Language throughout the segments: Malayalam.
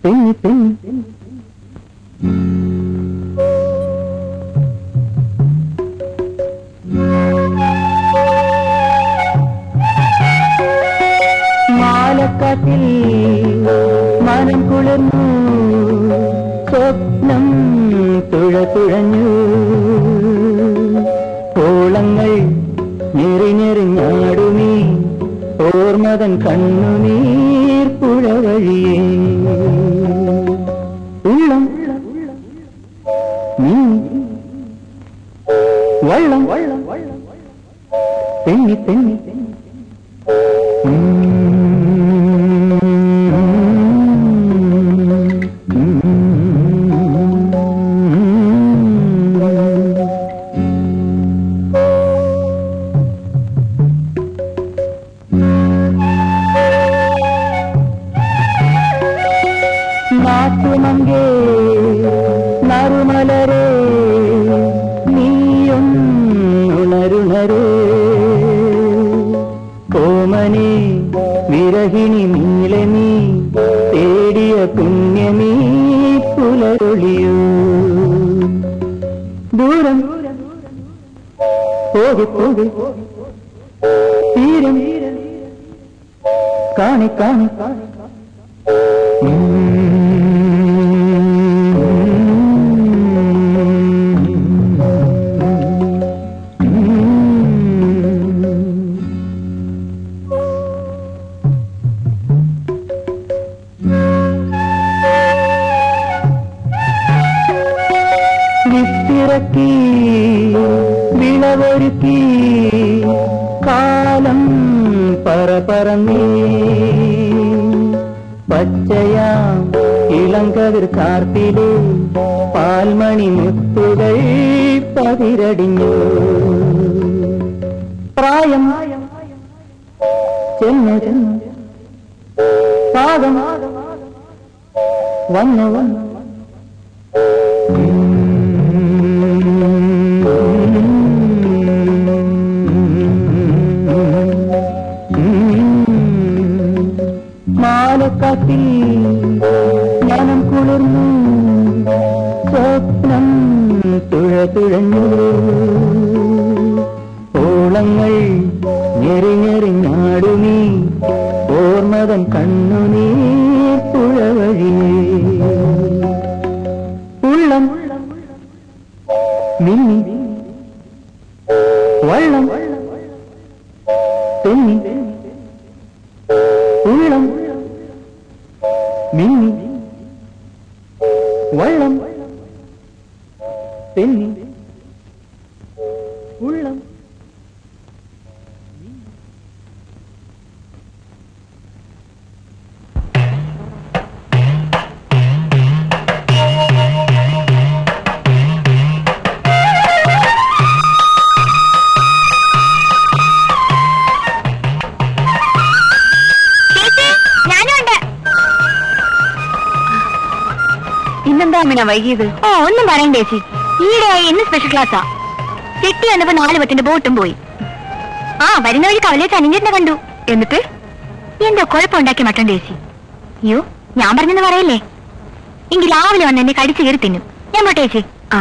തെന്നി തെന്നി മാലക്കാട്ടിൽ മനം കുളിർന്നു സ്വപ്നം തുഴ തുഴഞ്ഞു ഓളങ്ങൾ ഞെറിഞ്ഞെറിഞ്ഞാടുമീ ഓർമ്മതൻ കണ്ണുനീർ പുഴ വഴിയേ ഉള്ളം നീ വള്ളം തെന്നി തെന്നി നാട്ടുമങ്കേ നറുമലരേ നീയൊന്നുണരുണരേ കോമനെ വിരഹിണി നീലെ നീ തേടിയ പുണ്യമീ പുലരൊളിയൂ ദൂരം പോകെ പോകെ തീരം കാണി കാണി വിത്തിറക്കി വിളവൊരുക്കി കാലം പറ പറന്നേ പച്ചയാം ഇളങ്കതിർ കാർത്തിലെ പാൽമണി മുത്തുകൾ പതിരടിഞ്ഞു പ്രായം ചെന്നു ചെന്നു പാദം വന്നു വന്നു മാലക്കാട്ടിൽ മനം കുളിർന്നു സ്വപ്നം തുഴ തുഴഞ്ഞു ഓളങ്ങൾ ഞെറിഞ്ഞെറിഞ്ഞാടുമീ ഓർമ്മതൻ കണ്ണുനീ പുഴ വഴിയേ ഉള്ളം മിന്നി വള്ളം തെന്നി ഉള്ളം മിന്നി വള്ളം തെന്നി ഉള്ളം ഇന്നെന്താ അമ്മിന വൈകിയത് ഓ ഒന്നും പറയണ്ട ചേച്ചി ഈയിടെയായി ഇന്ന് സ്പെഷ്യൽ ക്ലാസ്സാ കെട്ടി വന്നപ്പോ നാല് പത്തിന്റെ ബോട്ടും പോയി ആ വരുന്ന വഴി കവലേ ചനിഞ്ഞിട്ട് കണ്ടു എന്നിട്ട് എന്തോ കുഴപ്പമുണ്ടാക്കി മട്ടൻ ചേച്ചി അയ്യോ ഞാൻ പറഞ്ഞെന്ന് പറയല്ലേ എങ്കിൽ രാവിലെ വന്ന് എന്നെ കടിച്ചു കയറി തിന്നും ഞാൻ പോട്ടെ ചേച്ചി ആ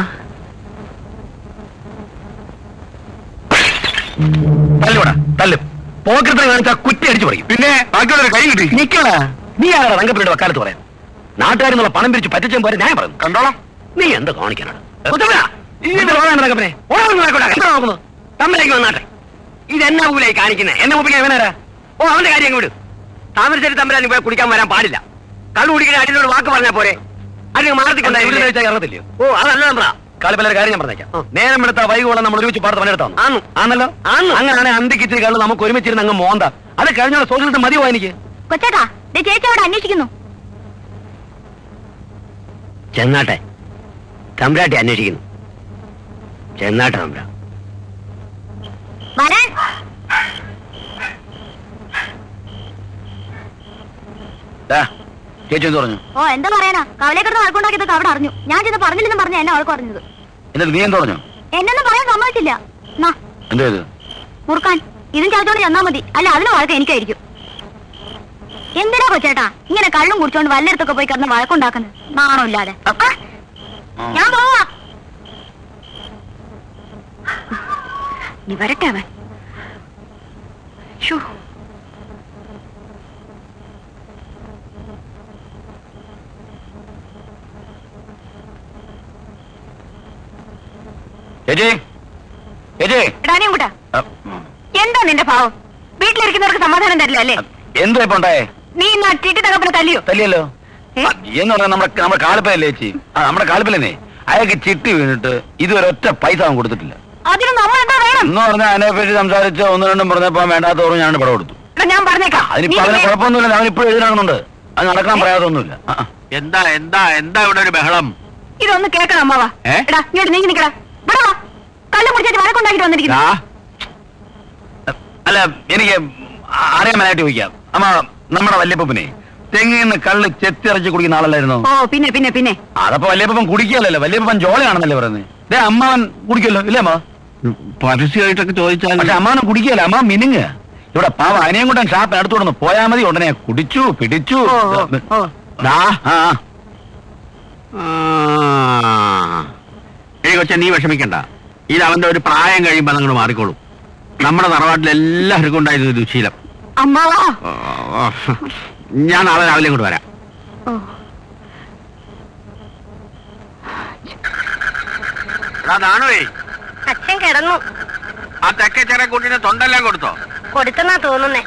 തല്ലുകൂടാ തല്ലും പോക്കറ്റിനെ കാണിച്ചാ കുറ്റി അടിച്ചു പറയും പിന്നെ ബാക്കിയുള്ളവരെ കൈ കിട്ടി നിക്കടാ നീ ആരാ റങ്കപ്പിയുടെ വക്കാലത്ത് പറയാം നാട്ടുകാരെന്നുള്ള പണം പിരിച്ച് പറ്റിച്ചും പോരെ ഞാൻ പറഞ്ഞു കണ്ടോളാം നീ എന്ത് കാണിക്കാനാണ് കൊച്ചമ്മ, ഇത് പോകാനാണ് റങ്കപ്പനെ. ഓടാ ഒന്ന് നോക്കട്ടെ. എന്താ നോക്കുന്നത്? തമ്മിലേക്ക് വന്നാട്ടെ ഇത് എന്നാ പൂലായി കാണിക്കുന്നത് എന്നെ ഒപ്പിക്കാൻ ഇവനാരാ ഓ അവന്റെ കാര്യം അങ്ങ് വിട് താമരശ്ശേരി തമ്പരാൻ ഇവിടെ കുടിക്കാൻ വരാൻ പാടില്ല കള്ളു കുടിക്കുന്ന അടിയിലോട് വാക്ക് പറഞ്ഞാ പോരെ അതിന് മാറത്തിക്കൊണ്ടായി ഓ അതല്ല നമ്പ്രാ കാളിപ്പല്ല കാര്യം ഞാൻ പറഞ്ഞേക്കാം നേരം എടുത്ത വൈകോളം നമ്മൾ ഒരുമിച്ച് പാടത്ത് പണിയെടുത്താണ് ആന്നു ആണല്ലോ ആന്നു അങ്ങനെയാണ് അന്തിക്കിച്ചിരി കള്ളു നമുക്ക് ഒരുമിച്ചിരുന്ന് അങ്ങ് മോന്ത അത് കഴിഞ്ഞോളെ സോഷ്യലിസ്റ്റ് മതിയോ എനിക്ക് കൊച്ചേട്ടാ ദേ ചേച്ചി അവിടെ അന്വേഷിക്കുന്നു ചെന്നാട്ടെ തമ്പ്രാട്ടി അന്വേഷിക്കുന്നു ചെന്നാട്ടെ തമ്പ്ര വരാൻ ചേച്ചി എന്ത് പറഞ്ഞു ഓ എന്താ പറയാനാ കവലേക്കടുത്ത് വഴക്കുണ്ടാക്കിയതൊക്കെ അവിടെ അറിഞ്ഞു ഞാൻ ചെന്ന് പറഞ്ഞില്ലെന്നും പറഞ്ഞ എന്നെ അവൾക്ക് പറഞ്ഞത് എന്നിട്ട് നീ എന്ത് പറഞ്ഞു എന്നൊന്നും പറയാൻ സമ്മതിച്ചില്ല നാ എന്ത് ചെയ്തു മുറുക്കാൻ ഇതും ചതച്ചോണ്ട് ചെന്നാ മതി അല്ല അതിന് വഴക്ക് എനിക്കായിരിക്കും എന്തിനാ കൊച്ചേട്ടാ ഇങ്ങനെ കള്ളും കുടിച്ചോണ്ട് വല്ലയിടത്തൊക്കെ പോയി കിടന്ന് വഴക്കുണ്ടാക്കുന്നത് നാണോ ഇല്ലാതെ ആ, ഞാൻ പോവാ നീ വരട്ടെ അവൻ ശ്ശോ. ചേച്ചി ചേച്ചി എടാ നീ കൂട്ടാ ആ, എന്താ നിന്റെ ഭാവം വീട്ടിലിരിക്കുന്നവർക്ക് സമാധാനം തരില്ല അല്ലേ എന്താ ഇപ്പൊ ഉണ്ടായേ നീ ഇന്ന് ചിട്ടി തകപ്പനെ തല്ലിയോ തല്ലിയല്ലോ ഏ? ആ, എന്ന് പറഞ്ഞാൽ നമ്മുടെ നമ്മുടെ കാളിപ്പല്ലേ ചേച്ചി ആ നമ്മുടെ കാളിപ്പല്ലേ അയാൾക്ക് ചിട്ടി വീണിട്ട് ഇതുവരെ ഒറ്റ പൈസ അവൻ കൊടുത്തിട്ടില്ല അതിന് നമ്മൾ എന്താ വേണം എന്ന് പറഞ്ഞാൽ അതിനെ പറ്റി സംസാരിച്ച് ഒന്ന് രണ്ടും പറഞ്ഞപ്പോ വേണ്ടാത്ത ഓർമ്മ ഞാൻ പടം കൊടുത്തു എടാ ഞാൻ പറഞ്ഞേക്കാം അതിനിപ്പോ നീ അവന് വേ- കുഴപ്പമൊന്നുമില്ല അവൻ ഇപ്പോഴും എഴുതിനാകുന്നുണ്ട് അത് നടക്കാൻ പറയാതൊന്നുമില്ല ആ, ആ. എന്താ എന്താ എന്താ ഇവിടെ ഒരു ബഹളം ഇതൊന്ന് കേക്കണം അമ്മാവാ ഏ? എടാ ഇങ്ങോട്ട് നീങ്ങി നിക്കടാ ഇവിടെ വാ കള്ളു കുടിച്ചിട്ട് വഴക്കുണ്ടാക്കിട്ട് വന്നിരിക്കുന്നു ദാ, അല്ല എനിക്ക് അറിയാൻ മേലായിട്ട് ചോദിക്കാം അമ്മ നമ്മുടെ വല്യപ്പനെ തെങ്ങിൽ നിന്ന് കള്ള് ചെത്തിറച്ച് കുടിക്കുന്ന ആളല്ലായിരുന്നോ ഓ പിന്നെ പിന്നെ പിന്നെ അതപ്പോ വല്യപ്പൻ കുടിക്കല്ലോ വല്യപ്പൻ ജോളിയാണെന്നല്ലേ പറയുന്നത് ദേ അമ്മാവൻ കുടിക്കല്ലോ ഇല്ലേ അമ്മ പരസ്യമായിട്ടൊക്കെ ചോദിച്ചാൽ പക്ഷെ അമ്മാവൻ കുടിക്കല്ല അമ്മ മിനുങ്ങ് ഇവിടെ പാവ അനിയം കൊണ്ടൻ ഷാപ്പ് എടുത്തോടന്ന് പോയാ മതി ഉടനെ കുടിച്ചു പിടിച്ചു ഓ ഓ, ഓ ദാ, ആ, ആ. ഏ കൊച്ച നീ വിഷമിക്കണ്ട ഇത് അവന്റെ ഒരു പ്രായം കഴിയുമ്പോ നിങ്ങൾ മാറിക്കോളും നമ്മുടെ തറവാട്ടിൽ എല്ലാവർക്കും ഉണ്ടായിരുന്നു ഒരു ശീലം അമ്മാവാ ആ, ഞാൻ നാളെ രാവിലെ ഇങ്ങോട്ട് വരാം ഓ എടാ നാണുവേ അച്ഛൻ കിടന്നു ആ തെക്കേ ചെറിയ കുട്ടീനെ തൊണ്ടെല്ലാം കൊടുത്തോ കൊടുത്തെന്നാ തോന്നുന്നേ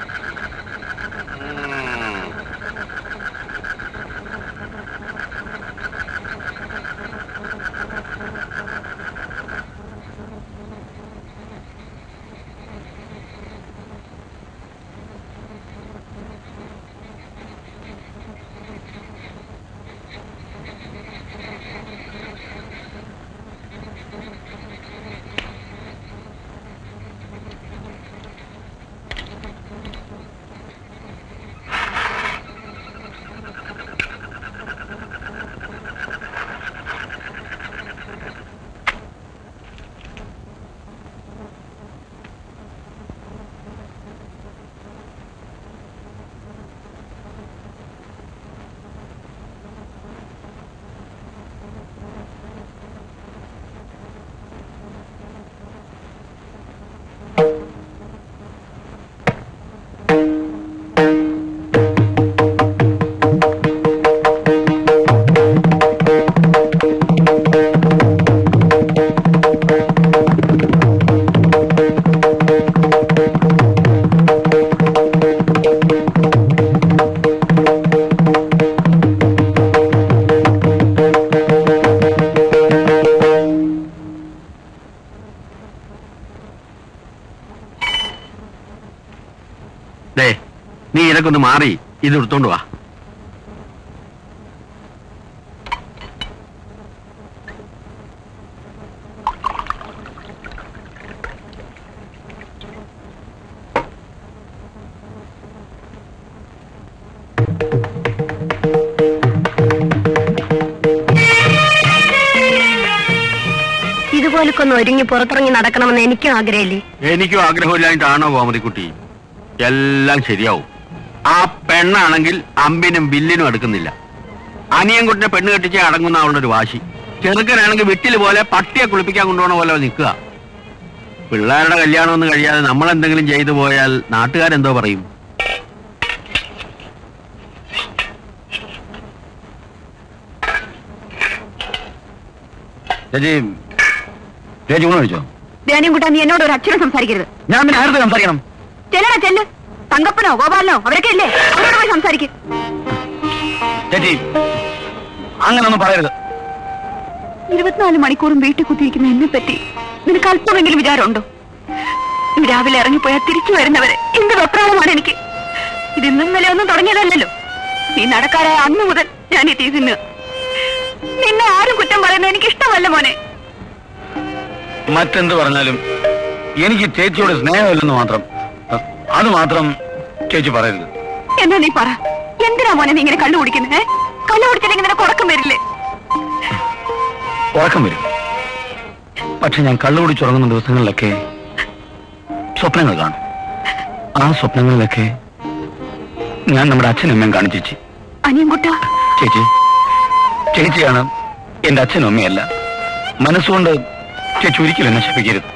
ദേ നീ ഇതൊക്കെ ഒന്ന് മാറി ഇത് എടുത്തോണ്ട് വാ ഇതുപോലൊക്കെ ഒന്ന് ഒരുങ്ങി പുറത്തിറങ്ങി നടക്കണമെന്ന് എനിക്കും ആഗ്രഹമില്ലേ എനിക്കും ആഗ്രഹമില്ലായിട്ടാണോ കോമതിക്കുട്ടി എല്ലാം ശരിയാവും ആ പെണ്ണാണെങ്കിൽ അമ്പിനും വില്ലിനും എടുക്കുന്നില്ല അനിയൻകുട്ടിനെ പെണ്ണ് കെട്ടിച്ച് അടങ്ങുന്ന അവളുടെ ഒരു വാശി ചെറുക്കനാണെങ്കിൽ വിട്ടില് പോലെ പട്ടിയെ കുളിപ്പിക്കാൻ കൊണ്ടുപോകണ പോലെ നിൽക്കുക പിള്ളേരുടെ കല്യാണം ഒന്നും കഴിയാതെ നമ്മൾ എന്തെങ്കിലും ചെയ്തു പോയാൽ നാട്ടുകാരെന്തോ പറയും ചേച്ചി ചേച്ചി ഊണ് കഴിച്ചോ ധ്യാനം കൂട്ടാ നീ എന്നോട് ഒരു അക്ഷരം സംസാരിക്കരുത് ഞാൻ പിന്നെ ആരുടെ സംസാരിക്കണം ചെല്ലടാ ചെല്ല് തങ്കപ്പനോ ഗോപാലനോ അവരൊക്കെ ഇല്ലേ അവരോട് പോയി സംസാരിക്കും ചേച്ചി അങ്ങനൊന്നും പറയരുത് ഇരുപത്തിനാല് മണിക്കൂറും വീട്ടിൽ കുത്തിയിരിക്കുന്ന എന്നെ പറ്റി നിനക്ക് അല്പമെങ്കിലും വിചാരമുണ്ടോ നീ രാവിലെ ഇറങ്ങിപ്പോയാൽ തിരിച്ചു വരുന്നവരെ എന്ത് വെപ്രാളമാണ് എനിക്ക് ഇത് ഇന്നും നില ഒന്നും തുടങ്ങിയതല്ലല്ലോ നീ നടക്കാരായ അന്ന് മുതൽ ഞാൻ എത്തി തിന്നുക നിന്നെ ആരും കുറ്റം പറയുന്നത് എനിക്ക് ഇഷ്ടമല്ല മോനെ മറ്റെന്ത് പറഞ്ഞാലും എനിക്ക് ചേച്ചിയോട് സ്നേഹമില്ലെന്ന് മാത്രം അ- അത് മാത്രം ചേച്ചി പറയരുത് എന്നാ നീ പറ എന്തിനാ മോനെ നീ ഇങ്ങനെ കള്ളു കുടിക്കുന്നത് കള്ളു കുടിച്ചില്ലെങ്കിൽ നിനക്ക് ഉറക്കം വരില്ലേ ഉറക്കം വരും പക്ഷെ ഞാൻ കള്ളുകുടിച്ചുറങ്ങുന്ന ദിവസങ്ങളിലൊക്കെ സ്വപ്നങ്ങൾ കാണും ആ സ്വപ്നങ്ങളിലൊക്കെ ഞാൻ നമ്മുടെ അച്ഛനും അമ്മയും കാണും ചേച്ചി അനിയൻകുട്ട ചേച്ചി ചേച്ചിയാണ് എന്റെ അച്ഛനും അമ്മയല്ല മനസ്സുകൊണ്ട് ചേച്ചി ഒരിക്കലും എന്നെ ശപിക്കരുത്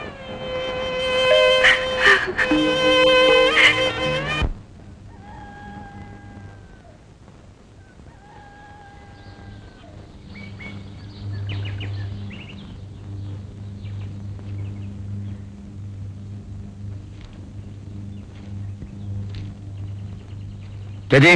ചേച്ചി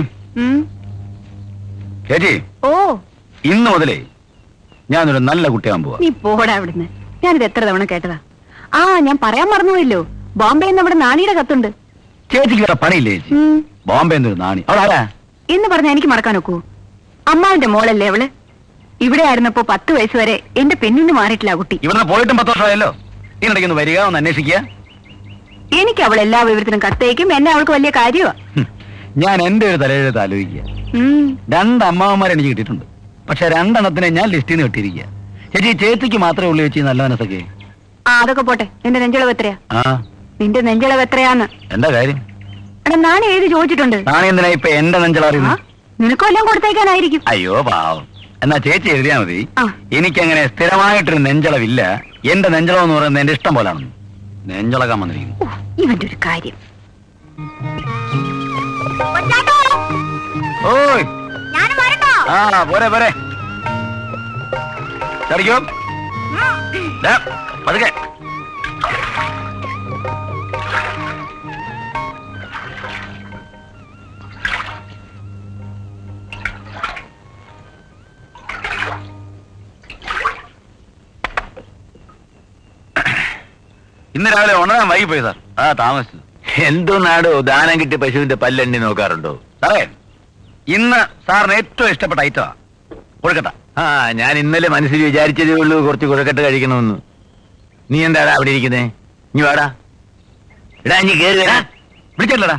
ചേച്ചി ഓ ഇന്ന് മുതലേ ഞാനൊരു നല്ല കുട്ടിയാകാൻ പോവാ നീ പോടാ അവിടുന്ന് ഞാനിത് എത്ര തവണ കേട്ടതാ ആ ഞാൻ പറയാൻ മറന്നുപോയല്ലോ ബോംബെയിൽ നിന്ന് നമ്മുടെ നാണിയുടെ കത്തുണ്ട് ചേച്ചിക്ക് വേറെ പണിയില്ലേ ചേച്ചി ഉം. ബോംബെ എന്നൊരു നാണി അവളാരാ എന്ന് പറഞ്ഞാ എനിക്ക് മറക്കാൻ ഒക്കൂ അമ്മാവിന്റെ മോളല്ലേ അവള് ഇവിടെ ആയിരുന്നപ്പോ പത്ത് വയസ്സ് വരെ എന്റെ പെണ്ണിന് മാറിയിട്ടില്ല ആ കുട്ടി ഇവിടുന്ന് പോയിട്ടും പത്ത് വർഷമായല്ലോ ഇതിനിടയ്ക്ക് ഒന്ന് വരിക ഒന്ന് അന്വേഷിക്കുക എനിക്ക് അവൾ എല്ലാ വിവരത്തിനും കത്തയക്കും എന്നെ അവൾക്ക് വലിയ കാര്യമാ ഹും. ഞാൻ എന്റെ ഒരു തലയെഴുത്ത് ആലോചിക്കുക ഉം. രണ്ട് അമ്മാവന്മാരെ എനിക്ക് കിട്ടിയിട്ടുണ്ട് പക്ഷെ രണ്ടെണ്ണത്തിനെ ഞാൻ ലിസ്റ്റിൽ നിന്ന് കിട്ടിയിരിക്കുക ചേച്ചി ചേച്ചിക്ക് മാത്രമേ ഉള്ളൂ ചേച്ചി നല്ല മനസ്സൊക്കെ ആ അതൊക്കെ പോട്ടെ നിന്റെ നെഞ്ചളവ് എത്രയാ ആ നിന്റെ നെഞ്ചളവ് എത്രയാന്ന് എന്താ കാര്യം എടാ നാണി എഴുതി ചോദിച്ചിട്ടുണ്ട് നാണി എന്തിനാ ഇപ്പൊ എന്റെ ആ, നെഞ്ചളറിയുന്നു നിനക്കും എല്ലാം കൊടുത്തേക്കാനായിരിക്കും അയ്യോ പാവം എന്നാ ചേച്ചി എഴുതിയാ മതി ആ. എനിക്കങ്ങനെ സ്ഥിരമായിട്ടൊരു നെഞ്ചളവില്ല എന്റെ നെഞ്ചളം എന്ന് പറയുന്നത് എന്റെ ഇഷ്ടം പോലാണ് നെഞ്ചളക്കാൻ വന്നിരിക്കുന്നു ഓ, ഇവന്റെ ഒരു കാര്യം ഓയ് ആ പോരെ പോരെ ചടിക്കോ ദാ, പതുക്കെ ഇന്ന് രാവിലെ ഉണരാൻ വൈകി പോയി സാർ ആ താമസിച്ചു എന്തോ നാടോ ദാനം കിട്ടിയ പശുവിന്റെ പല്ലെണ്ണി നോക്കാറുണ്ടോ സാറേ ഇന്ന് സാറിന് ഏറ്റവും ഇഷ്ടപ്പെട്ട ഐറ്റമാ കൊടുക്കട്ട ആ ഞാൻ ഇന്നലെ മനസ്സിൽ വിചാരിച്ചതേ ഉള്ളൂ കുറച്ച് കുഴക്കട്ട് കഴിക്കണമെന്ന് നീ എന്താടാ അവിടെ ഇരിക്കുന്നേ നീ വാടാ എടാ നീ കേറി വരാ വിളിച്ചിട്ടില്ലടാ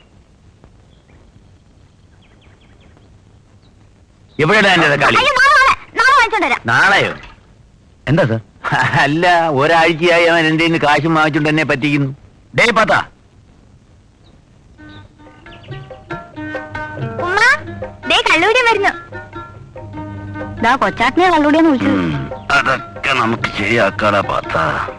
എവിടെടാ എന്റെ കളി നാളെയോ എന്താ സാർ അല്ല ഒരാഴ്ചയായി അവൻ എന്റെ കയ്യിന്ന് കാശും വാങ്ങിച്ചുകൊണ്ട് എന്നെ പറ്റിക്കുന്നു ഡേ പാത്താ ഉമ്മ ദേ കള്ളൂടി വരുന്നു ദാ കൊച്ചാട്ടിനെ കള്ളൂടിയെന്ന് വിളിച്ചത് അതൊക്കെ നമുക്ക് ശരിയാക്കാടാ പാത്ത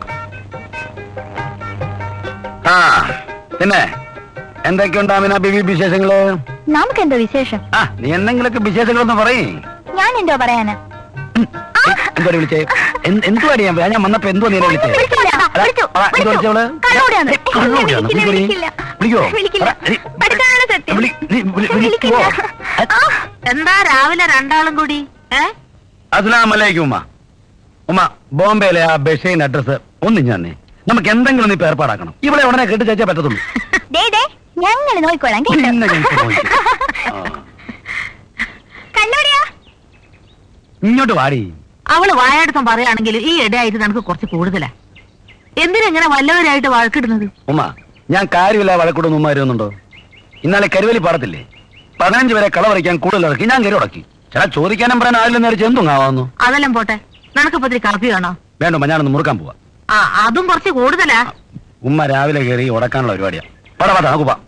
ആ പിന്നെ എന്തൊക്കെയുണ്ട് അമിന ബിബി വിശേഷങ്ങള് നമുക്ക് എന്തോ വിശേഷം ആ നീ എന്തെങ്കിലുമൊക്കെ വിശേഷങ്ങളൊന്ന് പറയേ ഞാൻ എന്തോ പറയാനാ എന്തോ വിളിച്ചേ എന്ത് എന്തുവാ ഞാൻ ഞാൻ വന്നപ്പോ എന്തോ നീ എന്നെ വിളിച്ചേ വിളിച്ചില്ല, അതാ, വിളിച്ചു, അതാ, എന്ത് വിളിച്ചു. വിളിച്ചവള്? കള്ളൂടിയാന്ന്. ഏ, കള്ളൂടിയാന്ന്. വിളിക്കില്ല, വിളിക്കോ നീ? വിളിക്കില്ല. വിളിക്കോ? വിളിക്കില്ല. അതാ, നീ- പഠിക്കാനാണ് സത്യം. വിളി- നീ വിളി- വിളിക്കില്ല. വിളിക്കുവോ? ആ, എന്താ രാവിലെ രണ്ടാളും കൂടി ഏ അസ്ലാം അലൈക്കും ഉമ്മ ഉമ്മ ബോംബെയിലെ ആ ബഷീൻ അഡ്രസ് ഒന്നും ഞാൻ നമുക്ക് എന്തെങ്കിലും ഒന്ന് ഇപ്പൊ ഏർപ്പാടാക്കണം ഇവിടെ ഉടനെ കെട്ടി ചേച്ചാ പറ്റത്തുള്ളൂ ദേ ദേ ഞങ്ങൾ നോക്കിക്കോളാം പിന്നെ ഞാൻ ഇപ്പൊ നോക്കി. ആ. കല്ലൂടിയാ ഇങ്ങോട്ട് വാടി അവള് വായാടുത്തം പറയുകയാണെങ്കിൽ ഈ ഇടയായിട്ട് നമുക്ക് കുറച്ച് കൂടുതലാ എന്തിനെങ്ങനെ വല്ലവരായിട്ട് വഴക്കിടുന്നത് ഉമ്മ ഞാൻ കാര്യമില്ല വഴക്കൂടുന്ന ഉമ്മ വരുന്നുണ്ടോ ഇന്നലെ കരുവലി പാടത്തില്ലേ പതിനഞ്ച് വരെ കള പറിക്കാൻ കൂടുതൽ ഇറക്കി ഞാൻ കരു ഉടക്കി ചില ചോദിക്കാനും പറയാൻ ആരിലും നേരിച്ച് എന്തും ആവാന്നു അതെല്ലാം പോട്ടെ നിനക്കിപ്പോ ഇത്തിരി കാപ്പി വേണോ വേണ്ട ഉമ്മ ഞാനൊന്ന് മുറുക്കാൻ പോവാ ആ അതും കുറച്ച് കൂടുതലാ ഉമ്മ രാവിലെ കയറി ഉടക്കാനുള്ള പരിപാടിയാ പട പട നമുക്ക് പോവാം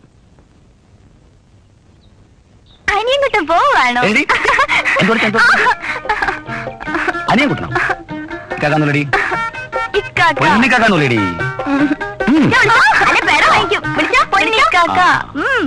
അനിയും കിട്ടും പോവാണോ എടി, എന്തോ ഒരു- എന്തോ ഒരു- അനിയൻ കുട്ടണം കേൾക്കാന്നുള്ളടി ഇക്കാക്ക പൊന്നിക്കാക്കാന്നുള്ളടി ഉം. അല്ല പേര വാങ്ങിക്കും വിളിച്ചാ പൊന്നിക്കാക്ക ആ. ഉം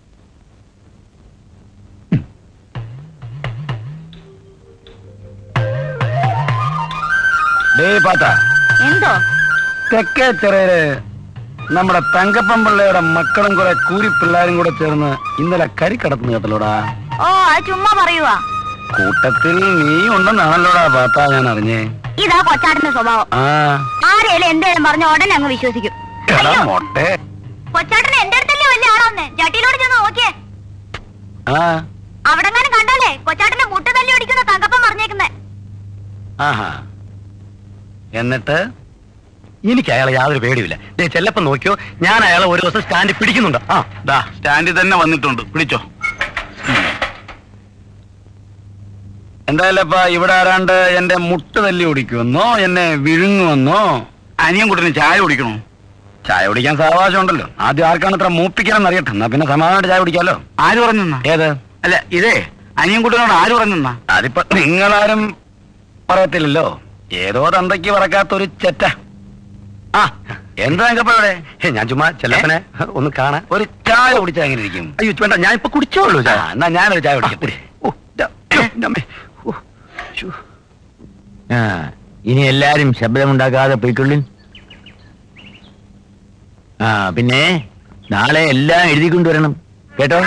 ഡേ പാത്ത എന്തോ തെക്കേ ചെറിയര് നമ്മുടെ തങ്കപ്പൻ പിള്ളയുടെ മക്കളും കുറെ കൂരി പിള്ളേരും കൂടെ ചേർന്ന് ഇന്നലെ കരി കടത്തുന്നു കേട്ടല്ലോടാ ഓ അത് ചുമ്മാ പറയുവാ കൂട്ടത്തിൽ നീ ഉണ്ടെന്നാണല്ലോടാ പാത്ത ഞാൻ അറിഞ്ഞേ ഇതാ കൊച്ചാട്ടിന്റെ സ്വഭാവം ആ ആരേലും എന്തേലും പറഞ്ഞ ഉടനെ അങ്ങ് വിശ്വസിക്കും എടാ അയ്യോ, മൊട്ടെ കൊച്ചാട്ടന് എന്റെ അടുത്തല്ലേ വലിയ ആളാന്ന് ജട്ടിയിലോട് ചെന്ന് നോക്കിയേ ആ അവിടെങ്ങാനും കണ്ടല്ലേ കൊച്ചാട്ടന്റെ മുട്ട തല്ലി ഓടിക്കുന്ന തങ്കപ്പൻ പറഞ്ഞേക്കുന്നേ ആഹാ എന്നിട്ട് എനിക്ക് അയാളെ യാതൊരു പേടിയില്ല ദേ ചെല്ലപ്പം നോക്കിയോ ഞാൻ അയാളെ ഒരു ദിവസം സ്റ്റാൻഡിൽ പിടിക്കുന്നുണ്ട് ആ ദാ സ്റ്റാൻഡിൽ തന്നെ വന്നിട്ടുണ്ട് പിടിച്ചോ എന്തായാലും ഇവിടെ ആരാണ്ട് എന്റെ മുട്ട് തല്ലി ഓടിക്കുമെന്നോ എന്നെ വിഴുങ്ങുമെന്നോ അനിയൻ കുട്ടിന് ചായ കുടിക്കണോ ചായ കുടിക്കാൻ സാവകാശം ഉണ്ടല്ലോ ആദ്യം ആർക്കാണ് ഇത്ര മൂപ്പിക്കണം അറിയട്ടെ എന്നാ പിന്നെ സമാധാനമായിട്ട് ചായ കുടിക്കാലോ ആര് പറഞ്ഞെന്നാ ഏത് അല്ല ഇതേ അനിയൻകുട്ടനോട് ആര് പറഞ്ഞെന്നാ അതിപ്പോ നിങ്ങളാരും പറയത്തില്ലല്ലോ ഏതോ തന്തയ്ക്ക് പറക്കാത്തൊരു ചെറ്റ ആ എന്താ നിങ്ങപ്പോ ഇവിടെ ഹേ, ഞാൻ ചുമ്മാ ചെല്ലപ്പനെ ഒന്ന് കാണാൻ ഒരു ചായ കുടിച്ചാ എങ്ങനെ ഇരിക്കും അയ്യോ വേണ്ട ഞാൻ ഇപ്പൊ കുടിച്ചോളൂ ആ, എന്നാ ഞാനൊരു ചായ കുടിക്കട്ടെ ഓ, ദാ, എൻ്റെ അമ്മേ. ഓ, ശ്ശോ. ആ ഇനി എല്ലാരും ശബ്ദമുണ്ടാക്കാതെ പോയിക്കൊള്ളിൻ ആ പിന്നെ നാളെ എല്ലാം എഴുതിക്കൊണ്ടുവരണം കേട്ടോ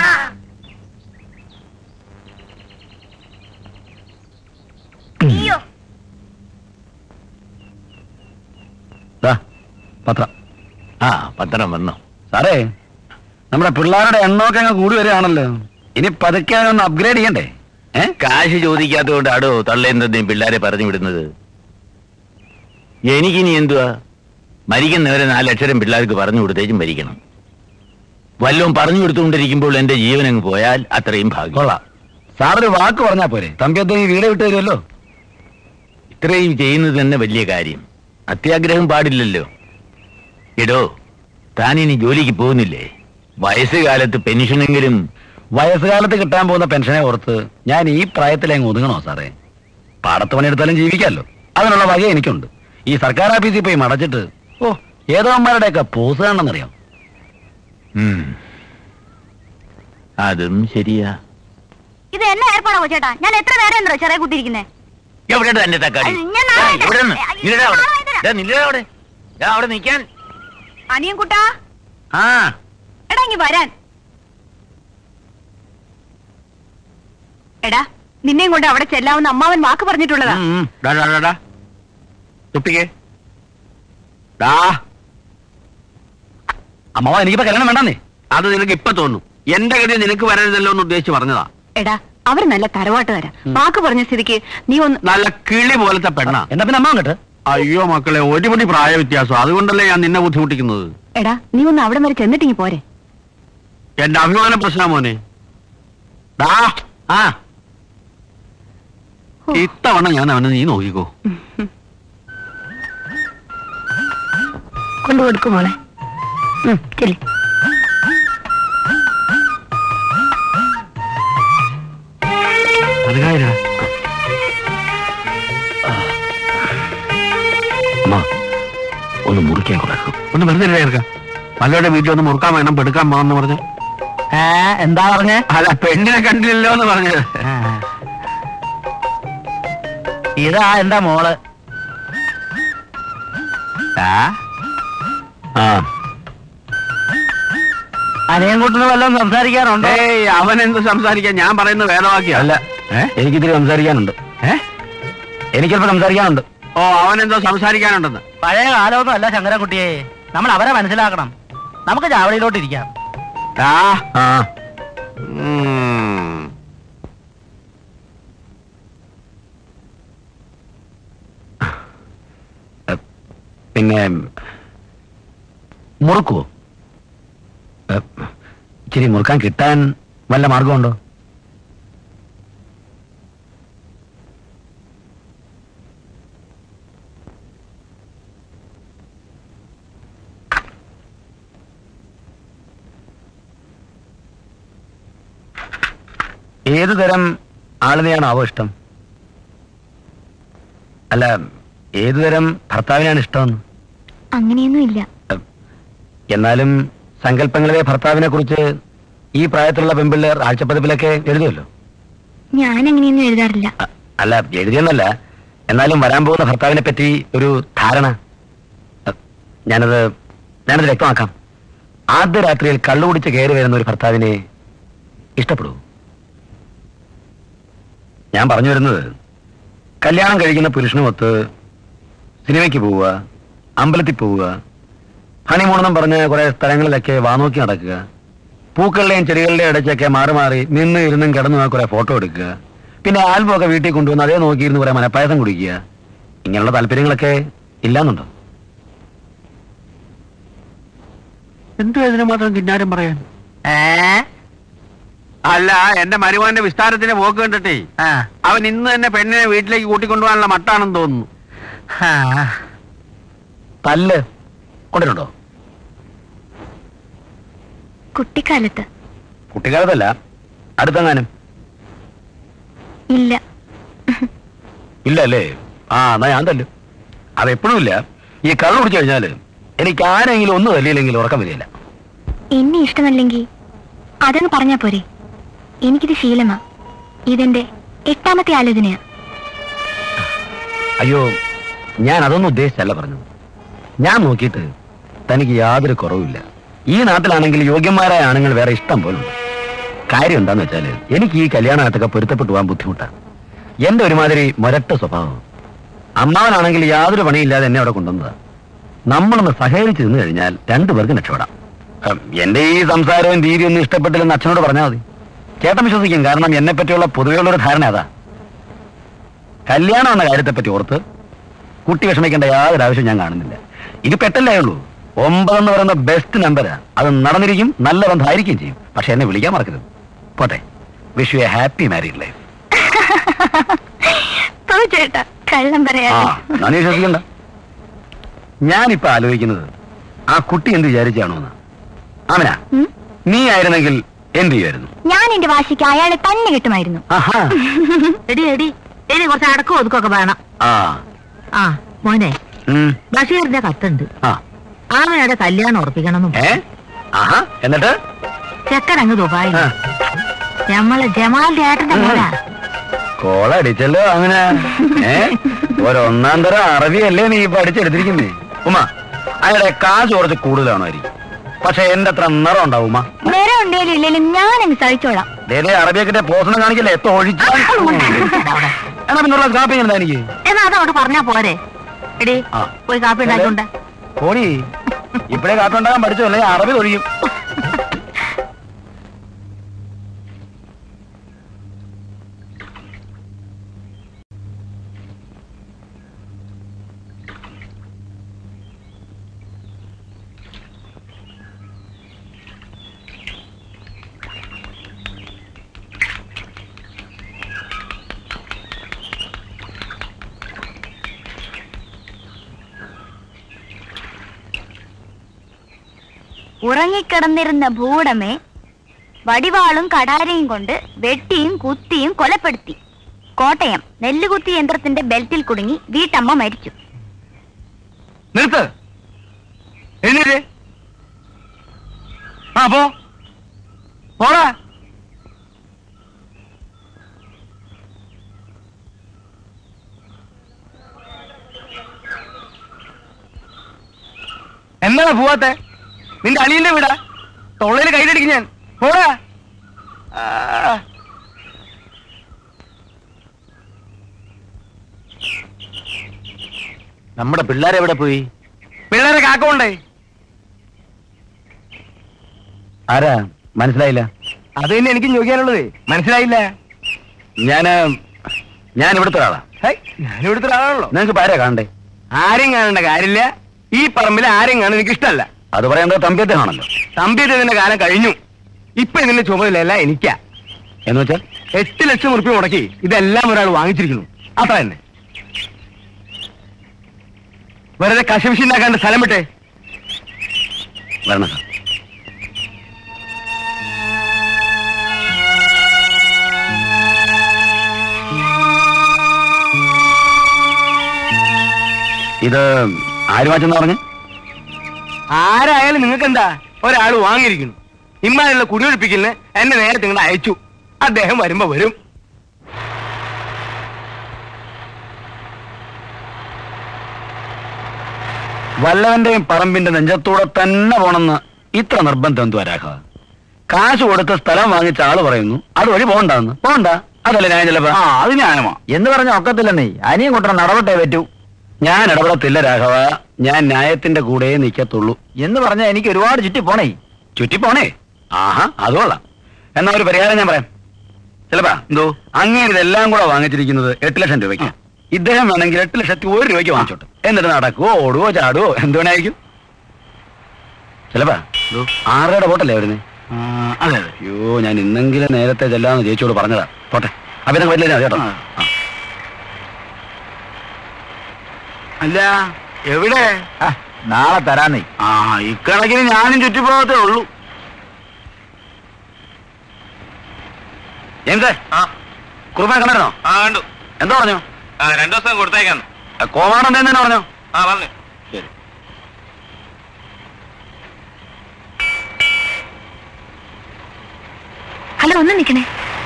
ദാ, പത്രം ആ പത്രം വന്നു സാറേ നമ്മുടെ പിള്ളേരുടെ എണ്ണമൊക്കെ അങ്ങ് കൂടി വരികയാണല്ലോ ഇനി പതുക്കെ ഒന്ന് അപ്ഗ്രേഡ് ചെയ്യണ്ടേ ഏ കാശ് ചോദിക്കാത്തതുകൊണ്ട് ആടോ തള്ളേന്തേയും പിള്ളേരെ പറഞ്ഞു വിടുന്നത് എനിക്കിനി എന്തുവാ മരിക്കുന്നവരെ നാലക്ഷരം പിള്ളേർക്ക് പറഞ്ഞു കൊടുത്തേച്ചും മരിക്കണം വല്ലതും പറഞ്ഞു കൊടുത്തുകൊണ്ടിരിക്കുമ്പോൾ എന്റെ ജീവൻ അങ്ങ് പോയാൽ അത്രയും ഭാഗ്യം കൊള്ളാം സാറൊരു വാക്ക് പറഞ്ഞാ പോരെ തമ്പി അദ്ദേഹം വീട് വിട്ട് തരുമല്ലോ ഇത്രയും ചെയ്യുന്നത് തന്നെ വലിയ കാര്യം അത്യാഗ്രഹം പാടില്ലല്ലോ എടോ താനിനി ജോലിക്ക് പോകുന്നില്ലേ വയസ്സുകാലത്ത് പെൻഷനെങ്കിലും വയസ്സുകാലത്ത് കിട്ടാൻ പോകുന്ന പെൻഷനെ ഓർത്ത് ഞാൻ ഈ പ്രായത്തിൽ അങ്ങ് ഒതുങ്ങണോ സാറേ പാടത്ത് പണിയെടുത്താലും ജീവിക്കാമല്ലോ അതിനുള്ള വക എനിക്കുണ്ട് ഈ സർക്കാർ ഓഫീസിൽ പോയി മടച്ചിട്ട് ഓ ഏതോന്മാരുടെയൊക്കെ പോസ് കാണണമെന്നറിയാം ഉം. അതും ശരിയാ ഇത് എന്നെ ഏർപ്പാടാവോ ചേട്ടാ ഞാൻ എത്ര നേരം എന്തോ ചെറിയ കുത്തിയിരിക്കുന്നേ എവിടെ തന്റെ തക്കാളി അയ്യ, ഞാൻ നാളെ ഏയ്, ഇവിടെ നിന്ന്. അയ്യ, നില്ലെടാ അവിടെ. നാളെ വരാം. ദാ നില്ലെടാ അവിടെ ദാ അവിടെ നിൽക്കാൻ അനിയൻ കുട്ടാ ആ എടാ ഇങ്ങി വരാൻ എടാ നിന്നെയും കൊണ്ട് അവിടെ ചെല്ലാവുന്ന അമ്മാവൻ വാക്ക് പറഞ്ഞിട്ടുള്ളതാ ഉം, ഉം. ഡാ, ഡാ, ഡാ, ഡാ. തുപ്പിക്കേ ഡാ അമ്മാവ എനിക്കിപ്പോ കല്യാണം വേണ്ടെന്നേ അത് നിനക്ക് ഇപ്പൊ തോന്നും എന്റെ ഗതി നിനക്ക് വരരുതല്ലോ എന്ന് ഉദ്ദേശിച്ച് പറഞ്ഞതാ എടാ അവർ നല്ല തറവാട്ട് തരാം വാക്ക് പറഞ്ഞ സ്ഥിതിക്ക് നീ ഒന്ന് നല്ല കിളി പോലത്തെ പെണ്ണാ എന്നാ പിന്നെ അമ്മാവൻ കേട്ട് അയ്യോ മക്കളെ ഒരു പടി പ്രായ വ്യത്യാസം അതുകൊണ്ടല്ലേ ഞാൻ നിന്നെ ബുദ്ധിമുട്ടിക്കുന്നത് എടാ നീ ഒന്ന് അവിടെ വരെ ചെന്നിട്ടിങ്ങി പോരെ എന്റെ അഭിമാന പ്രശ്ന മോനെ ഡാ ആ ഇത്തവണ ഞാൻ അവനെ നീ നോക്കിക്കോ കൊണ്ടു കൊടുക്കും മോളെ ചെല്ലി അതുകാരാ അമ്മ ഒന്ന് മുറിക്കാൻ കൊടുക്കും ഒന്ന് വെറുതെ ഇരിക്കാം വല്ലവരുടെ വീട്ടിൽ ഒന്ന് മുറുക്കാൻ വേണം പെടുക്കാൻ പോകാന്ന് പറഞ്ഞു എന്താ പറഞ്ഞേ അല്ല പെണ്ണിനെ കണ്ടില്ലല്ലോ എന്ന് പറഞ്ഞത് ഇതാ എന്റെ മോള് ആ ആ അനിയൻകുട്ടിന് വല്ലതും സംസാരിക്കാനുണ്ടോ ഏയ് അവൻ എന്ത് സംസാരിക്കാൻ ഞാൻ പറയുന്നത് വേദവാക്യ അല്ല എനിക്കിതിരി സംസാരിക്കാനുണ്ട് ഏ എനിക്കല്പം സംസാരിക്കാനുണ്ട് ഓ അവൻ എന്തോ സംസാരിക്കാനുണ്ടെന്ന് പഴയ കാലമൊന്നും അല്ല ശങ്കരൻകുട്ടിയെ നമ്മൾ അവരെ മനസ്സിലാക്കണം നമുക്ക് ചാവടിയിലോട്ട് ഇരിക്കാം ആ ആ ഉം. പിന്നെ മുറുക്കുവോ ഏ, ഇച്ചിരി മുറുക്കാൻ കിട്ടാൻ വല്ല മാർഗമുണ്ടോ ഏതു തരം ആളിനെയാണോ ആവോ ഇഷ്ടം അല്ല ഏതു തരം ഭർത്താവിനാണ് ഇഷ്ടമെന്ന് അങ്ങനെയൊന്നും ഇല്ല എന്നാലും സങ്കല്പങ്ങളിലെ ഭർത്താവിനെ കുറിച്ച് ഈ പ്രായത്തിലുള്ള പെൺപിള്ളേർ ആഴ്ചപ്പതിപ്പിലൊക്കെ എഴുതുമല്ലോ ഞാൻ അങ്ങനെയൊന്നും എഴുതാറില്ല അ- അല്ല എഴുതിയെന്നല്ല എന്നാലും വരാൻ പോകുന്ന ഭർത്താവിനെ പറ്റി ഒരു ധാരണ അ, ഞാനത് ഞാനത് വ്യക്തമാക്കാം ആദ്യ രാത്രിയിൽ കള്ളുകുടിച്ച് കയറി വരുന്ന ഒരു ഭർത്താവിനെ ഇഷ്ടപ്പെടൂ ഞാൻ പറഞ്ഞു വരുന്നത് കല്യാണം കഴിക്കുന്ന പുരുഷനുമൊത്ത് സിനിമയ്ക്ക് പോവുക അമ്പലത്തിൽ പോവുക ഹണിമൂണെന്നും പറഞ്ഞ് കുറെ സ്ഥലങ്ങളിലൊക്കെ വാനോക്കി നടക്കുക പൂക്കളുടെയും ചെടികളുടെയും ഇടയ്ക്കൊക്കെ മാറി മാറി നിന്ന് ഇരുന്നും കിടന്നു കുറെ ഫോട്ടോ എടുക്കുക പിന്നെ ആൽബം ഒക്കെ വീട്ടിൽ കൊണ്ടുവന്ന് അതേ നോക്കിയിരുന്ന് കുറെ മനപ്പായസം കുടിക്കുക ഇങ്ങനെയുള്ള താല്പര്യങ്ങളൊക്കെ ഇല്ലാന്നുണ്ടോ എന്തുവാ ഇതിന് മാത്രം കിന്നാരം പറയാൻ ഏ അല്ല എന്റെ മരുമോന്റെ വിസ്താരത്തിന്റെ പോക്ക് കണ്ടിട്ടേ ആ അവൻ ഇന്ന് തന്നെ പെണ്ണിനെ വീട്ടിലേക്ക് കൂട്ടിക്കൊണ്ടുപോകാനുള്ള മട്ടാണെന്ന് തോന്നുന്നു ആ. തല്ല് കൊണ്ടിട്ടുണ്ടോ കുട്ടിക്കാലത്ത് കുട്ടിക്കാലത്തല്ല അടുത്തെങ്ങാനും ഇല്ല ഇല്ല അല്ലേ ആ എന്നാ ഞാൻ തല്ലും അതെപ്പോഴും ഇല്ല ഈ കള്ളു കുടിച്ചു കഴിഞ്ഞാല് എനിക്ക് ആരെങ്കിലും ഒന്ന് തല്ലിയില്ലെങ്കിൽ ഉറക്കം വരില്ല എന്നെ ഇഷ്ടമല്ലെങ്കിൽ അതങ്ങ് പറഞ്ഞാ പോരെ എനിക്കിത് ശീലമാ ഇതെന്റെ എട്ടാമത്തെ ആലോചനയാ അയ്യോ ഞാൻ അതൊന്നും ഉദ്ദേശിച്ചല്ല പറഞ്ഞത് ഞാൻ നോക്കിയിട്ട് തനിക്ക് യാതൊരു കുറവുമില്ല ഈ നാട്ടിലാണെങ്കിൽ യോഗ്യന്മാരായ ആണുങ്ങൾ വേറെ ഇഷ്ടം പോലും ഉണ്ട് കാര്യം എന്താന്ന് വെച്ചാല് എനിക്ക് ഈ കല്യാണത്തൊക്കെ പൊരുത്തപ്പെട്ടു പോകാൻ ബുദ്ധിമുട്ടാണ് എന്റെ ഒരുമാതിരി മുരട്ട സ്വഭാവം അമ്മാവനാണെങ്കിൽ യാതൊരു പണിയില്ലാതെ എന്നെ അവിടെ കൊണ്ടുവന്നതാ നമ്മളൊന്ന് സഹകരിച്ച് നിന്ന് കഴിഞ്ഞാൽ രണ്ടുപേർക്കും രക്ഷപ്പെടാം ഉം, എന്റെ ഈ സംസാരവും രീതിയൊന്നും ഇഷ്ടപ്പെട്ടില്ലെന്ന് അച്ഛനോട് പറഞ്ഞാൽ മതി ചേട്ടൻ വിശ്വസിക്കും കാരണം എന്നെ പറ്റിയുള്ള പൊതുവെയുള്ള ഒരു ധാരണ അതാ കല്യാണം എന്ന കാര്യത്തെപ്പറ്റി ഓർത്ത് കുട്ടി വിഷമിക്കേണ്ട യാതൊരു ആവശ്യം ഞാൻ കാണുന്നില്ല ഇത് പെട്ടല്ലേ ഉള്ളൂ ഒമ്പതെന്ന് പറയുന്ന ബെസ്റ്റ് നമ്പരാ അത് നടന്നിരിക്കും നല്ല ബന്ധമായിരിക്കും ചെയ്യും പക്ഷെ എന്നെ വിളിക്കാൻ മറക്കരുത് പോട്ടെ wish you a happy married life പോ ചേട്ടാ കള്ളം പറയാ ആ ഞാൻ വിശ്വസിക്കണ്ട ഞാനിപ്പോ ആലോചിക്കുന്നത് ആ കുട്ടി എന്ത് വിചാരിച്ചാണോ എന്ന് ആമന ഉം? നീ ആയിരുന്നെങ്കിൽ എന്ത് ചെയ്യുമായിരുന്നു ഞാൻ എന്റെ വാശിക്ക് അയാളെ തന്നെ കിട്ടുമായിരുന്നു ആഹാ എടി എടി ഇനി കുറച്ച് അടക്കം ഒതുക്കൊക്കെ വേണം ആ ആ മോനെ ഉം, ബഷീറിന്റെ കത്തുണ്ട് ആ ആമയുടെ കല്യാണം ഉറപ്പിക്കണമെന്നും ഏ ആഹാ എന്നിട്ട് ചെക്കൻ അങ്ങ് ദുബായി ആ, നമ്മളെ ജമാലിന്റെ ഏട്ടന്റെ മോനാ കോളടിച്ചല്ലോ അങ്ങനെ ഏ ഒരൊന്നാം തരം അറബിയല്ലേ നീ പഠിച്ചെടുത്തിരിക്കുന്നേ ഉമ്മ അയാളുടെ കാശ് കുറച്ച് കൂടുതലാണായിരിക്കും പക്ഷെ എന്റെ അത്ര നിറം ഉണ്ടാവും ഉമ്മ നേരെ ഉണ്ടേലും ഇല്ലേലും ഞാൻ അങ്ങ് സഹിച്ചോളാം ദേ അറബിയൊക്കെ പോഷണം കാണിക്കില്ലേ എത്ര ഒഴിച്ചു എന്നാ പിന്നുള്ള കാപ്പി എന്താ എനിക്ക് എന്നാ അതവിടെ പറഞ്ഞാ പോരെ എടി ആ. പോയി കാപ്പി ഉണ്ടാക്കിക്കൊണ്ട് കോടി ഇപ്പഴേ കാപ്പി ഉണ്ടാകാൻ പഠിച്ചു അല്ലേ അറബി തൊഴിയും ഉറങ്ങിക്കിടന്നിരുന്ന ഭൂടമെ വടിവാളും കടാരയും കൊണ്ട് വെട്ടിയും കുത്തിയും കൊലപ്പെടുത്തി കോട്ടയം നെല്ലുകുത്തി യന്ത്രത്തിന്റെ ബെൽറ്റിൽ കുടുങ്ങി വീട്ടമ്മ മരിച്ചു നിർത്ത് എഴുന്നേറ്റ് ആ പോ പോടാ എന്നാണ് പോവാത്തെ നിന്റെ അളിയന്റെ വീടാ തൊള്ളയിൽ കയ്യിലടിക്കും ഞാൻ പോടാ ആ. നമ്മുടെ പിള്ളേരെവിടെ പോയി പിള്ളേരെ കാക്കമുണ്ടേ ആരാ മനസ്സിലായില്ല അത് തന്നെ എനിക്കും ചോദിക്കാനുള്ളത് മനസ്സിലായില്ല ഞാന് ഞാൻ ഇവിടുത്തെ ഒരാളാ ഞാൻ ഇവിടുത്തെ ഒരാളാണല്ലോ നിങ്ങൾക്ക് ആരാ കാണണ്ടേ ആരെയും കാണേണ്ട കാര്യമില്ല ഈ പറമ്പിൽ ആരെയും കാണാൻ എനിക്ക് ഇഷ്ടമല്ല അത് പറയേണ്ടത് തമ്പ്യത്തെയാണല്ലോ തമ്പ്യത്തിന്റെ കാലം കഴിഞ്ഞു ഇപ്പൊ ഇതിന്റെ ചുമതലയല്ല എനിക്കാ എന്ന് വെച്ചാൽ എട്ട് ലക്ഷം ഉറുപ്പ്യ മുടക്കി ഇതെല്ലാം ഒരാൾ വാങ്ങിച്ചിരിക്കുന്നു അത്ര തന്നെ വെറുതെ കശവിശി ഉണ്ടാക്കാണ്ട് സ്ഥലം വിട്ടേ വരണം സാർ ഇത് ആര് വാച്ചെന്ന് പറഞ്ഞു ആരായാലും നിങ്ങൾക്ക് എന്താ ഒരാൾ വാങ്ങിയിരിക്കുന്നു ഇമ്മാനുള്ള കുടിയൊഴിപ്പിക്കലിന് എന്നെ നേരത്തെ നിങ്ങൾ അയച്ചു അദ്ദേഹം വരുമ്പോ വരും വല്ലവന്റെയും പറമ്പിന്റെ നെഞ്ചത്തൂടെ തന്നെ പോണെന്ന് ഇത്ര നിർബന്ധം എന്തു വരാഹ കാശ് കൊടുത്ത് സ്ഥലം വാങ്ങിച്ച ആള് പറയുന്നു അതുവഴി പോകണ്ടെന്ന് പോകണ്ട അതല്ലേ ഞാൻ ചിലപ്പോ ആ അത് ഞാനുമാ എന്ന് പറഞ്ഞ ഒക്കത്തില്ലെന്നേ അനിയും കൂട്ടണം നടപട്ടേ പറ്റൂ ഞാൻ ഇടപെടത്തില്ല രാഘവ ഞാൻ ന്യായത്തിന്റെ കൂടെ നിൽക്കത്തുള്ളൂ എന്ന് പറഞ്ഞ എനിക്ക് ഒരുപാട് ചുറ്റി പോണേ ചുറ്റി പോണേ ആഹാ അത് കൊള്ളാം എന്നാ ഒരു പരിഹാരം ഞാൻ പറയാം ചിലപ്പാ എന്തോ അങ്ങനെ ഇതെല്ലാം കൂടെ വാങ്ങിച്ചിരിക്കുന്നത് എട്ട് ലക്ഷം രൂപയ്ക്ക് ഇദ്ദേഹം വേണമെങ്കിൽ എട്ട് ലക്ഷത്തി ഒരു രൂപയ്ക്ക് വാങ്ങിച്ചോട്ടെ എന്നിട്ട് നടക്കുവോ ഓടുവോ ചാടുവോ എന്തുവേണായിരിക്കും ചിലപ്പാ ആറരയുടെ ബോട്ടല്ലേ വരുന്നേ അതെ അതെ അയ്യോ ഞാൻ ഇന്നെങ്കിലും നേരത്തെ ചെല്ലാന്ന് ചേച്ചിയോട് പറഞ്ഞതാ പോട്ടെ അപ്പൊ ഇതൊക്കെ പറ്റില്ല കേട്ടോ ആ. അല്ല എവിടെ നാളെ തരാന്നേ ആ ഇക്കണക്കിന് ഞാനും ചുറ്റിപ്പോകത്തേ ഉള്ളൂ ജെയിംസേ ആ കുറുമനെ കണ്ടിരുന്നോ ആ കണ്ടു എന്താ പറഞ്ഞു ആ രണ്ടു ദിവസം കൊടുത്തേക്കാന്ന് കോമാടൻ തന്നെ പറഞ്ഞു ആ പറഞ്ഞു ശരി ഹലോ ഒന്ന് നിക്കണേ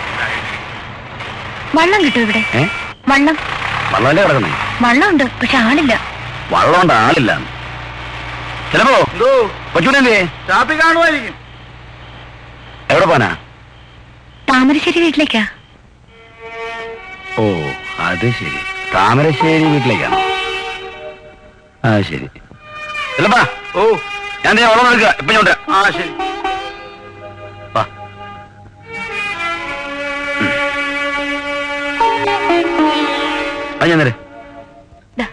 വള്ളം കിട്ടും ഇവിടെ ഏ വള്ളം വള്ളമല്ലേ കിടക്കുന്നേ വള്ളം ഉണ്ട് പക്ഷെ ആളില്ല വള്ളം കൊണ്ട് ആളില്ല ചിലപ്പോ കൊച്ചുകൂടെ എന്തേ ഷാപ്പി കാണുമായിരിക്കും എവിടെ പോനാ താമരശ്ശേരി വീട്ടിലേക്കാ ഓ അത് ശരി താമരശ്ശേരി വീട്ടിലേക്കാണോ ആ ശരി ചിലപ്പാ ഓ ഞാൻ ദേ വള്ളം എടുക്കുക ഇപ്പൊ ഞാൻ ആ ശരി വാ അത് ഞാൻ തരേ ദാ.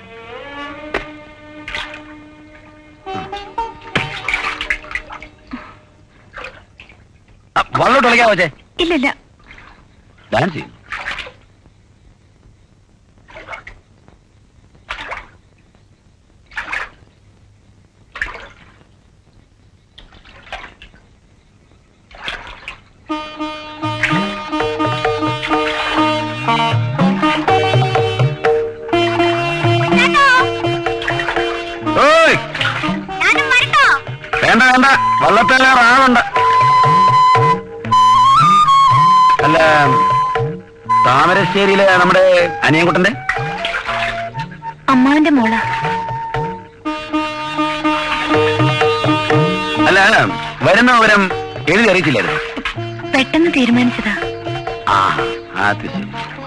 വള്ളോട്ട് കളിക്കാൻ വെച്ചേ ഇല്ലില്ല ഡാൻസ് ചെയ്യും ഓയ് വേണ്ട വേണ്ട വള്ളത്തേലേറെ ആളുണ്ട് അല്ല താമരശ്ശേരിയിലെ നമ്മുടെ അനിയൻകുട്ടന്റെ അമ്മാവിന്റെ മോള അല്ല വരുന്ന വിവരം എഴുതി അറിയിച്ചില്ലായിരുന്നു പെട്ടെന്ന് തീരുമാനിച്ചതാ ആ അത് ശരി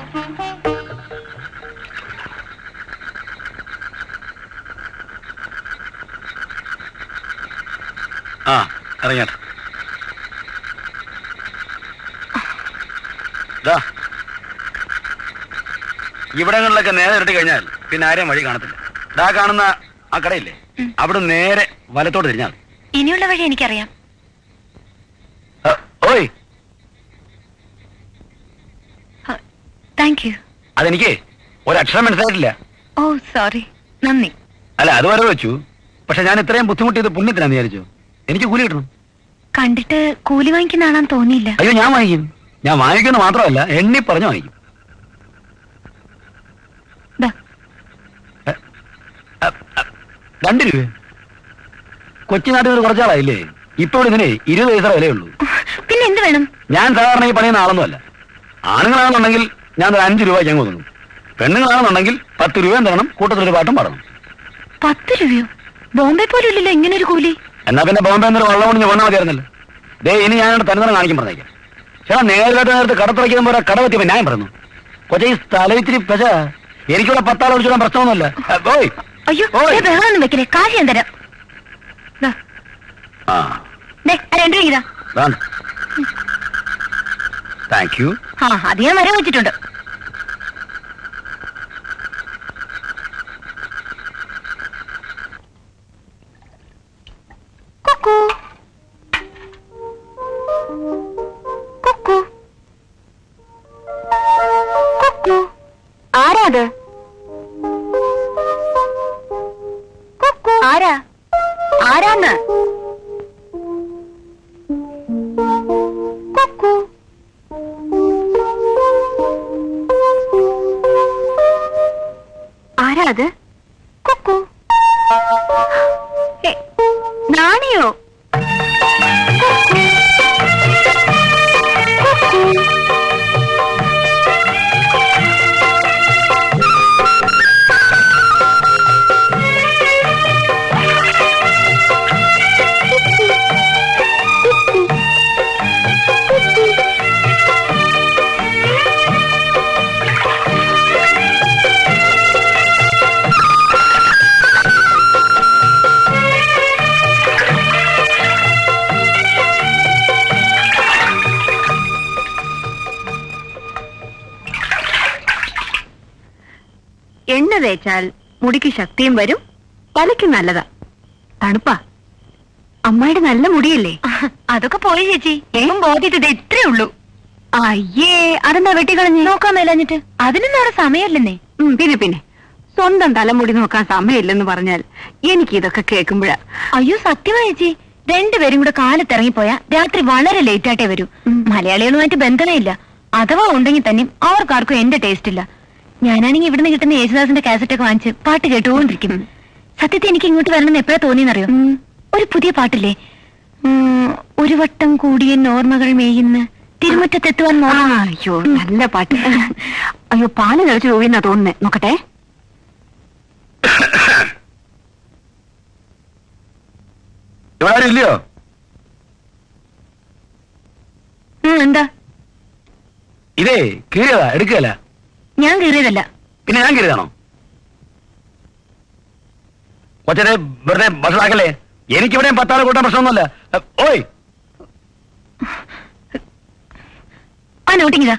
ആ ഇറങ്ങട്ടെ ദാ. ഇവിടങ്ങളിലൊക്കെ നേരെ ഇരട്ടി കഴിഞ്ഞാൽ പിന്നെ ആരെയും വഴി കാണത്തില്ല ദാ കാണുന്ന ആ കടയില്ലേ ഉം. അവിടെ നേരെ വലത്തോട്ട് തിരിഞ്ഞാൽ മതി. ഇനിയുള്ള വഴി എനിക്കറിയാം ആ, ഓയ് താങ്ക് യു അതെനിക്ക് ഒരക്ഷരം മനസ്സിലായിട്ടില്ല ഓ സോറി നന്ദി അല്ല അത് വരെ വെച്ചു പക്ഷെ ഞാൻ ഇത്രയും ബുദ്ധിമുട്ടിയത് പുണ്യത്തിനാന്ന് വിചാരിച്ചു എനിക്ക് കൂലി കിട്ടണം കണ്ടിട്ട് കൂലി വാങ്ങിക്കുന്ന ആളാന്ന് തോന്നിയില്ല അയ്യോ ഞാൻ വാങ്ങിക്കും ഞാൻ വാങ്ങിക്കുന്ന മാത്രമല്ല എണ്ണി പറഞ്ഞു വാങ്ങിക്കും ദാ, അ, അ, രണ്ട് രൂപ കൊച്ചിനാട്ടിൽ കുറച്ചാളായില്ലേ ഇപ്പൊ ഇവിടെ ഇതിനെ ഇരുപത് പൈസ വിലയുള്ളൂ പിന്നെ എന്ത് വേണം ഞാൻ സാധാരണ ഈ പണിയുന്ന ആളൊന്നുമല്ല ആണുങ്ങളാണെന്നുണ്ടെങ്കിൽ ഞാൻ ഒരു അഞ്ച് രൂപ ഞാൻ കൊടുക്കും പെണ്ണുങ്ങളാണെന്നുണ്ടെങ്കിൽ പത്ത് രൂപയും തരണം കൂട്ടത്തിലൊരു പാട്ടും പാടണം പത്ത് രൂപയോ ബോംബെ പോലും ഇല്ലല്ലോ ഇങ്ങനെ ഒരു കൂലി എന്നാ പിന്നെ ബോംബെ എന്നൊരു വള്ളം കൊണ്ട് വന്നാൽ മതിയായിരുന്നല്ലോ ദേ ഇനി ഞാനോട് തന്നെ തന്നെ കാണിക്കും പറഞ്ഞേക്കാം ചേട്ടാ നേരിട്ട് നേരത്തെ കടത്തുറയ്ക്കുന്ന പോലെ കട പറ്റിയപ്പോ ഞാൻ പറഞ്ഞു കൊച്ചെ ഈ സ്ഥലം ഇത്തിരി പക്ഷേ എനിക്കിവിടെ പത്താൾ ഒഴിച്ചിടാൻ പ്രശ്നമൊന്നുമല്ല ആ, ഓയ് അയ്യോ ഓയ്. ദേ ബഹളമൊന്നും വെക്കലേ കാശ് ഞാൻ തരാം ദാ, ആ ദേ, ആ രണ്ട് രൂപ ഇതാ വേണ്ട താങ്ക് യു ആ അത് ഞാൻ വരെ വെച്ചിട്ടുണ്ട് കുക്കു. കുക്കു. കുക്കു. ആരാ അത് കുക്കു. ആരാ ആരാന്ന് കുക്കു ആരാ അത് കുക്കു ഏ, നാണിയോ കുക്കു. കുക്കു. എണ്ണ തേച്ചാൽ മുടിക്ക് ശക്തിയും വരും തലയ്ക്ക് നല്ലതാ തണുപ്പാ അമ്മയുടെ നല്ല മുടിയല്ലേ അതൊക്കെ പോയി ചേച്ചി ഏം ബോധ്യത ഇത്രേ ഉള്ളൂ അയ്യേ അതെന്താ വെട്ടിക്കളഞ്ഞ് നോക്കാൻ മേലഞ്ഞിട്ട് അതിനൊന്നും അവിടെ സമയമല്ലെന്നേ പിന്നെ പിന്നെ സ്വന്തം തലമുടി നോക്കാൻ സമയമില്ലെന്ന് പറഞ്ഞാൽ എനിക്ക് ഇതൊക്കെ കേൾക്കുമ്പോഴാ അയ്യോ സത്യമാ ചേച്ചി രണ്ടുപേരും കൂടെ കാലത്തിറങ്ങിപ്പോയാ രാത്രി വളരെ ലേറ്റ് ആയിട്ടേ വരൂ മലയാളികളുമായിട്ട് ബന്ധമേ ഇല്ല അഥവാ ഉണ്ടെങ്കിൽ തന്നെ അവർക്കാർക്കും എന്റെ ടേസ്റ്റ് ഇല്ല ഞാനാണെങ്കിൽ ഇവിടുന്ന് കിട്ടുന്ന യേശുദാസിന്റെ കാസറ്റ് ഒക്കെ വാങ്ങിച്ച് പാട്ട് കേട്ടുകൊണ്ടിരിക്കും സത്യത്തിൽ എനിക്ക് ഇങ്ങോട്ട് വരണമെന്ന് എപ്പോഴാ തോന്നിയെന്നറിയോ ഒരു പുതിയ പാട്ടില്ലേ ഉം, ഒരു വട്ടം കൂടിയ ഓർമ്മകൾ മേയുന്ന തിരുമുറ്റത്തെത്തുവാൻ അയ്യോ നല്ല പാട്ട് അയ്യോ പാല് കഴിച്ചു പോയിന്നാ തോന്നുന്നേ നോക്കട്ടെ ഇവിടെ ആരും ഇല്ലയോ ഉം, എന്താ ഇതേ കീറിയതാ എടുക്കുകയല്ല ഞാൻ കീറിയതല്ല പിന്നെ ഞാൻ കീറിയതാണോ കൊച്ചനെ വെറുതെ ഭക്ഷണാക്കല്ലേ എനിക്കിവിടെയും പത്താറ് കൂട്ടാൻ പ്രശ്നമൊന്നുമല്ല എ, ഓയ് ആ നോട്ടിങ്ങിതാ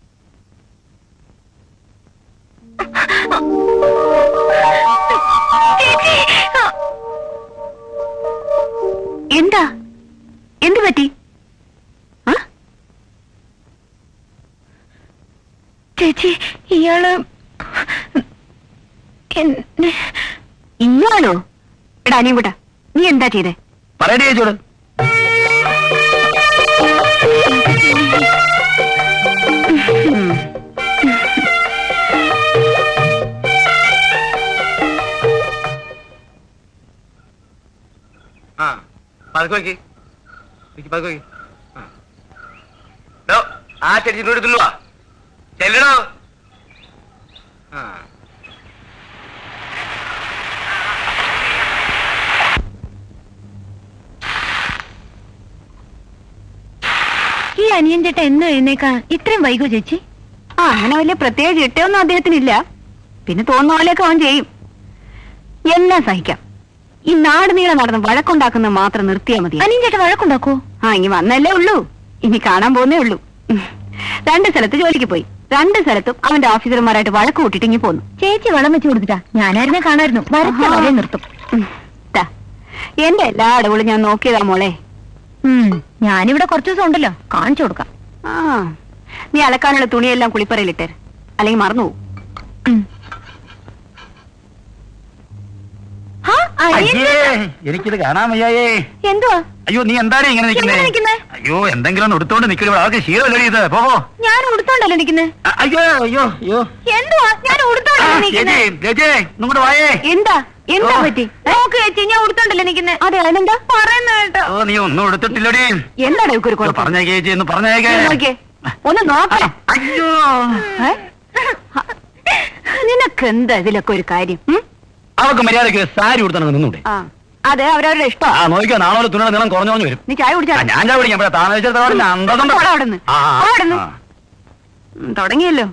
എന്താ എന്ത് പറ്റി ആ? ചേച്ചി ഇയാള് എന്നെ ഇയാളോ എടാ അനിയൻകുട്ട നീ എന്താ ചെയ്തേ പറയട്ടെ ചേച്ചോട് ആ പതുക്കെ വെക്ക് വെക്ക്, പതുക്കെ വെക്ക്. ആ. ഡോ, ആ ചെടിച്ചിട്ട് എടുത്തുള്ളൂ ചെല്ലണോ ആ ഈ അനിയൻ ചേട്ട എന്ന് എഴുന്നേക്കാ ഇത്രയും വൈകോ ചേച്ചി ആ അങ്ങനെ വലിയ പ്രത്യേക ചിട്ടയൊന്നും അദ്ദേഹത്തിനില്ല പിന്നെ തോന്നുന്ന പോലെയൊക്കെ അവൻ ചെയ്യും എല്ലാം സഹിക്കാം ഈ നാട് നീളെ നടന്ന് വഴക്കുണ്ടാക്കുന്നത് മാത്രം നിർത്തിയാ മതി അനിയൻ ചേട്ടൻ വഴക്കുണ്ടാക്കോ ആ ഇനി വന്നല്ലേ ഉള്ളൂ ഇനി കാണാൻ പോകുന്നേ ഉള്ളൂ ഉം. രണ്ട് സ്ഥലത്ത് ജോലിക്ക് പോയി രണ്ട് സ്ഥലത്തും അവന്റെ ഓഫീസർമാരായിട്ട് വഴക്ക് കൂട്ടിട്ട് ഇങ്ങി പോന്നു ചേച്ചി വളം വെച്ച് കൊടുത്തിട്ടാ ഞാനായിരുന്നെ കാണായിരുന്നു വരച്ച വരെ നിർത്തും ദാ, എന്റെ എല്ലാ അടവുകളും ഞാൻ നോക്കിയതാ മോളെ ഞാനിവിടെ കുറച്ചു ദിവസം ഉണ്ടല്ലോ കാണിച്ചു കൊടുക്കാം ആ നീ അലക്കാനുള്ള തുണിയെല്ലാം കുളിപ്പറയിലിട്ടേ അല്ലെങ്കിൽ മറന്നു പോകും അയ്യേ എനിക്കിത് കാണാൻ വയ്യായേ എന്തുവാ അയ്യോ നീ എന്താണ് ഇങ്ങനെ എങ്ങനെ നിൽക്കുന്നേ നിൽക്കുന്നെ? അയ്യോ എന്തെങ്കിലും ഒന്ന് എടുത്തോണ്ട് നിൽക്കരുത് അവർക്ക് ശീലമല്ലേ ഇത് പോ പോ. ഞാൻ ഉടുത്തോണ്ടല്ലോ നിൽക്കുന്നത് അ- അയ്യോ അയ്യോ അയ്യോ എന്തുവാ ഞാൻ ആ, ഉടുത്തോണ്ടല്ലോ ചേച്ചി നിൽക്കുന്നത് ചേച്ചി ഇങ്ങോട്ട് വായേ എന്താ എന്താ ഓ. പറ്റി നോക്ക് ചേച്ചി ഞാൻ ഉടുത്തോണ്ടല്ലോ നിൽക്കുന്നത് അതെ അതിനെന്താ പറയുന്ന കേട്ടോ ഓ നീ ഒന്നും എടുത്തിട്ടില്ലടി എന്താണ് ഇവക്കൊരു കുഴപ്പം പറഞ്ഞേക്ക് ചേച്ചി ഒന്ന് പറഞ്ഞേക്കേ ഇത് നോക്കിയേ ഒന്ന് നോക്കേ അയ്യോ നിനക്ക് എന്താ ഇതിലൊക്കെ ഒരു കാര്യം ഉം? അവർക്ക് മര്യാദക്ക് സാരി കൊടുത്തണങ്ങ് നിന്നൂടെ ആ അതെ അവരവരുടെ ഇഷ്ടം ആ നോക്കിയോ നാളെ തുണിയുടെ നീളം കുറഞ്ഞു കുറഞ്ഞു വരും നീ ചായ ആ, കുടിച്ചാ ഞാൻ ചായ പിടിക്കാം താമര വെച്ചാൽ അന്തതുണ്ട് പോടാ അവിടുന്ന്. ആ, ആ, പോ അവിടുന്ന്. ആ. ഉം, തുടങ്ങിയല്ലോ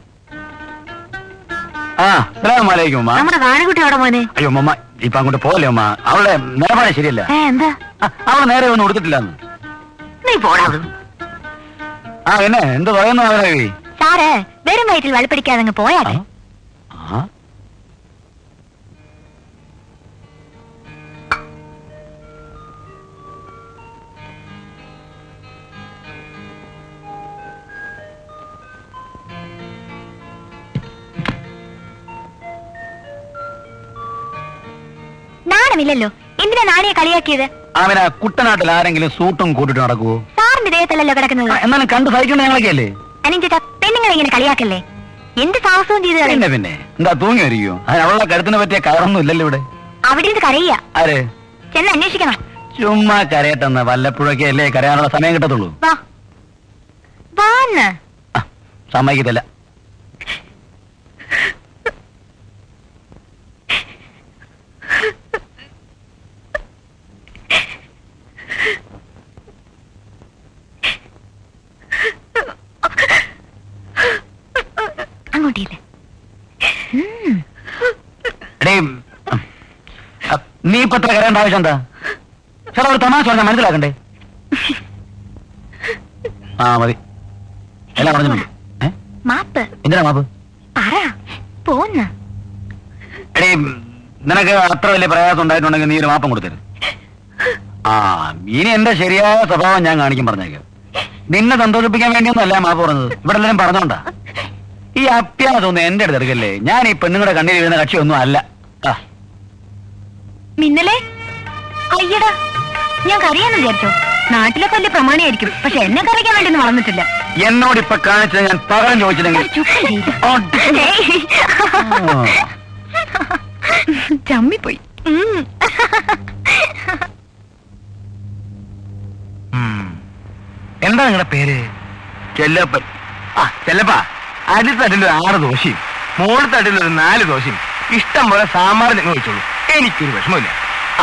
ആ അസ്സലാമലൈക്കും അമ്മ നമ്മുടെ കാണിക്കുട്ടി അവിടെ മോനെ അയ്യോ അമ്മ ഇപ്പൊ അങ്ങോട്ട് പോലെ അമ്മ അവളുടെ നിലപാട് ശരിയല്ല ഏ എന്താ ആ, അവൾ നേരെ ഒന്നും കൊടുത്തിട്ടില്ലെന്ന് നീ പോടാ അവിടുന്ന്. ആ എന്നെ എന്ത് പറയുന്നു അവരെ സാറ് വെറും വയറ്റിൽ വെളുപ്പിടിക്കാതെ അങ്ങ് പോയാട്ടെ ആ നാണമില്ലല്ലോ എന്തിനാ നാണിയെ കളിയാക്കിയത് അവനെ കുട്ടനാട്ടിൽ ആരെങ്കിലും സൂട്ടും കൂട്ടിട്ട് നടക്കുവോ സാറിന്റെ ദേഹത്തല്ലല്ലോ കിടക്കുന്നത് ആ, എന്നാലും കണ്ട് സഹിക്കേണ്ട ഞങ്ങളൊക്കെ അല്ലേ അനിഞ്ചേട്ടാ പെണ്ണുങ്ങളെ ഇങ്ങനെ കളിയാക്കല്ലേ എന്ത് സാഹസവും ചെയ്ത് കളയും പിന്നെ പിന്നെ എന്താ തൂങ്ങി വരികയോ അതിന് അവളുടെ കരുത്തിനെ പറ്റിയ കയറൊന്നും ഇല്ലല്ലോ ഇവിടെ അവിടെ നിന്ന് കരയ്യ ആര് ചെന്ന് അന്വേഷിക്കണം ചുമ്മാ കരയട്ടെന്ന് വല്ലപ്പോഴൊക്കെ അല്ലേ കരയാനുള്ള സമയം കിട്ടത്തുള്ളൂ വാ വാന്ന് ആ, സമ്മതിക്കത്തില്ല അങ്ങോട്ടില്ലേ എടീ ആ, നീ ഇപ്പൊ എത്ര കരയേണ്ട ആവശ്യം എന്താ ചേട്ടാ ഒരു തമാശ പറഞ്ഞാൽ മനസ്സിലാക്കണ്ടേ ആ മതി എല്ലാം പറഞ്ഞു മതി ഏ മാപ്പ് എന്തിനാ മാപ്പ് പറ പോന്ന് എടീ നിനക്ക് അത്ര വലിയ പ്രയാസം ഉണ്ടായിട്ടുണ്ടെങ്കിൽ നീ ഒരു മാപ്പം കൊടുത്തരുത് ആ ഇനി എന്റെ ശരിയായ സ്വഭാവം ഞാൻ കാണിക്കും പറഞ്ഞേക്കാം നിന്നെ സന്തോഷിപ്പിക്കാൻ വേണ്ടിയൊന്നും അല്ല മാപ്പ് പറഞ്ഞത് ഇവിടെ എല്ലാവരും പറഞ്ഞോണ്ടാ ഈ അപ്യാസൊന്നും എന്റെ അടുത്ത് എടുക്കല്ലേ ഞാൻ ഈ പെണ്ണുങ്ങളുടെ കണ്ണിൽ വീഴുന്ന കക്ഷിയൊന്നും അല്ല ആ മിന്നലേ അയ്യടാ ഞാൻ കരയാന്ന് വിചാരിച്ചോ നാട്ടിലൊക്കെ വലിയ പ്രമാണിയായിരിക്കും പക്ഷെ എന്നെ കറിക്കാൻ വേണ്ടി ഒന്നും വളർന്നിട്ടില്ല എന്നോട് ഇപ്പൊ കാണിച്ചത് ഞാൻ പകരം ചോദിച്ചില്ലെങ്കിൽ ചമ്മിപ്പോയി ഉം. എന്താ നിങ്ങളുടെ പേര് ചെല്ലപ്പൻ ആ ചെല്ലപ്പ അടി തട്ടിൽ ഒരു ആറ് ദോശയും മോള് തട്ടിൽ ഒരു നാല് ദോശയും ഇഷ്ടം പോലെ സാമ്പാർ നിങ്ങൾ വെച്ചോളൂ എനിക്കൊരു വിഷമമില്ല ആ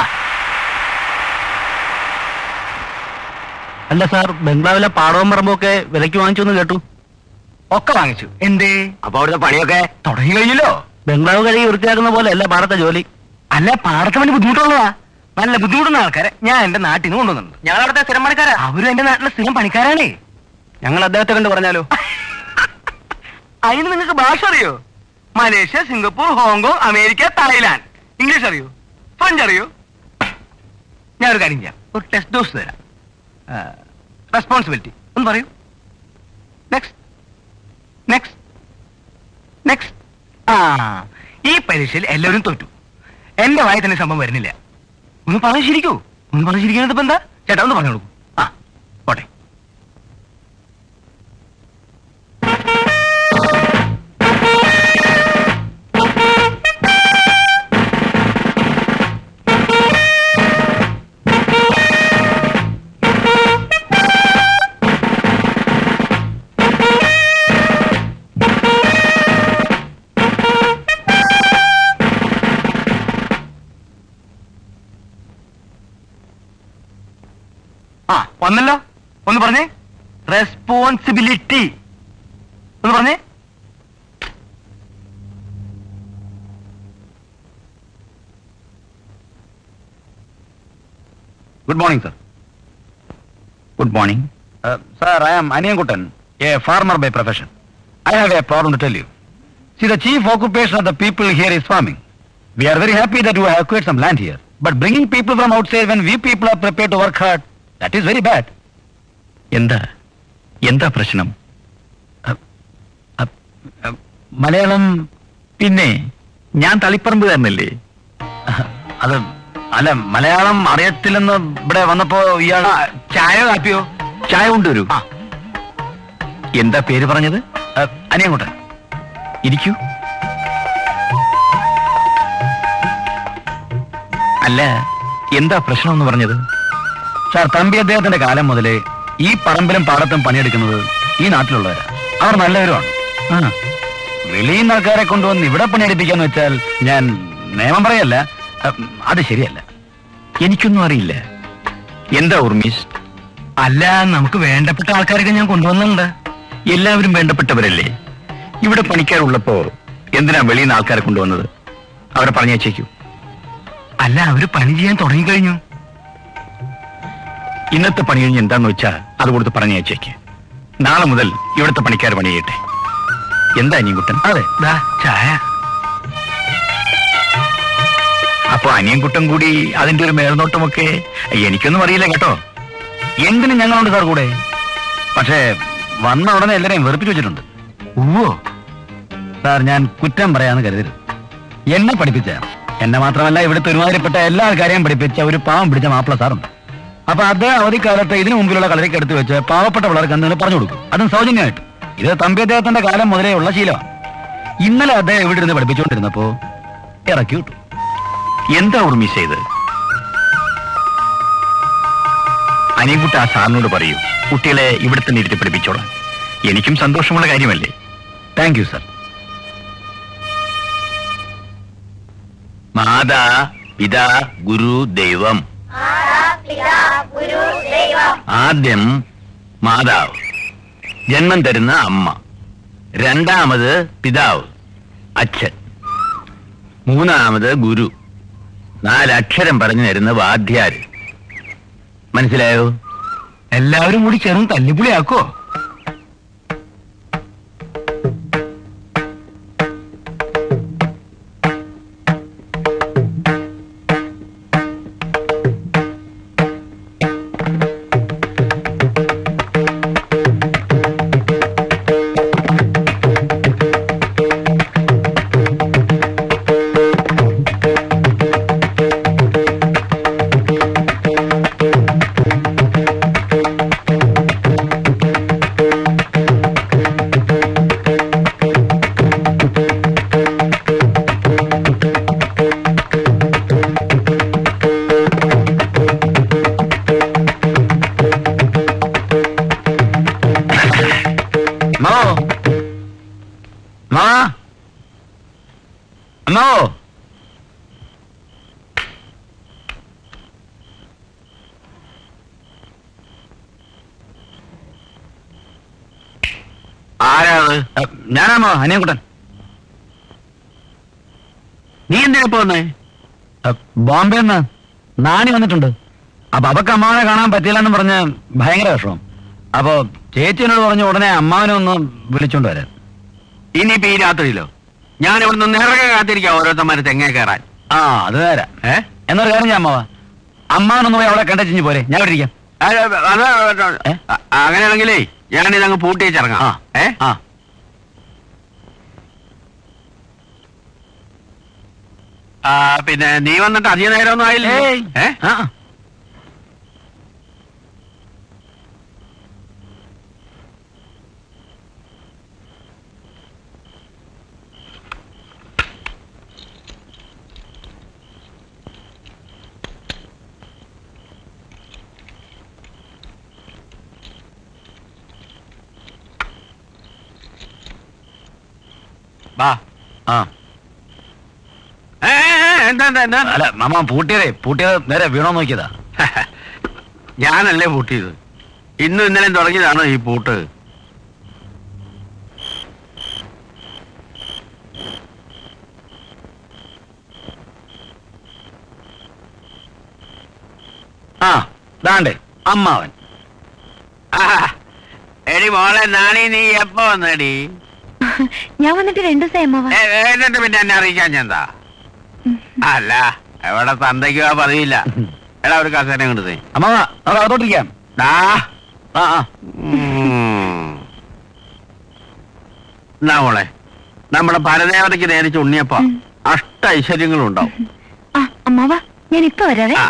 അല്ല സാർ ബംഗ്ലാവിലെ പാടവും പറമ്പൊക്കെ വിലയ്ക്ക് വാങ്ങിച്ചു എന്ന് കേട്ടു ഒക്കെ വാങ്ങിച്ചു എന്തേ അപ്പൊ അവിടുത്തെ പണിയൊക്കെ തുടങ്ങി കഴിഞ്ഞല്ലോ ബംഗ്ലാവ് കഴുകി വൃത്തിയാക്കുന്ന പോലെ അല്ല പാടത്തെ ജോലി അല്ല പാടത്ത് വേണ്ടി ബുദ്ധിമുട്ടുള്ളതാ നല്ല ബുദ്ധിമുട്ടുന്ന ആൾക്കാരെ ഞാൻ എന്റെ നാട്ടിൽ നിന്ന് കൊണ്ടുവന്നിട്ടുണ്ട് ഞങ്ങൾ അവിടുത്തെ സ്ഥിരം പണിക്കാരാ അവരും എന്റെ നാട്ടിലെ സ്ഥിരം പണിക്കാരാണേ ഞങ്ങൾ അദ്ദേഹത്തെ കണ്ട് പറഞ്ഞാലോ അതിന് നിങ്ങൾക്ക് ഭാഷ അറിയോ Malaysia Singapore Hong Kong America Thailand English അറിയോ ഫ്രഞ്ച് അറിയോ ഞാൻ ഒരു കാര്യം ചെയ്യാം ഒരു ടെസ്റ്റ് ഡോസ് തരാം റെസ്പോൺസിബിലിറ്റി ഒന്ന് പറയൂ നെക്സ്റ്റ് നെക്സ്റ്റ് നെക്സ്റ്റ് ആ ഈ പരീക്ഷയിൽ എല്ലാവരും തോറ്റു എന്റെ വായി തന്നെ സംഭവം വരുന്നില്ല ഒന്ന് പറഞ്ഞു ശരിക്കൂ ഒന്ന് പറഞ്ഞു ശരിക്കുന്നത് ഇപ്പൊ എന്താ ചേട്ടാ ഒന്ന് പറഞ്ഞു കൊടുക്കൂ ആ പോട്ടെ ആ വന്നല്ലോ ഒന്ന് പറഞ്ഞേ റെസ്പോൺസിബിലിറ്റി ഒന്ന് പറഞ്ഞേ good morning sir good morning sir I am Aniyankuttan a farmer by profession I have a problem to tell you see the chief occupation of the people here is farming We are very happy that you have acquired some land here. But bringing people from outside when we people are prepared to work hard, that is very bad. എന്താ എന്താ പ്രശ്നം മലയാളം പിന്നെ ഞാൻ തളിപ്പറമ്പുകാരനല്ലേ അത് അല്ല മലയാളം അറിയത്തില്ലെന്ന് ഇവിടെ വന്നപ്പോ ഇയാൾ ചായ കാപ്പിയോ ചായ കൊണ്ടുവരൂ എന്താ പേര് പറഞ്ഞത് അനിയങ്ങോട്ടെ ഇരിക്കൂ അല്ല എന്താ പ്രശ്നം എന്ന് പറഞ്ഞത് സാർ തമ്പി അദ്ദേഹത്തിന്റെ കാലം മുതലേ ഈ പറമ്പിലും പാടത്തും പണിയെടുക്കുന്നത് ഈ നാട്ടിലുള്ളവരാ അവർ നല്ലവരുമാണ് ആ വെളിയിൽ നിന്ന് ആൾക്കാരെ കൊണ്ടുവന്ന് ഇവിടെ പണിയെടുപ്പിക്കാന്ന് വെച്ചാൽ ഞാൻ നിയമം പറയല്ല അഹ്, അത് ശരിയല്ല എനിക്കൊന്നും അറിയില്ല എന്താ ഉർമീസ് അല്ല നമുക്ക് വേണ്ടപ്പെട്ട ആൾക്കാരൊക്കെ ഞാൻ കൊണ്ടുവന്നുണ്ട് എല്ലാവരും വേണ്ടപ്പെട്ടവരല്ലേ ഇവിടെ പണിക്കാരുള്ളപ്പോ എന്തിനാ വെളിയിൽ നിന്ന് ആൾക്കാരെ കൊണ്ടുവന്നത് അവരെ പറഞ്ഞേച്ചേക്കൂ അല്ല അവര് പണി ചെയ്യാൻ തുടങ്ങിക്കഴിഞ്ഞു ഇന്നത്തെ പണി കഴിഞ്ഞ് എന്താന്ന് വെച്ചാ അത് കൊടുത്ത് പറഞ്ഞേച്ചേക്ക് നാളെ മുതൽ ഇവിടുത്തെ പണിക്കാർ പണി ചെയ്യട്ടെ എന്താ അനിയൻകുട്ടൻ അതെ ചായ അപ്പൊ അനിയൻകുട്ടൻ കൂടി അതിന്റെ ഒരു മേൽനോട്ടമൊക്കെ എനിക്കൊന്നും അറിയില്ല കേട്ടോ എന്തിനും ഞങ്ങളുണ്ട് സാർ കൂടെ പക്ഷേ വന്ന ഉടനെ എല്ലാരെയും വെറുപ്പിച്ചു വെച്ചിട്ടുണ്ട് ഓ സാർ ഞാൻ കുറ്റം പറയാന്ന് കരുതരുത് എന്നെ പഠിപ്പിച്ച എന്നെ മാത്രമല്ല ഇവിടുത്തെ ഒരുമാതിരിപ്പെട്ട എല്ലാ ആൾക്കാരെയും പഠിപ്പിച്ച ഒരു പാവം പിടിച്ച മാപ്പിള സാറുണ്ട് അപ്പൊ അദ്ദേഹം അവധിക്കാലത്ത് ഇതിനു മുമ്പിലുള്ള കളരിക്ക് എടുത്തു വെച്ച് പാവപ്പെട്ട പിള്ളേർക്ക് എന്തെങ്കിലും പറഞ്ഞു കൊടുക്കും അതും സൗജന്യമായിട്ട് ഇത് തമ്പി അദ്ദേഹത്തിന്റെ കാലം മുതലേ ഉള്ള ശീലമാണ് ഇന്നലെ അദ്ദേഹം ഇവിടെ ഇരുന്ന് പഠിപ്പിച്ചുകൊണ്ടിരുന്നപ്പോ ഇറക്കി വിട്ടു എന്താ ഉർമിസ് ചെയ്ത് അനിയൻകുട്ട ആ സാറിനോട് പറയൂ കുട്ടികളെ ഇവിടെ തന്നെ ഇരുത്തി പഠിപ്പിച്ചോളാം എനിക്കും സന്തോഷമുള്ള കാര്യമല്ലേ താങ്ക് യു സർ മാതാ പിതാ ഗുരു ദൈവം ആദ്യം മാതാവ് ജന്മം തരുന്ന അമ്മ രണ്ടാമത് പിതാവ് അച്ഛൻ മൂന്നാമത് ഗുരു നാലക്ഷരം പറഞ്ഞു തരുന്ന വാദ്യാര് മനസ്സിലായോ എല്ലാവരും കൂടി ചേർന്ന് തല്ലിപ്പുളിയാക്കോ അമ്മാവോ ആരാണ് ഞാനാമോ അനിയൻകുട്ടൻ നീ എന്തിനാ പോന്നേ ബോംബെ നിന്ന് നാണി വന്നിട്ടുണ്ട് അപ്പൊ അവക്ക് അമ്മാവനെ കാണാൻ പറ്റിയില്ലെന്ന് പറഞ്ഞ് ഭയങ്കര വിഷമം അപ്പൊ ചേച്ചിനോട് പറഞ്ഞു ഉടനെ അമ്മാവനെ ഒന്ന് വിളിച്ചോണ്ട് വരാൻ ഇനിയിപ്പോ ഈ രാത്രിയിലോ ഞാൻ ഇവിടെ നിന്ന് ഇറങ്ങാൻ കാത്തിരിക്കാം ഓരോരുത്തന്മാര് തെങ്ങേ കയറാൻ ആ അത് നേരാ ഏ എന്നൊരു കാര്യം ഞാൻ അമ്മാവ അമ്മാവനൊന്ന് പോയി അവളെ കണ്ടു പോരെ ഞാൻ ഇവിടെ ഇരിക്കാം അത് അത് ഏ? അ- അങ്ങനെയാണെങ്കിലേ ഞാനിതങ്ങ് പൂട്ടിയിച്ചിറങ്ങാം ആ ഏ ആ ആ, പിന്നെ നീ വന്നിട്ട് അധിക നേരമൊന്നും ആയില്ലേ ഏയ്. ഏ ആ വാ ആ ഏ, ഏ, ഏ, എന്താ എന്താ എന്താ അല്ല മാമ പൂട്ടിയതേ പൂട്ടിയത് നേരെ വീണോ നോക്കിയതാ ഞാനല്ലേ പൂട്ടിയത് ഇന്നും ഇന്നലെയും തുടങ്ങിയതാണോ ഈ പൂട്ട് ആ ദാണ്ടേ അമ്മാവൻ ആ, എടി മോളെ നാളെ നീ എപ്പോ വന്നടി ഞാൻ വന്നിട്ട് രണ്ടു ദിവസമായി അമ്മാവ ഏ, ഏ, എന്നിട്ട് പിന്നെ എന്നെ അറിയിക്കാൻ ഞാൻ എന്താ അല്ല എവിടെ തന്തയ്ക്കോ പറയില്ല എടാ ഒരു കസേര കൊണ്ടു അമ്മാവ നമുക്ക് അകത്തോട്ടിരിക്കാം ഡാ ആ ആ ഉം. എന്നാ മോളെ നമ്മുടെ പരദേവതയ്ക്ക് നേരിച്ച് ഉണ്ണിയപ്പ അഷ്ട ഐശ്വര്യങ്ങളും ഉണ്ടാവും ആ അമ്മാവ ഞാൻ ഇപ്പൊ വരാവേ ആ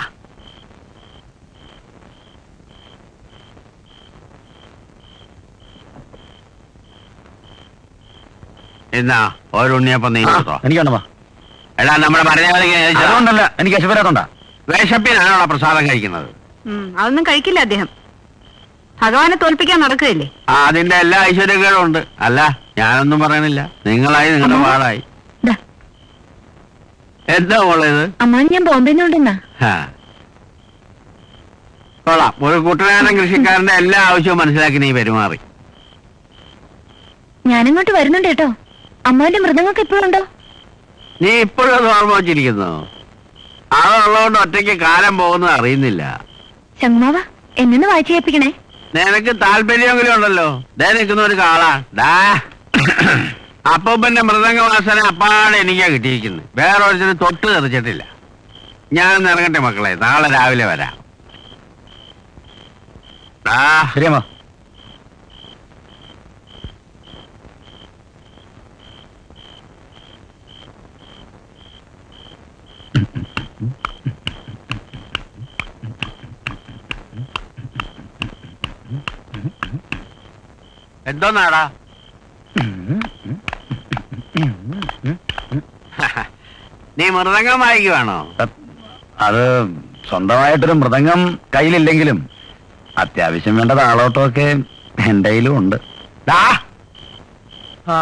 എന്നാ ഒരു ഉണ്ണിയപ്പം നീ കൊടുത്തോ എനിക്ക് വേണ്ടപ്പാ എടാ നമ്മുടെ പരദേവതയ്ക്ക് നേരിച്ച അതുകൊണ്ടല്ല എനിക്ക് അശുഭരാത്തോണ്ടാ വിശപ്പിനാണോ പ്രസാദം കഴിക്കുന്നത് അതൊന്നും കഴിക്കില്ല അദ്ദേഹം ഭഗവാനെ തോൽപ്പിക്കാൻ നടക്കുകയല്ലേ ആ, അതിന്റെ എല്ലാ ഐശ്വര്യങ്ങളും ഉണ്ട് അല്ല ഞാനൊന്നും പറയണില്ല നിങ്ങളായി നിങ്ങളുടെ പാടായി ദാ, എന്താ മോളെ ഇത് അമ്മാവൻ ഞാൻ ബോംബെന്ന് കൊണ്ടുവന്നാ ആ. കൊള്ളാം ഒരു കുട്ടനാടൻ കൃഷിക്കാരന്റെ എല്ലാ ആവശ്യവും മനസ്സിലാക്കി നീ പെരുമാറി ഞാനിങ്ങോട്ട് വരുന്നുണ്ട് കേട്ടോ അമ്മാവന്റെ മൃദംഗമൊക്കെ ഇപ്പോഴുണ്ടോ നീ ഇപ്പോഴും അത് ഓർമ്മ വച്ചിരിക്കുന്നു അതുള്ളതുകൊണ്ട് ഒറ്റയ്ക്ക് കാലം പോകുന്നത് അറിയുന്നില്ല ചങ്ങമാവ എന്നൊന്ന് വായിച്ചു കേൾപ്പിക്കണേ നിനക്ക് താല്പര്യമെങ്കിലും ഉണ്ടല്ലോ ദേ നിൽക്കുന്ന ഒരു കാളാ ഡാ അപ്പൂപ്പന്റെ മൃദംഗ വാസന അപ്പാടെ എനിക്കാ കിട്ടിയിരിക്കുന്നത് വേറെ ഒരുത്തിന് തൊട്ട് തെറിച്ചിട്ടില്ല ഞാൻ ഇറങ്ങട്ടെ മക്കളെ നാളെ രാവിലെ വരാം ഡാ ശരിയമ്മ എന്തോന്നാടാ നീ മൃദംഗം വായിക്കുവാണോ അത് സ്വന്തമായിട്ടൊരു മൃദംഗം കയ്യിലില്ലെങ്കിലും അത്യാവശ്യം വേണ്ട താളോട്ടമൊക്കെ എന്റെ കയ്യിലും ഉണ്ട് ഡാ ആ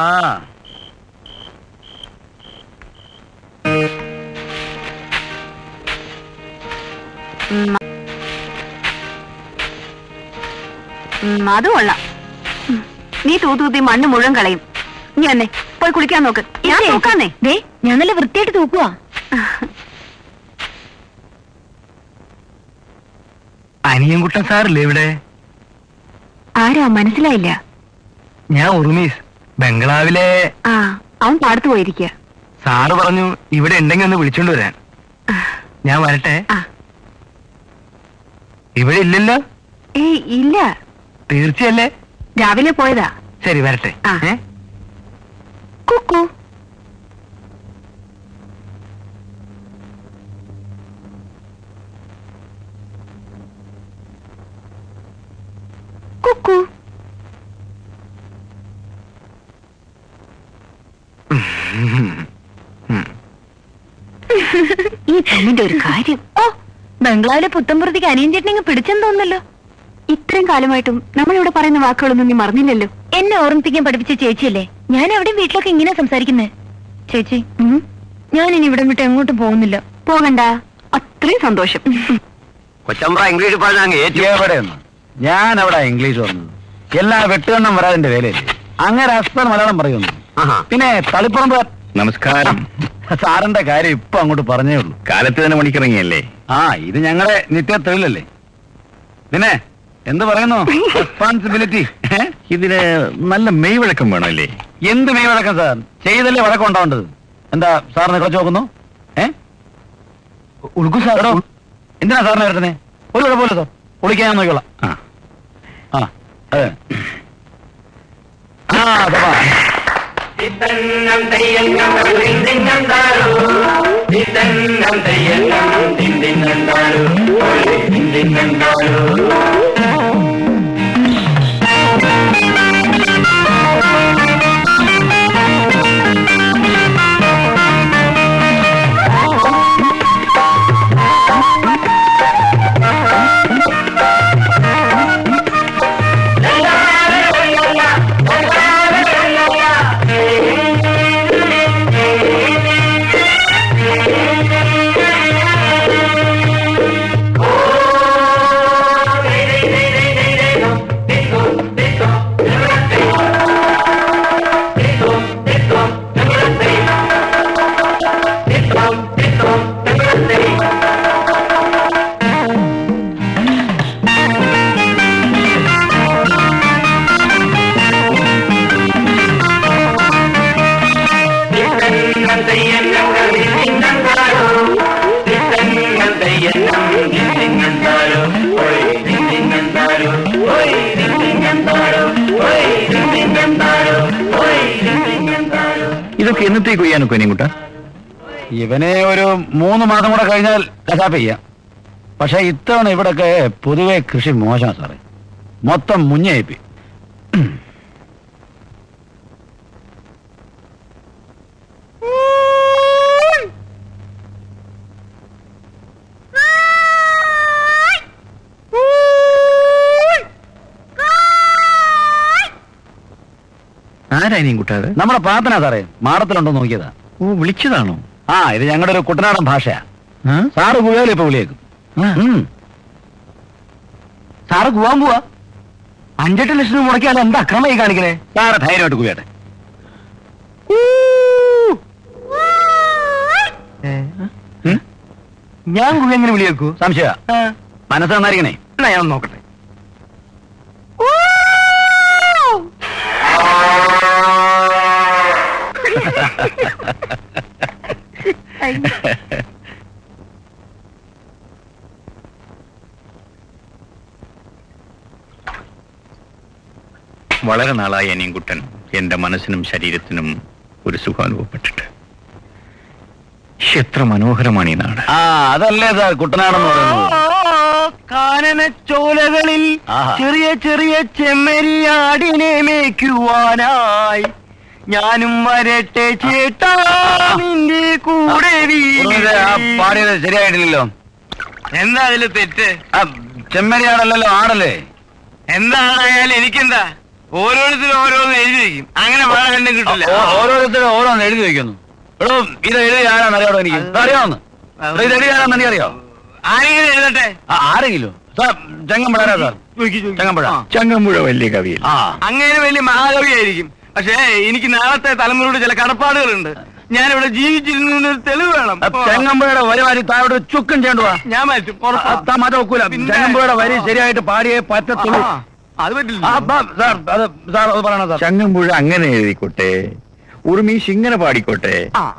അത് കൊള്ളാം ഉം. നീ തൂത്തൂത്തി മണ്ണ് മുഴുവൻ കളയും നീ എന്നെ പോയി കുളിക്കാൻ നോക്ക് ഞാൻ ഇല്ലേ? നോക്കാന്നേ ദേ ഞാൻ നല്ല വൃത്തിയായിട്ട് തൂക്കുവാ അനിയൻകുട്ടൻ സാറില്ലേ ഇവിടെ ആരാ മനസ്സിലായില്ല ഞാൻ ഉറുമീസ് ബംഗ്ലാവിലെ ആ അവൻ പാടത്ത് പോയിരിക്കുക സാറ് പറഞ്ഞു ഇവിടെ ഉണ്ടെങ്കിൽ ഒന്ന് വിളിച്ചോണ്ട് വരാൻ ഞാൻ വരട്ടെ ആ. ഇവിടെ ഇല്ലല്ലോ ഏയ് ഇല്ല തീർച്ചയല്ലേ രാവിലെ പോയതാ ശരി വരട്ടെ ആ. ഏ? കുക്കു കുക്കു ഈ പെണ്ണിന്റെ ഒരു കാര്യം ഓ ബംഗ്ലാവിലെ പുത്തമ്പുറത്തേക്ക് അനിയൻ ചേട്ടനെ പിടിച്ചെന്ന് തോന്നല്ലോ ഇത്രയും കാലമായിട്ടും നമ്മളിവിടെ പറയുന്ന വാക്കുകളൊന്നും നീ മറന്നില്ലല്ലോ എന്നെ ഓർമ്മിപ്പിക്കാൻ പഠിപ്പിച്ച ചേച്ചിയല്ലേ ഞാൻ അവിടെ വീട്ടിലൊക്കെ ഇങ്ങനെ സംസാരിക്കുന്നേ ചേച്ചി ഉം, ഞാൻ ഇനി ഇവിടം വിട്ട് എങ്ങോട്ടും പോകുന്നില്ല പോകണ്ട അത്രയും സന്തോഷം കൊച്ചമ്പ്ര ഇംഗ്ലീഷ് പറഞ്ഞാൽ ഏറ്റു എവിടെയൊന്നും ഞാൻ അവിടെ ഇംഗ്ലീഷ് വന്നത് എല്ലാ വെട്ടുകണ്ണം വരാതിന്റെ വേലയില്ലേ അങ്ങനെ അസ്പൻ മലയാളം പറയുന്നു ആഹാ. പിന്നെ തളിപ്പറമ്പ് നമസ്കാരം സാറിന്റെ കാര്യം ഇപ്പൊ അങ്ങോട്ട് പറഞ്ഞേ ഉള്ളൂ കാലത്ത് തന്നെ പണിക്കിറങ്ങിയല്ലേ ആ ഇത് ഞങ്ങളെ നിത്യ തൊഴിലല്ലേ പിന്നെ എന്ത് പറയുന്നു റെസ്പോൺസിബിലിറ്റി ഇതിന് നല്ല മെയ് വഴക്കം വേണമല്ലേ എന്ത് മെയ് വഴക്കം സാർ ചെയ്തല്ലേ വഴക്കം ഉണ്ടാവേണ്ടത് എന്താ സാറിനെ കളിച്ചു നോക്കുന്നു ഏ ഉൾക്കു സാർ എടോ, എന്തിനാ സാറിനെ വരട്ടുന്നേ ഒരു കുഴപ്പമില്ല സാർ ഒളിക്കാൻ ഞാൻ നോക്കിക്കോളാം ആ ആ അതെ ആ അതാ ഇതൊക്കെ എന്നത്തേക്ക് കൊയ്യാനൊക്കെ ഇനിയും ഇവനെ ഒരു മൂന്ന് മാസം കൂടെ കഴിഞ്ഞാൽ കശാപ്പ് ചെയ്യാം പക്ഷെ ഇത്തവണ ഇവിടൊക്കെ പൊതുവെ കൃഷി മോശമാണ് സാറേ മൊത്തം മുഞ്ഞയിപ്പി ആരാ ഇനിയും കുട്ടാത് നമ്മുടെ പ്രാർത്ഥന സാറേ മാടത്തിലുണ്ടോ നോക്കിയതാ ഓ വിളിച്ചതാണോ ആ ഇത് ഞങ്ങളുടെ ഒരു കുട്ടനാടൻ ഭാഷയാ ആ? സാറ് പോയാലും ഇപ്പൊ വിളിയേക്കും ആ. ഉം. സാറ് പോവാൻ പോവാ അഞ്ചെട്ട് ലക്ഷം രൂപ മുടക്കിയാൽ എന്താ അക്രമമായി കാണിക്കണേ സാറ് ധൈര്യമായിട്ട് കുവിയാട്ടെ ഉം? ഞാൻ കുവി എങ്ങനെ വിളിയേക്കൂ സംശയ മനസ്സ് നന്നായിരിക്കണേ ഞാൻ നോക്കട്ടെ വളരെ നാളായി അനിയൻകുട്ടൻ എന്റെ മനസ്സിനും ശരീരത്തിനും ഒരു സുഖം അനുഭവപ്പെട്ടിട്ട് എത്ര മനോഹരമാണ് ഈ നാട് ആ അതല്ലേ സാർ കുട്ടനാടെന്ന് പറയുന്നത് കാനനച്ചോലകളിൽ ആഹാ. ചെറിയ ചെറിയ ചെമ്മരിയാടിനെ മേയ്ക്കുവാനായി ഞാനും വരട്ടെ ചേട്ടാ നിന്റെ കൂടെ ഉറുമിതെ, ആ വീട്ടിൽ. പാടിയത് ശരിയായിട്ടില്ലല്ലോ എന്താ അതില് തെറ്റ് ആ ചെമ്മരിയാടല്ലോ ആടല്ലേ എന്താണായാലും എനിക്കെന്താ ഓരോരുത്തരും ഓരോന്ന് എഴുതി വെക്കും അങ്ങനെ പാടാൻ കിട്ടില്ല ഓ- ഓരോരുത്തരും ഓരോന്ന് എഴുതി വെക്കുന്നു എടോ ഇത് എഴുതി ആരാന്ന് അറിയാടോ എനിക്ക് ഇത് അറിയാവുന്ന എടോ, ഇത് എഴുതി ആരാന്ന് എനിക്കറിയോ ആരെങ്കിലും എഴുതട്ടെ ആ, ആരെങ്കിലും സാർ ചെങ്ങമ്പഴ ആരാ സാർ ചെങ്ങമ്പഴ ചങ്ങമ്പുഴ വലിയ കവിയൽ ആ അങ്ങനെ വലിയ മഹാകവിയായിരിക്കും പക്ഷേ എനിക്ക് നാളത്തെ തലമുറയുടെ ചില കടപ്പാടുകളുണ്ട് ഞാനിവിടെ ജീവിച്ചിരുന്ന തെളിവ് വേണം ആ ചെങ്ങമ്പഴയുടെ വരി വാരി താഴോട്ട് ചുക്കും ചെയ്യണ്ടുവാ ഞാൻ മാറ്റും ഉറപ്പാ. മാറ്റം ഒക്കൂല പിന്നെ- ചെങ്ങമ്പഴയുടെ വരി ശരിയായിട്ട് പാടിയേ പറ്റത്തുള്ളൂ ആ, അത് പറ്റില്ല ആ, ബാ, സാർ അത് സാർ അത് പറയണം സാർ ചങ്ങമ്പുഴ അങ്ങനെ എഴുതിക്കോട്ടെ ഉറുമീഷ് ഇങ്ങനെ പാടിക്കോട്ടെ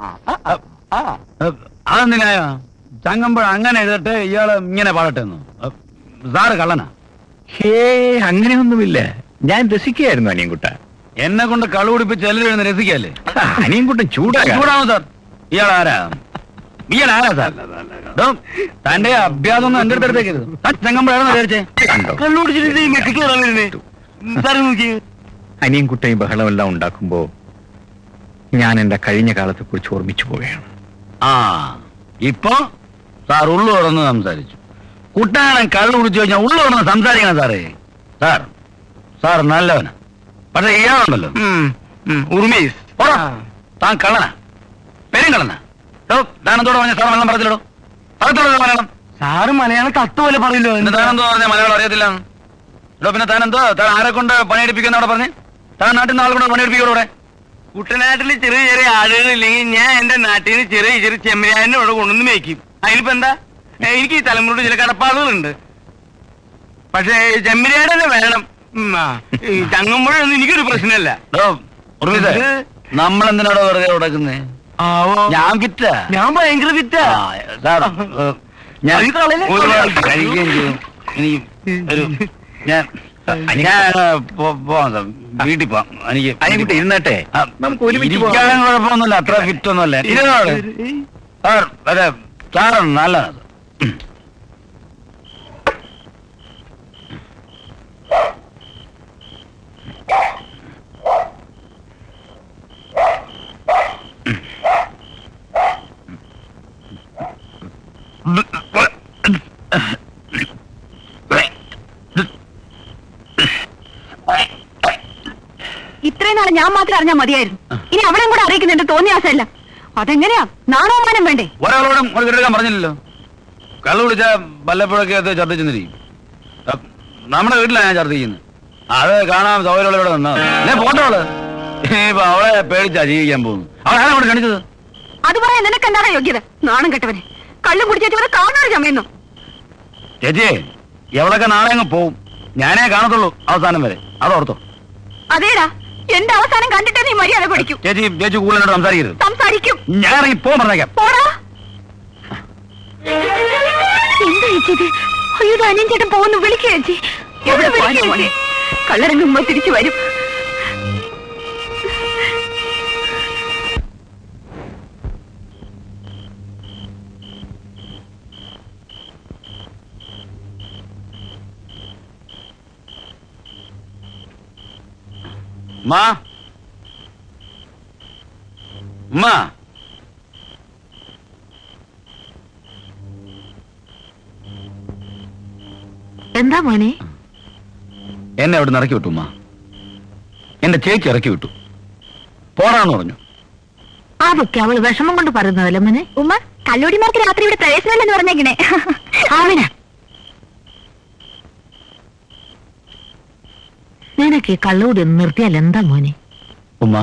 അതെന്തിനായ ചങ്ങമ്പഴ അങ്ങനെ എഴുതട്ടെ ഇയാള് ഇങ്ങനെ പാടട്ടെ എന്ന് സാറ് കള്ളനാ ഹേ അങ്ങനെയൊന്നുമില്ല ഞാൻ രസിക്കുകയായിരുന്നു അനിയൻകുട്ട എന്നെ കൊണ്ട് കളു കുടിപ്പിച്ച് എല്ലാവരും എഴുന്ന് രസിക്കല്ലേ അനിയൻകുട്ടൻ ചൂടാകാം ചൂടാണോ സാർ ഇയാൾ ആരാ ഇയാൾ ആരാ സാർ ഡോ, തന്റെ അഭ്യാസം ഒന്നും എന്റെ അടുത്ത് എടുത്തേക്കരുത് താൻ ചെങ്ങമ്പഴാണെന്ന് വിചാരിച്ചേ കണ്ടോ കള്ളുപിടിച്ചിട്ട് ഈ മെക്കിട്ട് തുടങ്ങുന്നേ സാറ് നോക്കി അനിയൻകുട്ട ഈ ബഹളമെല്ലാം ഉണ്ടാക്കുമ്പോ ഞാൻ എന്റെ കഴിഞ്ഞ കാലത്തെ കുറിച്ച് ഓർമ്മിച്ചു പോവുകയാണ് ആ ഇപ്പൊ സാർ ഉള്ളു തുറന്ന് സംസാരിച്ചു കുട്ടാണൻ കള്ളു കുടിച്ചു കഴിഞ്ഞാൽ ഉള്ളു തുറന്ന് സംസാരിക്കണം സാറേ സാർ സാർ നല്ലവനാ പക്ഷെ ഇയാളുണ്ടല്ലോ ഉറുമേസ് പോടാ. താൻ കള്ളനാ പെരും കള്ളനാ ഡോ താനെന്തോടെ പറഞ്ഞ സാർ മലയാളം പറഞ്ഞില്ലടോ പറയത്തുള്ളൂ മലയാളം സാറ് മലയാളം തത്വ പോലെ പറയല്ലോ പിന്നെ താനെന്തോ പറഞ്ഞ മലയാളം അറിയത്തില്ല ഡോ പിന്നെ താനെന്തോ താൻ ആരെ കൊണ്ട് പണിയെടുപ്പിക്കുന്ന അവിടെ പറഞ്ഞ് താൻ നാട്ടിൽ നിന്ന് ആളെ കൊണ്ട് പണിയെടുപ്പിക്കോ ഇവിടെ കുട്ടനാട്ടിൽ ചെറിയ ചെറിയ ആടുകളില്ലെങ്കിൽ ഞാൻ എന്റെ നാട്ടിൽ നിന്ന് ചെറിയ ചെറിയ ചെമ്മരാനെ ഇവിടെ കൊണ്ടുവന്ന് മേയ്ക്കും അതിനിപ്പോ എന്താ ഏ, എനിക്ക് ഈ തലമുറയുടെ ചില കടപ്പാടുകളുണ്ട് പക്ഷേ ചെമ്മരിയാട് തന്നെ വേണം ഉം, ആ. ഈ ചങ്ങമ്പുഴയൊന്നും എനിക്കൊരു പ്രശ്നമല്ല ഡോ ഉറുമിസേ നമ്മൾ എന്തിനാടോ വെറുതെ ഉടക്കുന്നേ ആവോ ഞാൻ വിറ്റാ ഞാൻ ഭയങ്കര വിറ്റാ ആ, സാർ, ഏ, ഞാൻ അത് കളയല്ലേ? ഒരുപാട് കഴിയുകയും ചെയ്യും എനിക്ക് ഒരു ഞാൻ ഞാൻ പോ- പോവാം സാർ വീട്ടിൽ പോവാം എനിക്ക് അനിയൻകുട്ടി ഇരുന്നട്ടെ ആ, നമുക്ക് ഒരുമിച്ച് പോവാം. ഇരിക്കാൻ കുഴപ്പമൊന്നുമില്ല അത്ര ഫിറ്റ് ഒന്നുമല്ല ഇരുന്നോട് സാർ അതെ സാറാണ് നല്ലത് ഇത്രയും നാളെ ഞാൻ മാത്രം അറിഞ്ഞാൽ മതിയായിരുന്നു ഇനി അവളെയും കൂടെ അറിയിക്കുന്നുണ്ട് തോന്നിയാസല്ല അതെങ്ങനെയാ നാണോമാനം വേണ്ടേ ഒരാളോടും ഒരു കിടക്കാൻ പറഞ്ഞില്ലല്ലോ കള്ളു വിളിച്ച വല്ലപ്പോഴൊക്കെ അത് ഛർദ്ദിച്ചെന്നിരിക്കും അ- നമ്മുടെ വീട്ടിലാണ് ഞാൻ ഛർദ്ദിക്കുന്നത് അത് കാണാൻ സൗകര്യമുള്ള ഇവിടെ നിന്നാ അല്ലേ പോട്ടെ അവള് ഇപ്പൊ അവളെ പേടിച്ചാ ജീവിക്കാൻ പോകുന്നു അവളാണ് അവിടെ കാണിച്ചത് അത് പറയാൻ നിനക്ക് എന്താണ് യോഗ്യത നാണം കെട്ടവനെ കള്ളും കുടിച്ചേച്ച് ഇവിടെ കാണാറ് ചമയുന്നു ചേച്ചിയെ എവളൊക്കെ നാളെ അങ്ങ് പോവും ഞാനേ കാണത്തുള്ളൂ അവസാനം വരെ അതോർത്തോ അതേടാ എന്റെ അവസാനം കണ്ടിട്ടേ നീ മര്യാദ പഠിക്കും ചേച്ചി ചേച്ചി കൂടുതലോട് സംസാരിക്കരുത് സംസാരിക്കും ഞാൻ ഇറങ്ങി പോകാൻ പറഞ്ഞേക്കാം പോടാ എന്താ ചേച്ചി ഇത് അയ്യോ ഇത് അനിയൻ ചേട്ടൻ പോകുന്നു വിളിക്കുക ചേച്ചി എവിടെ വിളിക്കുക കള്ളറങ്ങുമ്പോ തിരിച്ചു വരും മാ മാ എന്താ മോനെ എന്നെ അവിടെ ഇറക്കി വിട്ടു ഉമ്മ എന്റെ ചേച്ചി ഇറക്കി വിട്ടു പോടാന്ന് പറഞ്ഞു അതൊക്കെ അവള് വിഷമം കൊണ്ട് പറയുന്നതല്ലേ മോനെ ഉമ്മ കല്ലൂടിമാർക്ക് രാത്രി ഇവിടെ പ്രവേശനമല്ലെന്ന് പറഞ്ഞേക്കണേ അവനാ നിനക്ക് ഈ കള്ളുകൂടി ഒന്ന് നിർത്തിയാൽ എന്താ മോനെ ഉമ്മ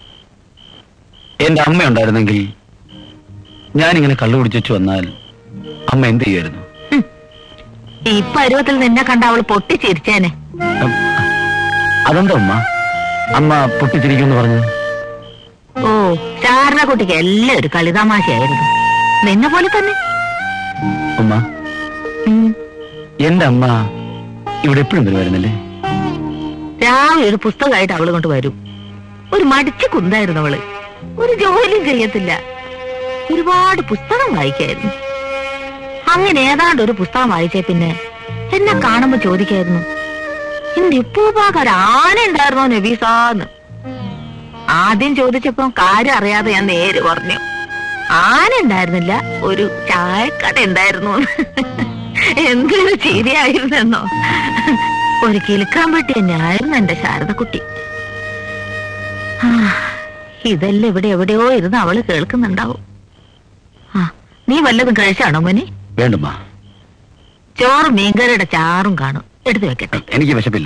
എന്റെ അമ്മ ഉണ്ടായിരുന്നെങ്കിൽ ഞാനിങ്ങനെ കള്ളു കുടിച്ചു വന്നാൽ അമ്മ എന്ത് ചെയ്യുമായിരുന്നു ഈ പരുവത്തിൽ നിന്നെ കണ്ട അവള് പൊട്ടിച്ചിരിച്ചേനെ ഉം, അതെന്താ ഉമ്മ അമ്മ പൊട്ടിച്ചിരിക്കുമെന്ന് പറഞ്ഞത് ഓ ശാരദ കുട്ടിക്ക് എല്ലാം ഒരു കളിതാമാശയായിരുന്നു നിന്നെ പോലെ തന്നെ ഉമ്മ ഉം. എന്റെ അമ്മ ഇവിടെ എപ്പോഴും വരുമായിരുന്നല്ലേ രാവിലെ ഒരു പുസ്തകമായിട്ട് അവള് കൊണ്ട് വരും ഒരു മടിച്ച കുന്തായിരുന്നു അവള് ഒരു ജോലിയും ചെയ്യത്തില്ല ഒരുപാട് പുസ്തകം വായിക്കായിരുന്നു അങ്ങനെ ഏതാണ്ട് ഒരു പുസ്തകം വായിച്ചേ പിന്നെ എന്നെ കാണുമ്പോ ചോദിക്കായിരുന്നു എന്റെ ഇപ്പൂപ്പാക്ക് ഒരു ആന ഉണ്ടായിരുന്നോ നബീസാന്ന് ആദ്യം ചോദിച്ചപ്പോ കാര്യം അറിയാതെ ഞാൻ നേര് പറഞ്ഞു ആന ഉണ്ടായിരുന്നില്ല ഒരു ചായക്കട ഉണ്ടായിരുന്നു എന്തൊരു ചിരിയായിരുന്നെന്നോ ഒരു കിലുക്കാൻ പറ്റിയ ഞായിരുന്നു എന്റെ ശാരദക്കുട്ടി ആ, ഇതെല്ലാം ഇവിടെ എവിടെയോ ഇരുന്ന് അവള് കേൾക്കുന്നുണ്ടാവും ആ നീ വല്ലതും കഴിച്ചാണോ മോനെ വേണ്ടുമ്മ ചോറും മീൻകറിയുടെ ചാറും കാണും എടുത്തു വെക്കട്ടെ എനിക്ക് വിശപ്പില്ല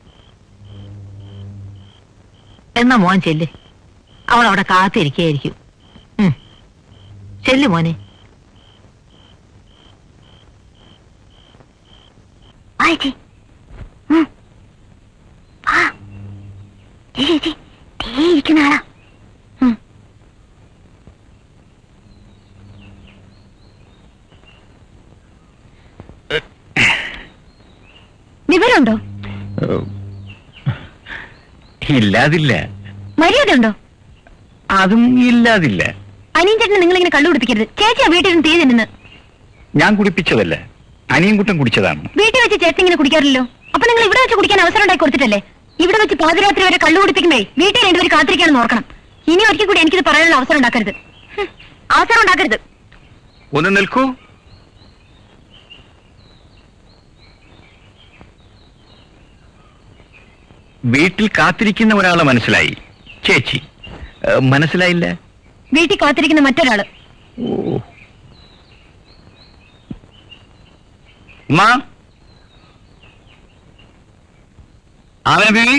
എന്നാ മോൻ ചെല്ല് അവൾ അവിടെ കാത്തിരിക്കായിരിക്കും ഉം. ചെല്ല് മോനെ ആ ചേച്ചി ഉം. ആ ദേ ചേച്ചി ദേ ഇരിക്കുന്ന ആളാ ഉം. വിവരമുണ്ടോ ഇല്ലാതില്ല മര്യാദ ഉണ്ടോ അതും ഇല്ലാതില്ല അനിയൻ ചേട്ടനെ നിങ്ങൾ ഇങ്ങനെ കള്ളു കുടിപ്പിക്കരുത് ചേച്ചിയാ വീട്ടിൽ നിന്ന് തീ തിന്നുന്നത് ഞാൻ കുടിപ്പിച്ചതല്ല അനിയൻകുട്ടൻ കുടിച്ചതാണ് വീട്ടിൽ വെച്ച് ചേട്ടൻ ഇങ്ങനെ കുടിക്കാറില്ലല്ലോ അപ്പൊ നിങ്ങൾ ഇവിടെ വെച്ച് കുടിക്കാൻ അവസരം ഉണ്ടാക്കി കൊടുത്തിട്ടല്ലേ ഇവിടെ വെച്ച് പാതിരാത്രി വരെ കള്ളു കുടിപ്പിക്കുമ്പേ വീട്ടിൽ രണ്ടുപേർ കാത്തിരിക്കാണെന്ന് ഓർക്കണം ഇനി ഒരിക്കൽ കൂടി എനിക്കിത് പറയാനുള്ള അവസരം ഉണ്ടാക്കരുത് ഹും, അവസരം ഉണ്ടാക്കരുത് ഒന്ന് നിൽക്കൂ വീട്ടിൽ കാത്തിരിക്കുന്ന ഒരാളെ മനസ്സിലായി ചേച്ചി ഏ, മനസ്സിലായില്ല വീട്ടിൽ കാത്തിരിക്കുന്ന മറ്റൊരാള് ഉമ്മ ആമന ബീവി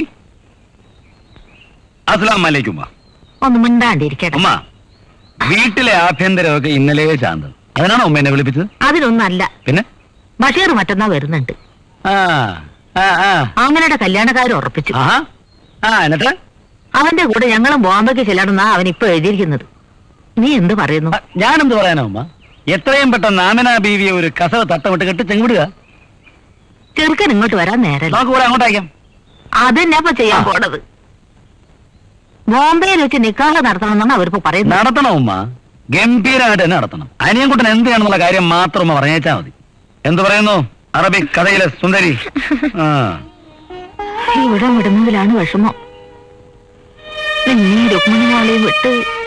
അസ്സലാം വലൈക്കും ഉമ്മ ഒന്ന് മിണ്ടാണ്ടിരിക്കട്ടെ ഉമ്മ വീട്ടിലെ ആഭ്യന്തരമൊക്കെ ഇന്നലെ ശാന്തം അതിനാണോ ഉമ്മ എന്നെ വിളിപ്പിച്ചത് അതിനൊന്നല്ല പിന്നെ ബഷീർ മറ്റന്നാ വരുന്നുണ്ട് ആ ആ ആ ആങ്ങളുടെ കല്യാണക്കാരും ഉറപ്പിച്ചു ആഹാ ആ എന്നിട്ട് അവന്റെ കൂടെ ഞങ്ങളും ബോംബെക്ക് ചെല്ലണമെന്നാ അവൻ ഇപ്പൊ എഴുതിയിരിക്കുന്നത് നീ എന്ത് പറയുന്നു ആ, ഞാനെന്ത് പറയാനാ ഉമ്മ എത്രയും പെട്ടെന്ന് ആമിന ബീവിയെ ഒരു കസവ തട്ടമിട്ട് കെട്ടി ചെങ്കുടുക ചെറുക്കൻ ഇങ്ങോട്ട് വരാൻ നേരല്ല നമുക്ക് കൂടെ അങ്ങോട്ടയക്കാം അതെന്നെ ഇപ്പൊ ചെയ്യാൻ പോണത് ബോംബെയിൽ വെച്ച് നിക്കാഹ് നടത്തണമെന്നാണ് അവരിപ്പോ പറയുന്നത് നടത്തണം ഉമ്മ ഗംഭീരമായിട്ട് തന്നെ നടത്തണം അനിയൻകുട്ടൻ എന്തിനാണെന്നുള്ള കാര്യം മാത്രം ഉമ്മ പറഞ്ഞേച്ചാ മതി എന്ത് പറയുന്നു അറബിക് കഥയിലെ സുന്ദരി ആ ഇവിടെ വിടുന്നതിലാണ് വിഷമം നിന്നെ രുക്മിണിനാളെയും വിട്ട്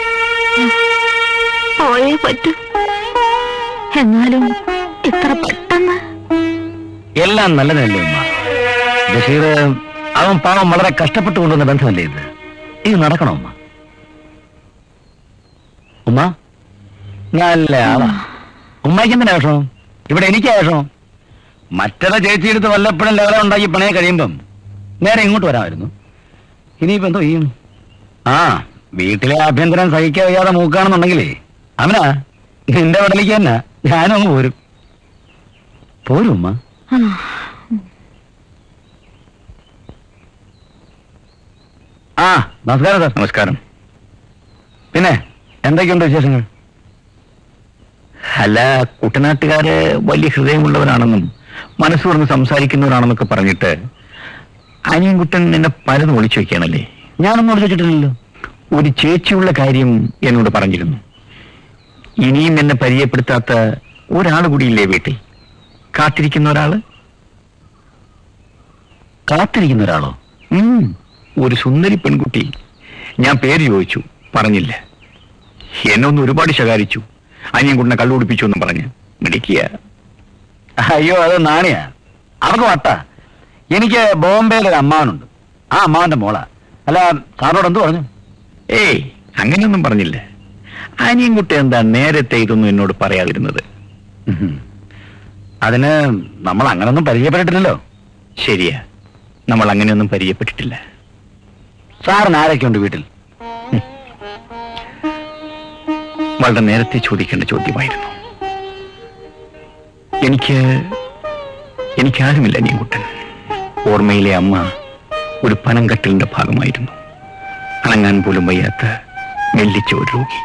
പോയേ പറ്റൂ എന്നാലും ഇത്ര പെട്ടെന്ന് എല്ലാം നല്ലതല്ലേ ഉമ്മ ബഷീർ അവൻ പാവം വളരെ കഷ്ടപ്പെട്ട് കൊണ്ടുവന്ന ബന്ധമല്ലേ ഇത് ഇത് നടക്കണം ഉമ്മ ഉമ്മ നല്ല ആളാ ഉമ്മയ്ക്ക് എന്തിനാ വിഷമം ഇവിടെ എനിക്കാ വിഷമം മറ്റുള്ള ചേച്ചിയെടുത്ത് വല്ലപ്പോഴും ലെവല ഉണ്ടാക്കി പണിയെ കഴിയുമ്പം നേരെ ഇങ്ങോട്ട് വരാമായിരുന്നു ഇനിയിപ്പോ എന്തോ ചെയ്യും ആ വീട്ടിലെ ആഭ്യന്തരം സഹിക്കാൻ വയ്യാതെ മൂക്കാണെന്നുണ്ടെങ്കിലേ അവനാ നിന്റെ വടലേക്ക് തന്നെ ഞാനും അങ്ങ് പോരും പോരും ഉമ്മ ആ നമസ്കാരം സാർ നമസ്കാരം പിന്നെ എന്തൊക്കെയുണ്ട് വിശേഷങ്ങൾ അല്ല കുട്ടനാട്ടുകാര് വലിയ ഹൃദയമുള്ളവരാണെന്നും മനസ്സ് തുറന്ന് സംസാരിക്കുന്നവരാണെന്നൊക്കെ പറഞ്ഞിട്ട് അനിയൻകുട്ടൻ നിന്നെ പലതും ഒളിച്ചു വെക്കുകയാണല്ലേ ഞാനൊന്നും വിളിച്ചിട്ടില്ലല്ലോ ഒരു ചേച്ചിയുള്ള കാര്യം എന്നോട് പറഞ്ഞിരുന്നു ഇനിയും എന്നെ പരിചയപ്പെടുത്താത്ത ഒരാൾ കൂടിയില്ലേ വീട്ടിൽ കാത്തിരിക്കുന്ന ഒരാള് കാത്തിരിക്കുന്ന ഒരാളോ ഉം, ഒരു സുന്ദരി പെൺകുട്ടി ഞാൻ പേര് ചോദിച്ചു പറഞ്ഞില്ല എന്നെ ഒന്ന് ഒരുപാട് ശകാരിച്ചു അനിയൻകുട്ടനെ കള്ളുപിടിപ്പിച്ചു എന്നും പറഞ്ഞ് മിടിക്കുക അയ്യോ അത് നാണിയാ അവർക്ക് വട്ട എനിക്ക് ബോംബെയിൽ ഒരു അമ്മാവനുണ്ട് ആ അമ്മാവന്റെ മോളാ അല്ല സാറിനോട് എന്ത് പറഞ്ഞു ഏയ് അങ്ങനെയൊന്നും പറഞ്ഞില്ല അനിയൻകുട്ടി എന്താ നേരത്തെ ഇതൊന്നും എന്നോട് പറയാതിരുന്നത് ഉഹും. അതിന് നമ്മൾ അങ്ങനൊന്നും പരിചയപ്പെട്ടിട്ടില്ലല്ലോ ശരിയാ നമ്മൾ അങ്ങനെയൊന്നും പരിചയപ്പെട്ടിട്ടില്ല സാറിന് ആരൊക്കെയുണ്ട് വീട്ടിൽ വളരെ നേരത്തെ ചോദിക്കേണ്ട ചോദ്യമായിരുന്നു എനിക്ക് എനിക്കാരുമില്ല അനിയൻകുട്ടൻ ഓർമ്മയിലെ അമ്മ ഒരു പനംകട്ടിലിന്റെ ഭാഗമായിരുന്നു അണങ്ങാൻ പോലും വയ്യാത്ത മെല്ലിച്ച ഒരു രോഗി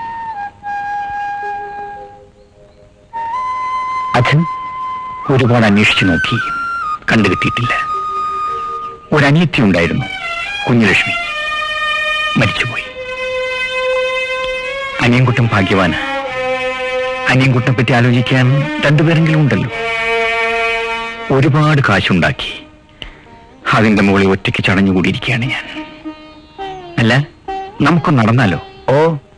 അച്ഛൻ ഒരുപാട് അന്വേഷിച്ചു നോക്കി കണ്ടുകിട്ടിയിട്ടില്ല ഒരനിയത്തി ഉണ്ടായിരുന്നു കുഞ്ഞുലക്ഷ്മി മരിച്ചുപോയി അനിയൻകുട്ടൻ ഭാഗ്യവാന് അനിയൻകുട്ടനെ പറ്റി ആലോചിക്കാൻ രണ്ടുപേരെങ്കിലും ഉണ്ടല്ലോ ഒരുപാട് കാശുണ്ടാക്കി അതിന്റെ മുകളിൽ ഒറ്റയ്ക്ക് ചടഞ്ഞുകൂടിയിരിക്കുകയാണ് ഞാൻ അല്ല നമുക്കൊന്ന് നടന്നാലോ ഓ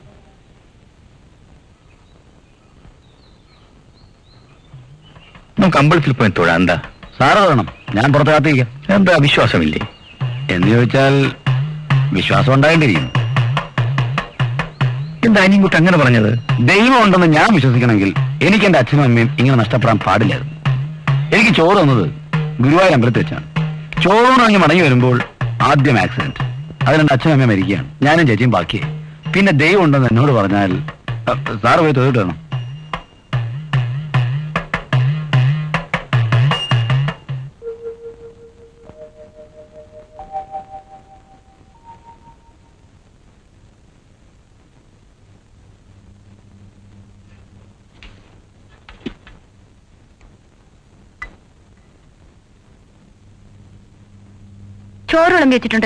നമുക്ക് അമ്പലത്തിൽ പോയി തൊഴാം എന്താ സാറ് വേണം ഞാൻ പുറത്ത് കാത്തിരിക്കാം എന്താ വിശ്വാസമില്ലേ എന്ന് ചോദിച്ചാൽ വിശ്വാസം ഉണ്ടാകേണ്ടിയിരിക്കുന്നു എന്താ അനിയൻകുട്ടൻ അങ്ങനെ പറഞ്ഞത് ദൈവം ഉണ്ടെന്ന് ഞാൻ വിശ്വസിക്കണമെങ്കിൽ എനിക്ക് എന്റെ അച്ഛനും അമ്മയും ഇങ്ങനെ നഷ്ടപ്പെടാൻ പാടില്ലായിരുന്നു എനിക്ക് ചോറ് തന്നത് ഗുരുവായൂർ അമ്പലത്തിൽ വെച്ചാണ് ചോറോണിറങ്ങി മടങ്ങി വരുമ്പോൾ ആദ്യം ആക്സിഡന്റ് അതിലെന്റെ അച്ഛനും അമ്മയും മരിക്കുകയാണ് ഞാനും ചേച്ചിയും ബാക്കിയായി പിന്നെ ദൈവം ഉണ്ടെന്ന് എന്നോട് പറഞ്ഞാൽ അ, സാറ് പോയി തൊഴിട്ട് വേണം ചോറ് വിളമ്പി വെച്ചിട്ടുണ്ട്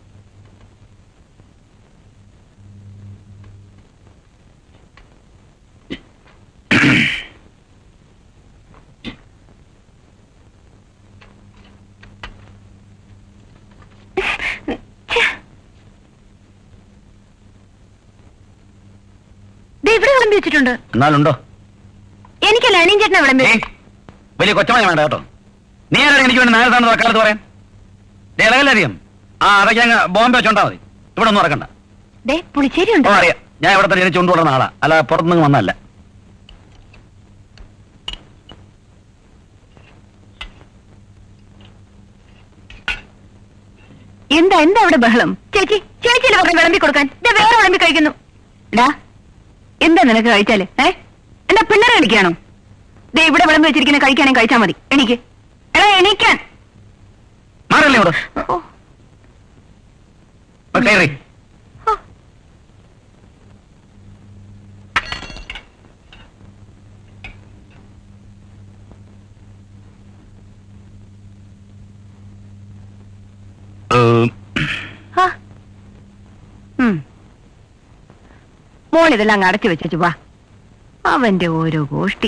ദേ ഇവിടെ വിളമ്പി വെച്ചിട്ടുണ്ട് എന്നാലുണ്ടോ എനിക്കല്ല അണിയൻ ചേട്ടനെ വിളമ്പി ഏയ്, വലിയ കൊച്ചമണി വേണ്ട കേട്ടോ നീ ആരാണ് എനിക്ക് വേണ്ടി നേരത്താണ് വക്കാലത്ത് പറയാൻ ദേ, ഇളകല്ലധികം ആ അതൊക്കെ അങ്ങ് ബോംബെ വെച്ചോണ്ടാ മതി ഇവിടെ ഒന്നും ഇറക്കണ്ട ദേ പുളിശ്ശേരി ഓ ഉണ്ട് അറിയാം ഞാൻ ഇവിടെ തന്നെ ജനിച്ചു കൊണ്ടുവരുന്ന ആളാ അല്ല പുറത്തുനിന്ന് വന്നല്ല എന്താ എന്താ അവിടെ ബഹളം ചേച്ചി ചേച്ചിയിലെ പറഞ്ഞ വിളമ്പി കൊടുക്കാൻ ദേ വേറെ വിളമ്പി കഴിക്കുന്നു ഡാ എന്താ നിനക്ക് കഴിച്ചാല് ഏ എന്താ പിള്ളേരെ കളിക്കാണോ ദേ ഇവിടെ വിളമ്പി വെച്ചിരിക്കുന്ന കഴിക്കാനും കഴിച്ചാ മതി എണീക്ക് എടാ എണീക്കാൻ മാറല്ലേ ഇവിടെ ഓ, കയറി ഓ. ആ. ഉം. മോളിതെല്ലാം അങ്ങ് അടച്ചു വെച്ചു വാ അവന്റെ ഓരോ ഗോഷ്ടി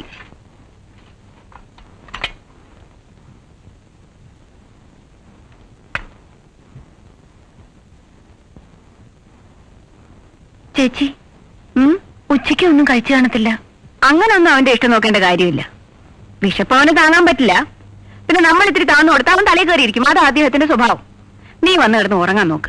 ചേച്ചി ഉം, ഉച്ചയ്ക്ക് ഒന്നും കഴിച്ചു കാണത്തില്ല അങ്ങനൊന്നും അവന്റെ ഇഷ്ടം നോക്കേണ്ട കാര്യമില്ല വിശപ്പ് അവന് താങ്ങാൻ പറ്റില്ല പിന്നെ നമ്മൾ ഇത്തിരി താന്നു കൊടുത്താൽ അവൻ തലയിൽ കയറിയിരിക്കും അതാ അദ്ദേഹത്തിന്റെ സ്വഭാവം നീ വന്ന് കിടന്ന് ഉറങ്ങാൻ നോക്ക്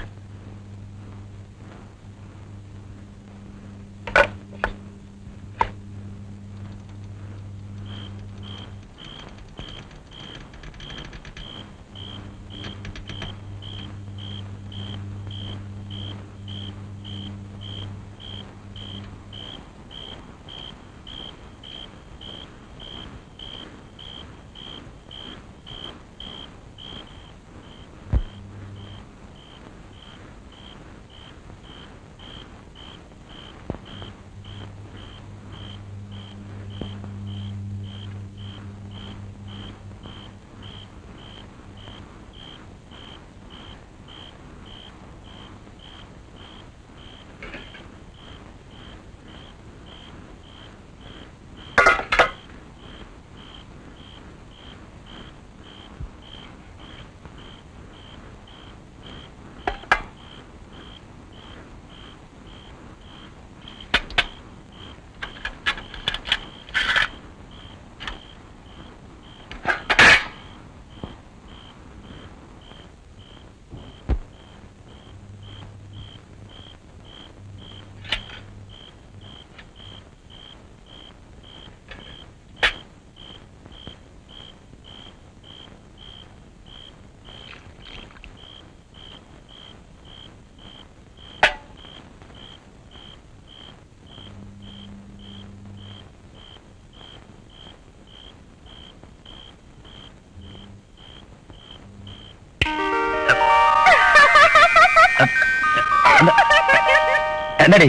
എന്താടി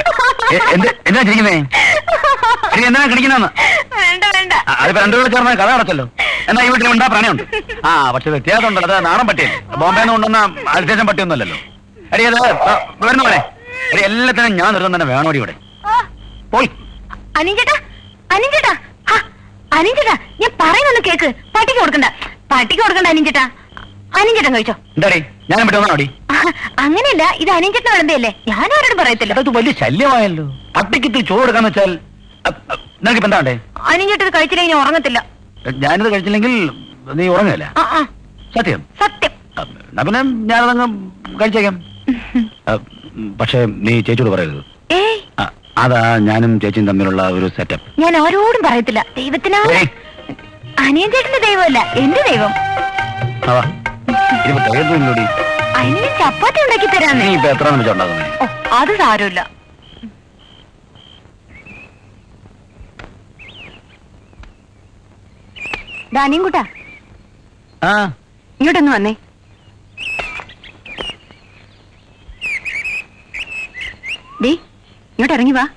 എ- എന്ത് എന്താ ചിരിക്കുന്നേ ഇനി എന്തിനാ കിടിക്കുന്നെന്ന് വേണ്ട വേണ്ട അതിപ്പോ രണ്ടു കൂടെ ചേർന്ന് കഥ അടച്ചല്ലോ എന്നാ ഈ വീട്ടിൽ ഉണ്ടാ പ്രണയമുണ്ട് ആ പക്ഷെ വ്യത്യാസം ഉണ്ടല്ലോ അത് നാടൻ പട്ടിയല്ലേ ബോംബെന്ന് കൊണ്ടുവന്ന അൽറ്റേഷൻ പട്ടിയൊന്നുമല്ലല്ലോ എടി അത് ആ, വരുന്ന പോലെ എടി എല്ലാത്തിനും ഞാൻ നിർത്തം തന്നെ വേണോടി ഇവിടെ പോയി അനിഞ്ചേട്ടാ അനിഞ്ചേട്ടാ ഹാ, അനിഞ്ചേട്ടാ ഞാൻ പറയുന്നൊന്ന് കേക്ക് പട്ടിക്ക് കൊടുക്കണ്ട പട്ടിക്ക് കൊടുക്കണ്ട അനിഞ്ചേട്ടാ അനിഞ്ചേട്ടൻ കഴിച്ചോ എന്താടി ഞാൻ ഇവിടെ വന്നോടി ആ, അങ്ങനെയല്ല ഇത് അനിഞ്ചേട്ടൻ വിളമ്പയല്ലേ ഞാൻ ആരോടും പറയത്തില്ല അത് വലിയ ശല്യമായല്ലോ പട്ടിക്ക് ഇത്തിരി ചോറ് കൊടുക്കാന്ന് വെച്ചാൽ നിനക്കിപ്പോ എന്താണ്ടേ അനിഞ്ചേട്ടൻ ഇത് കഴിച്ചില്ലെങ്കിൽ ഞാൻ ഉറങ്ങത്തില്ല ഞാനിത് കഴിച്ചില്ലെങ്കിൽ നീ ഉറങ്ങില്ല ആ ആ സത്യം സത്യം ആ, എന്നാ പിന്നെ ഞാനതങ്ങ് കഴിച്ചേക്കാം ആ, ഉം, പക്ഷേ നീ ചേച്ചിയോട് പറയരുത് ഏയ് ആ, അതാ ഞാനും ചേച്ചിയും തമ്മിലുള്ള ഒരു സെറ്റപ്പ് ഞാൻ ആരോടും പറയത്തില്ല ദൈവത്തിനാ ഏയ്. അനിയഞ്ചേട്ടന്റെ ദൈവമല്ല എന്റെ ദൈവം അതാ ഇനിയിപ്പോ തികയത്തുമില്ലടി അതിന് ഞാൻ ചപ്പാത്തി ഉണ്ടാക്കി നീ തരാന്നേ ഇപ്പൊ എത്ര നിമിഷമുണ്ടാകുന്നേ ഓ അത് സാരമില്ല ദാനിയും കൂട്ടാ ആ ഇങ്ങോട്ടൊന്ന് വന്നേ ഡീ ഇങ്ങോട്ട് ഇറങ്ങി വാ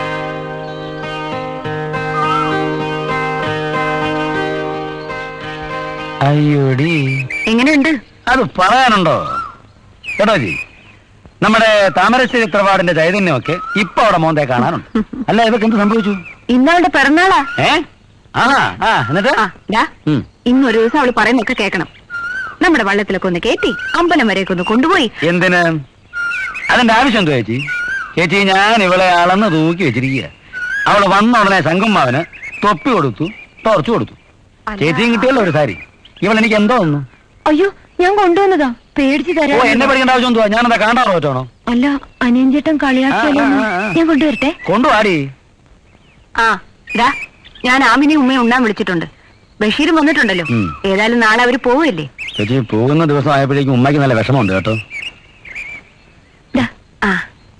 അയ്യോടി എങ്ങനെയുണ്ട് അത് പറയാനുണ്ടോ കേട്ടോ ജി നമ്മുടെ താമരശ്ശേരി തറവാടിന്റെ ചൈതന്യമൊക്കെ ഇപ്പൊ അവിടെ മോന്തേ കാണാനുണ്ട് അല്ല ഇതൊക്കെ എന്ത് സംഭവിച്ചു ഇന്നവളുടെ പിറന്നാളാ ഏ ആ ആ എന്നിട്ട് ആ ഡാ ഉം. ഇന്നൊരു ദിവസം അവള് പറയുന്നൊക്കെ കേൾക്കണം നമ്മുടെ വള്ളത്തിലൊക്കെ ഒന്ന് കയറ്റി അമ്പലം വരെയൊക്കെ ഒന്ന് കൊണ്ടുപോയി എന്തിന് അതിന്റെ ആവശ്യം എന്തോ ചേച്ചി ചേച്ചി ഞാൻ ഇവളെ അളന്ന് തൂക്കി വെച്ചിരിക്കുക അവള് വന്ന ഉടനെ ശങ്കുമ്മാവന് തൊപ്പി കൊടുത്തു ടോർച്ച് കൊടുത്തു അല്ല. ചേച്ചിയും കിട്ടിയല്ലോ ഒരു സാരി ഇവൾ എനിക്ക് എന്തോ ഒന്നു അയ്യോ ഞാൻ കൊണ്ടുവന്നതാ പേടിച്ച് ഓ തരാം എന്നെ പഠിക്കേണ്ട ആവശ്യം എന്തുവാ ഞാനെന്താ കാണാറോ പറ്റണോ അല്ല അനിയഞ്ചേട്ടൻ കളിയാക്കിയാലോ ആ, ആ, ആ. ഞാൻ കൊണ്ടുവരട്ടെ കൊണ്ടുവാടി ആ ഡാ ഞാൻ ആമിനെ ഉമ്മയെ ഉണ്ണാൻ വിളിച്ചിട്ടുണ്ട് ബഷീരും വന്നിട്ടുണ്ടല്ലോ ഉം. ഏതായാലും നാളെ അവര് പോവല്ലേ ചേച്ചി പോകുന്ന ദിവസം ആയപ്പോഴേക്കും ഉമ്മയ്ക്ക് നല്ല വിഷമമുണ്ട് കേട്ടോ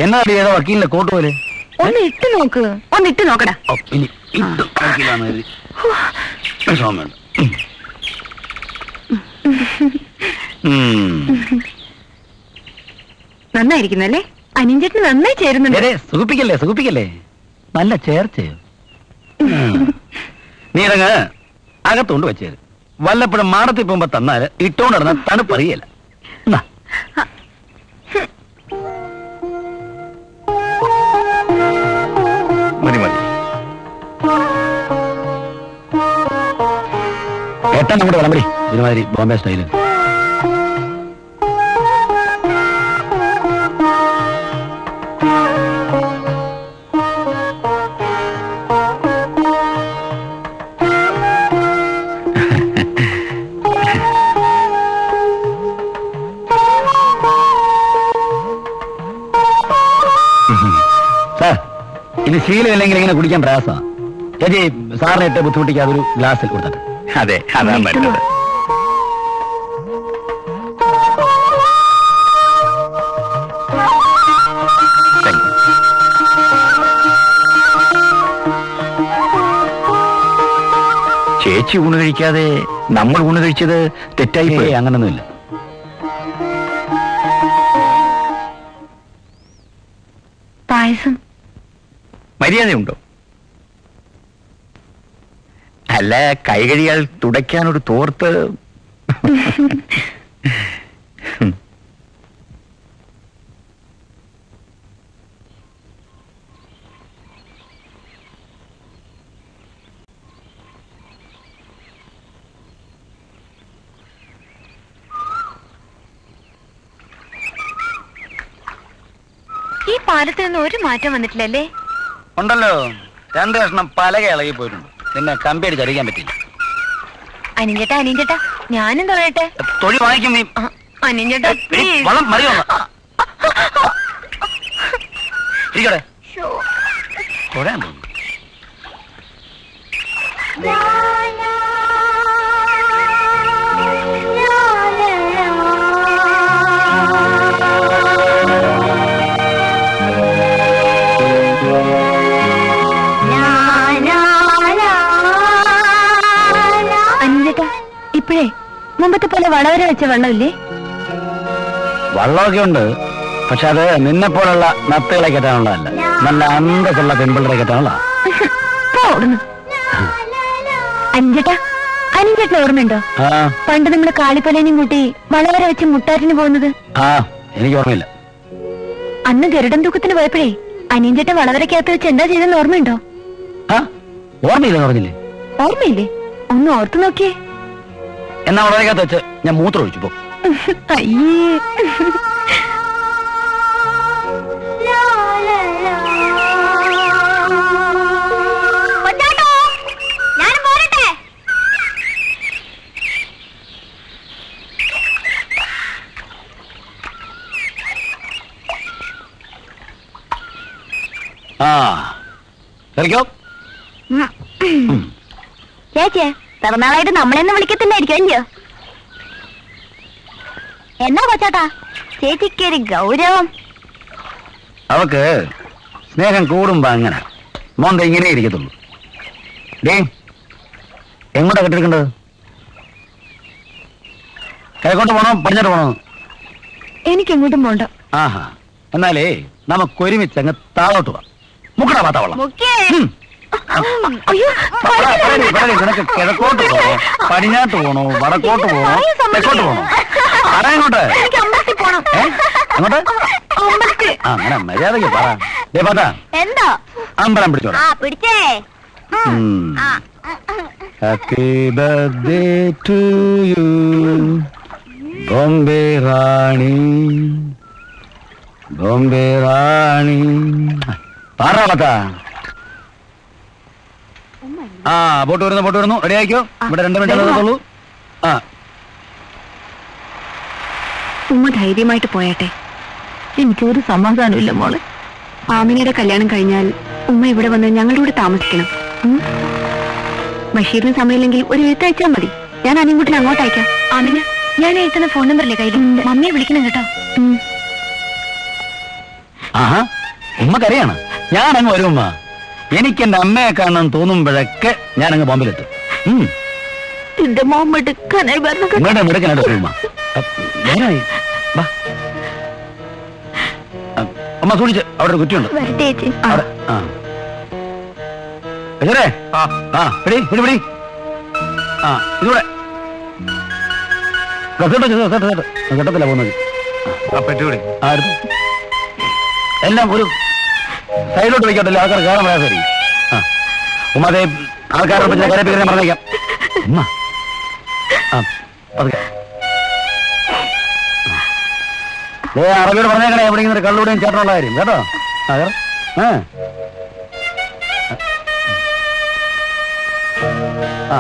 എന്നാ ഏതോ വക്കീലിന്റെ കോട്ട് പോലെ ഒന്ന് ഇട്ട് നോക്ക് ഒന്ന് ഇട്ട് നോക്കടാ ഓ, ഇനി ഇട്ട് വക്കീലാന്ന് കരുതി. വിഷമം വേണ്ട ഉം. നന്നായിരിക്കുന്നല്ലേ അനിയൻചേട്ടന് നന്നായി ചേരുന്നുണ്ട് എടേ, സുഖിപ്പിക്കല്ലേ സുഖിപ്പിക്കല്ലേ നല്ല ചേർച്ചയോ ഉം. നീ ഇതങ്ങ് അകത്തോണ്ട് വെച്ചേര് വല്ലപ്പോഴും മാടത്തിൽ പോകുമ്പോ തന്നാല് ഇട്ടോണ്ട് നടന്ന തണുപ്പറിയല്ല എന്നാ. മതി മതി ഏട്ടൻ നമ്മുടെ വിളമ്പടി ഒരുമാതിരി ബോംബെ സ്റ്റൈല് സാർ ഇത് ശീലമില്ലെങ്കിൽ ഇങ്ങനെ കുടിക്കാൻ പ്രയാസമാണ് ചേച്ചി സാറിനെ ഇട്ട് ബുദ്ധിമുട്ടിക്കാതെ ഒരു ഗ്ലാസ്സിൽ കൊടുത്തിട്ട് അതെ അതാ നല്ലത് Thank you. ചേച്ചി ഊണ് കഴിക്കാതെ നമ്മൾ ഊണ് കഴിച്ചത് തെറ്റായി പോയി ഏയ് അങ്ങനൊന്നുമില്ല പായസം മര്യാദയുണ്ടോ അല്ല കൈ കഴിയാൽ തുടയ്ക്കാനൊരു തോർത്ത് ഈ പാലത്തിൽ നിന്ന് ഒരു മാറ്റം വന്നിട്ടില്ലല്ലേ ഉണ്ടല്ലോ രണ്ട് കഷ്ണം പലക ഇളകി പോയിട്ടുണ്ട് നിന്നെ കമ്പി അടിച്ച് അറിയിക്കാൻ പറ്റില്ല അനിയൻചേട്ടാ അനിയൻചേട്ടാ ഞാനും തൊഴട്ടെ തൊഴി വാങ്ങിക്കും നീ അനിയൻചേട്ടാ എടി, please. വളം മറിയോ ഇരിക്കടെ തൊഴാൻ തോന്നുന്നു അനിയൻചേട്ടാ ഇപ്പോഴേ മുമ്പത്തെ പോലെ വളവര വെച്ച വെള്ളമില്ലേ വള്ളമൊക്കെ ഉണ്ട് പക്ഷെ അത് നിന്നെ പോലുള്ള നത്തുകളെ കെട്ടാനുള്ളതല്ല നല്ല അന്തസ്സുള്ള പെൺപിള്ളറെ കെട്ടാനുള്ള ഓടുന്നു അനിയൻചേട്ടാ അനിയൻചേട്ടൻ ഓർമ്മയുണ്ടോ ആ പണ്ട് നമ്മള് കാളിപ്പലേനും കൂട്ടി വളവര വെച്ച് മുട്ടാറ്റിന് പോകുന്നത് ആ എനിക്ക് ഓർമ്മയില്ല അന്ന് ഗരുഡൻ തൂക്കത്തിന് പോയപ്പോഴേ അനിയൻചേട്ടൻ വളവരക്കകത്ത് വെച്ച് എന്താ ചെയ്തെന്ന് ഓർമ്മയുണ്ടോ ആ ഓർമ്മയില്ലെന്ന് പറഞ്ഞില്ലേ ഓർമ്മയില്ലേ ഒന്ന് ഓർത്തു നോക്കിയേ എന്നാ വളരെക്കകത്ത് വെച്ച് ഞാൻ മൂത്രം ഒഴിച്ചു പോ അയ്യേ ആ കളിക്കോ ചേച്ചിയെ പിറന്നാളായിട്ട് നമ്മളെന്ന് വിളിക്കത്തില്ലായിരിക്കും അല്ലയോ എന്നാ കൊച്ചാട്ടാ ചേച്ചിക്ക് ഒരു ഗൗരവം അവക്ക് സ്നേഹം കൂടുമ്പോ അങ്ങനെ മോന്ത ഇങ്ങനെ ഇരിക്കത്തുള്ളൂ ഡേ എങ്ങോട്ടാ കെട്ടിരിക്കേണ്ടത് കിഴക്കോട്ട് പോണോ പടിഞ്ഞോട്ട് പോണോ എനിക്ക് എങ്ങോട്ടും പോണ്ട ആഹാ എന്നാലേ നമുക്ക് ഒരുമിച്ച് അങ്ങ് താഴോട്ട് പോവാം മുക്കടാ പാത്ത വെള്ളം മുക്കേ ഉം. അയ്യോ പറ, പറയടി, പറയടി, നിനക്ക് കിഴക്കോട്ട് പോണോ പടിഞ്ഞാട്ട് പോണോ വടക്കോട്ട് പോണോ തെക്കോട്ട് പോണോ പറ എങ്ങോട്ട് എനിക്ക് അമ്പലത്തിൽ പോണം ഏ എങ്ങോട്ട് അമ്പലത്തിൽ ആ അങ്ങനെ മര്യാദക്ക് പറ ദേ പാത്താ എന്തോ അമ്പലം പിടിച്ചോടാ ആ പിടിച്ചേ ഉം. ആ Happy birthday to you, Bombay റാണി ബോംബെ റാണി പാറാ പത്താ ആ ബോട്ട് വരുന്നു ബോട്ട് വരുന്നു റെഡി ആയിക്കോ ഇവിടെ രണ്ട് മിനിറ്റ് നിർത്തുള്ളൂ ആ ഉമ്മ ധൈര്യമായിട്ട് പോയാട്ടെ എനിക്കൊരു സമാധാനമില്ല മോളെ ആമിനയുടെ കല്യാണം കഴിഞ്ഞാൽ ഉമ്മ ഇവിടെ വന്ന് ഞങ്ങളുടെ കൂടെ താമസിക്കണം ഉം? ബഷീറിന് സമയമില്ലെങ്കിൽ ഒരു എഴുത്തയച്ചാൽ മതി ഞാൻ അനിയൻകുട്ടിനെ അങ്ങോട്ട് അയക്കാം ആമിന ഞാൻ എഴുതുന്ന ഫോൺ നമ്പറില്ലേ കയ്യിൽ മമ്മിയെ വിളിക്കണം കേട്ടോ ഉം. ആഹാ ഉമ്മക്കറിയാണ് ഞാൻ അങ്ങ് വരും ഉമ്മ എനിക്ക് എന്റെ അമ്മയെ കാണണം തോന്നുമ്പോഴൊക്കെ ഞാൻ അങ്ങ് ബോംബെയിലെത്തും ഉം. എന്റെ മോൻ എടുക്കാനായി പറഞ്ഞു നിങ്ങളുടെ മിടുക്കനായിട്ട് വരും ഉമ്മ അ, നേരായി. വാ. അ, അമ്മ സൂക്ഷിച്ച് അവിടെ ഒരു കുറ്റിയുണ്ട് വരട്ടെ ചേച്ചി അവിടെ ആ ബഷീറേ, ആ പിടി പിടി പിടി ആ ഇതൂടെ കേട്ടോ കേട്ടോ കേട്ടോ കേട്ടത്തില്ല പോകുന്നത് പറ്റൂടെ ആ എടുത്തു എല്ലാം ഒരു സൈഡിലോട്ട് വയ്ക്കട്ടില്ല ആൾക്കാർ കയറാൻ പ്രയാസമായിരിക്കും ആ ഉമ്മാതെ ആൾക്കാരുടെ പിന്നെ കരപ്പിക്കാൻ പറഞ്ഞേക്കാം ഉമ്മ ആ പതുക്കെ ഏ അറബിയോട് പറഞ്ഞേക്കണേ എവിടെയെങ്കിലും ഒരു കള്ളുകൂടെയും ചേട്ടനുള്ള കാര്യം കേട്ടോ ആ കേറ. ആ ആ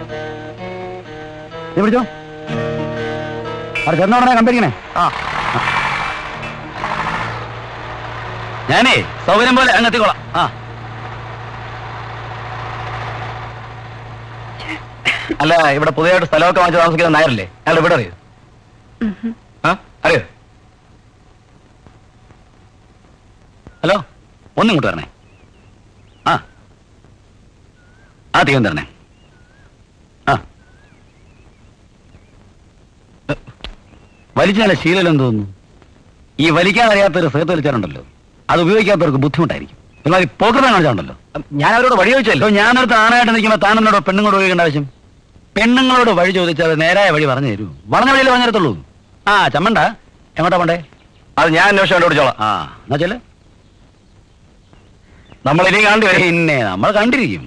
നീ പിടിച്ചോ അവിടെ ചേട്ടനോടനെ കണ്ടിരിക്കണേ ആ ഞാനേ സൗകര്യം പോലെ അങ്ങ് എത്തിക്കോളാം ആ അല്ല ഇവിടെ പുതിയതായിട്ട് സ്ഥലമൊക്കെ വാങ്ങിച്ച് താമസിക്കുന്ന നായരല്ലേ അയാളുടെ ഇവിടെ അറിയോ ആ അറിയോ ഹലോ ഒന്നിങ്ങോട്ട് തരണേ ആ ആ തീവൻ തരണേ ആ വലിച്ച നല്ല ശീലം തോന്നുന്നു ഈ വലിക്കാൻ അറിയാത്തൊരു സേത്ത് വലിച്ചാലുണ്ടല്ലോ അത് ഉപയോഗിക്കാത്തവർക്ക് ബുദ്ധിമുട്ടായിരിക്കും ഒരുമാതിരി പോക്കറ്റ് കാണിച്ചാണ്ടല്ലോ ഞാൻ അവരോട് വഴി ചോദിച്ചല്ലോ ഞാനടുത്ത് ആണായിട്ട് നിൽക്കുമ്പോൾ താൻ എന്നോട് പെണ്ണുങ്ങളോട് ചോദിക്കേണ്ട ആവശ്യം പെണ്ണുങ്ങളോട് വഴി ചോദിച്ചാൽ അത് നേരായ വഴി പറഞ്ഞു തരൂ പറഞ്ഞ വഴിയിൽ പറഞ്ഞു തരത്തുള്ളൂ ആ ചമ്മണ്ട എങ്ങോട്ടാ പോണ്ടേ അത് ഞാൻ അന്വേഷണം കണ്ടുപിടിച്ചോളാം ആ എന്നാ ചെല്ലേ നമ്മൾ ഇനി കണ്ടു പിന്നെ നമ്മൾ കണ്ടിരിക്കും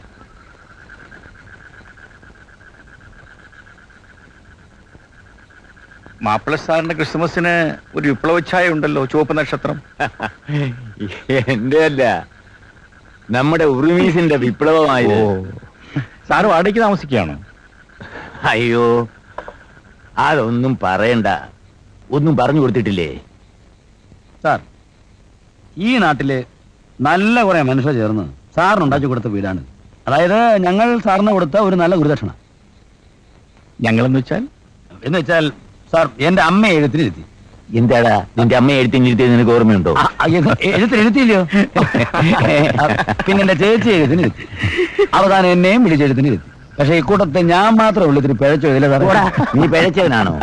മാപ്പിള സാറിന്റെ ക്രിസ്മസിന് ഒരു വിപ്ലവച്ഛായ ഉണ്ടല്ലോ ചുവപ്പ് നക്ഷത്രം എന്റെ അല്ല നമ്മുടെ ഉറുമീസിന്റെ വിപ്ലവമായത് സാറ് വാടകയ്ക്ക് താമസിക്കുകയാണോ അയ്യോ അതൊന്നും പറയണ്ട ഒന്നും പറഞ്ഞു കൊടുത്തിട്ടില്ലേ സാർ ഈ നാട്ടില് നല്ല കുറെ മനുഷ്യർ ചേർന്ന് സാറിന് ഉണ്ടാക്കി കൊടുത്ത വീടാണ് അതായത് ഞങ്ങൾ സാറിന് കൊടുത്ത ഒരു നല്ല ഗുരുദക്ഷിണ ഞങ്ങളെന്ന് വെച്ചാൽ എന്ന് വെച്ചാൽ സാർ എന്റെ അമ്മ എഴുത്തിനിരുത്തി എന്താടാ നിന്റെ അമ്മ എഴുത്തിഞ്ഞിരുത്തിയത് നിനക്ക് ഓർമ്മയുണ്ടോ ആ, ആ, എഴു- എഴുത്തിന് എഴുത്തില്ലയോ ആ, പിന്നെ എന്റെ ചേച്ചി എഴുത്തിനിരുത്തി അവസാനം എന്നെയും വിളിച്ചെഴുത്തിനിരുത്തി പക്ഷെ ഇക്കൂട്ടത്തെ ഞാൻ മാത്രമേ ഉള്ളൂ ഇത്തിരി പിഴച്ചു ഇതിലെ പോടാ, നീ പിഴച്ചവനാണോ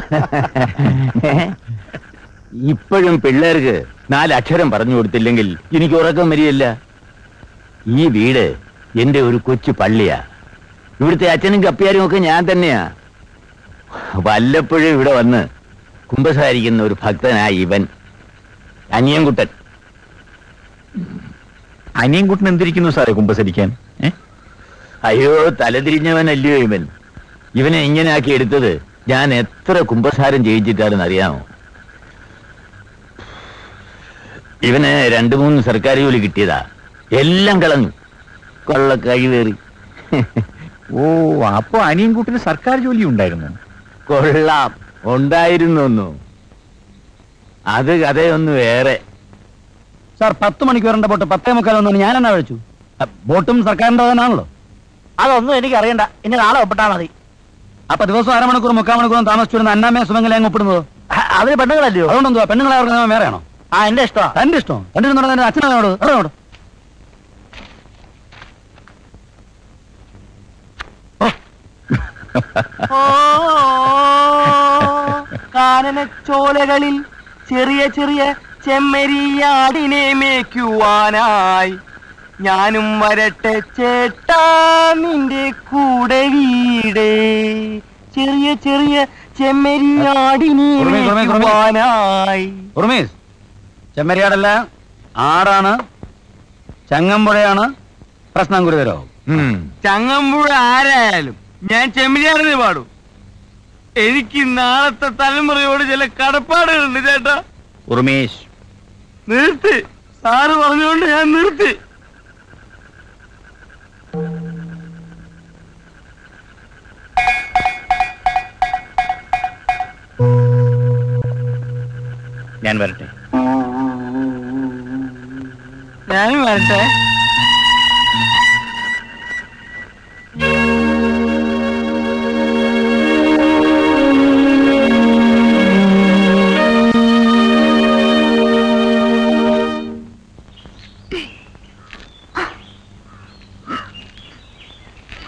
ഇപ്പോഴും പിള്ളേർക്ക് നാല് അക്ഷരം പറഞ്ഞു കൊടുത്തില്ലെങ്കിൽ എനിക്ക് ഉറക്കം വരികയില്ല ഈ വീട് എന്റെ ഒരു കൊച്ചു പള്ളിയാ ഇവിടുത്തെ അച്ഛനും കപ്പിയാരും ഒക്കെ ഞാൻ തന്നെയാ വല്ലപ്പോഴും ഇവിടെ വന്ന് കുമ്പസാരിക്കുന്ന ഒരു ഭക്തനായി ഇവൻ അനിയൻകുട്ടൻ അനിയൻകുട്ടൻ എന്തിരിക്കുന്നു സാറേ കുമ്പസരിക്കാൻ ഏ? അയ്യോ തലതിരിഞ്ഞവനല്ലയോ ഇവൻ ഇവനെ ഇങ്ങനെ ആക്കി എടുത്തത് ഞാൻ എത്ര കുമ്പസാരം ചെയ്യിച്ചിട്ടാണെന്ന് അറിയാമോ ഇവന് രണ്ടു മൂന്ന് സർക്കാർ ജോലി കിട്ടിയതാ എല്ലാം കളഞ്ഞു കൊള്ള കഴിവേറി ഓ അപ്പൊ അനിയൻകുട്ടിന് സർക്കാർ ജോലി ഉണ്ടായിരുന്നു കൊള്ളാം ഉണ്ടായിരുന്നു അത് കഥയൊന്ന് വേറെ സാർ പത്ത് മണിക്കൂറിന്റെ ബോട്ട് പത്തേ മുക്കാലൊന്നും ഞാൻ എന്നാ കഴിച്ചു ബോട്ടും സർക്കാരിന്റെ തന്നെയാണല്ലോ അതൊന്നും എനിക്ക് അറിയണ്ട ഇനി നാളെ ഒപ്പിട്ടാ മതി അപ്പൊ ദിവസം അരമണിക്കൂർ മുക്കാൽ മണിക്കൂറും താമസിച്ചിരുന്ന അന്നാമേ സുമംഗലെ അങ്ങ് ഒപ്പിടുന്നത് അതിന് പെണ്ണുങ്ങളല്ലയോ അതുകൊണ്ടെന്തുവാ പെണ്ണുങ്ങളെ അവർക്ക് വേറെയാണോ ആ എന്റെ ഇഷ്ടമാ തന്റെ ഇഷ്ടം തന്റെ ഇഷ്ടം എന്റെ അച്ഛനോട് അറിയോട് കാനനച്ചോലകളിൽ ചെറിയ ചെറിയ ചെമ്മരിയാടിനെ മേയ്ക്കുവാനായി ഞാനും വരട്ടെ ചേട്ടാ നിന്റെ കൂടെ വീടേ ചെറിയ ചെറിയ ചെമ്മരിയാടിനെ ഉറുമി, ഉറുമി, ഉറുമി. മേയ്ക്കുവാനായി ഉറുമീസ് ചെമ്മരിയാടല്ല ആടാണ് ചങ്ങമ്പുഴയാണ് പ്രശ്നം ഗുരുതരോ ഉം. ചങ്ങമ്പുഴ ആരായാലും ഞാൻ ചെമ്മരിയാടിനെ പാടും എനിക്ക് നാളത്തെ തലമുറയോട് ചില കടപ്പാടുകളുണ്ട് ചേട്ടാ ഉർമേഷ് നിർത്തി സാറ് പറഞ്ഞുകൊണ്ട് ഞാൻ നിർത്തി ഞാൻ വരട്ടെ ഞാനും വരട്ടെ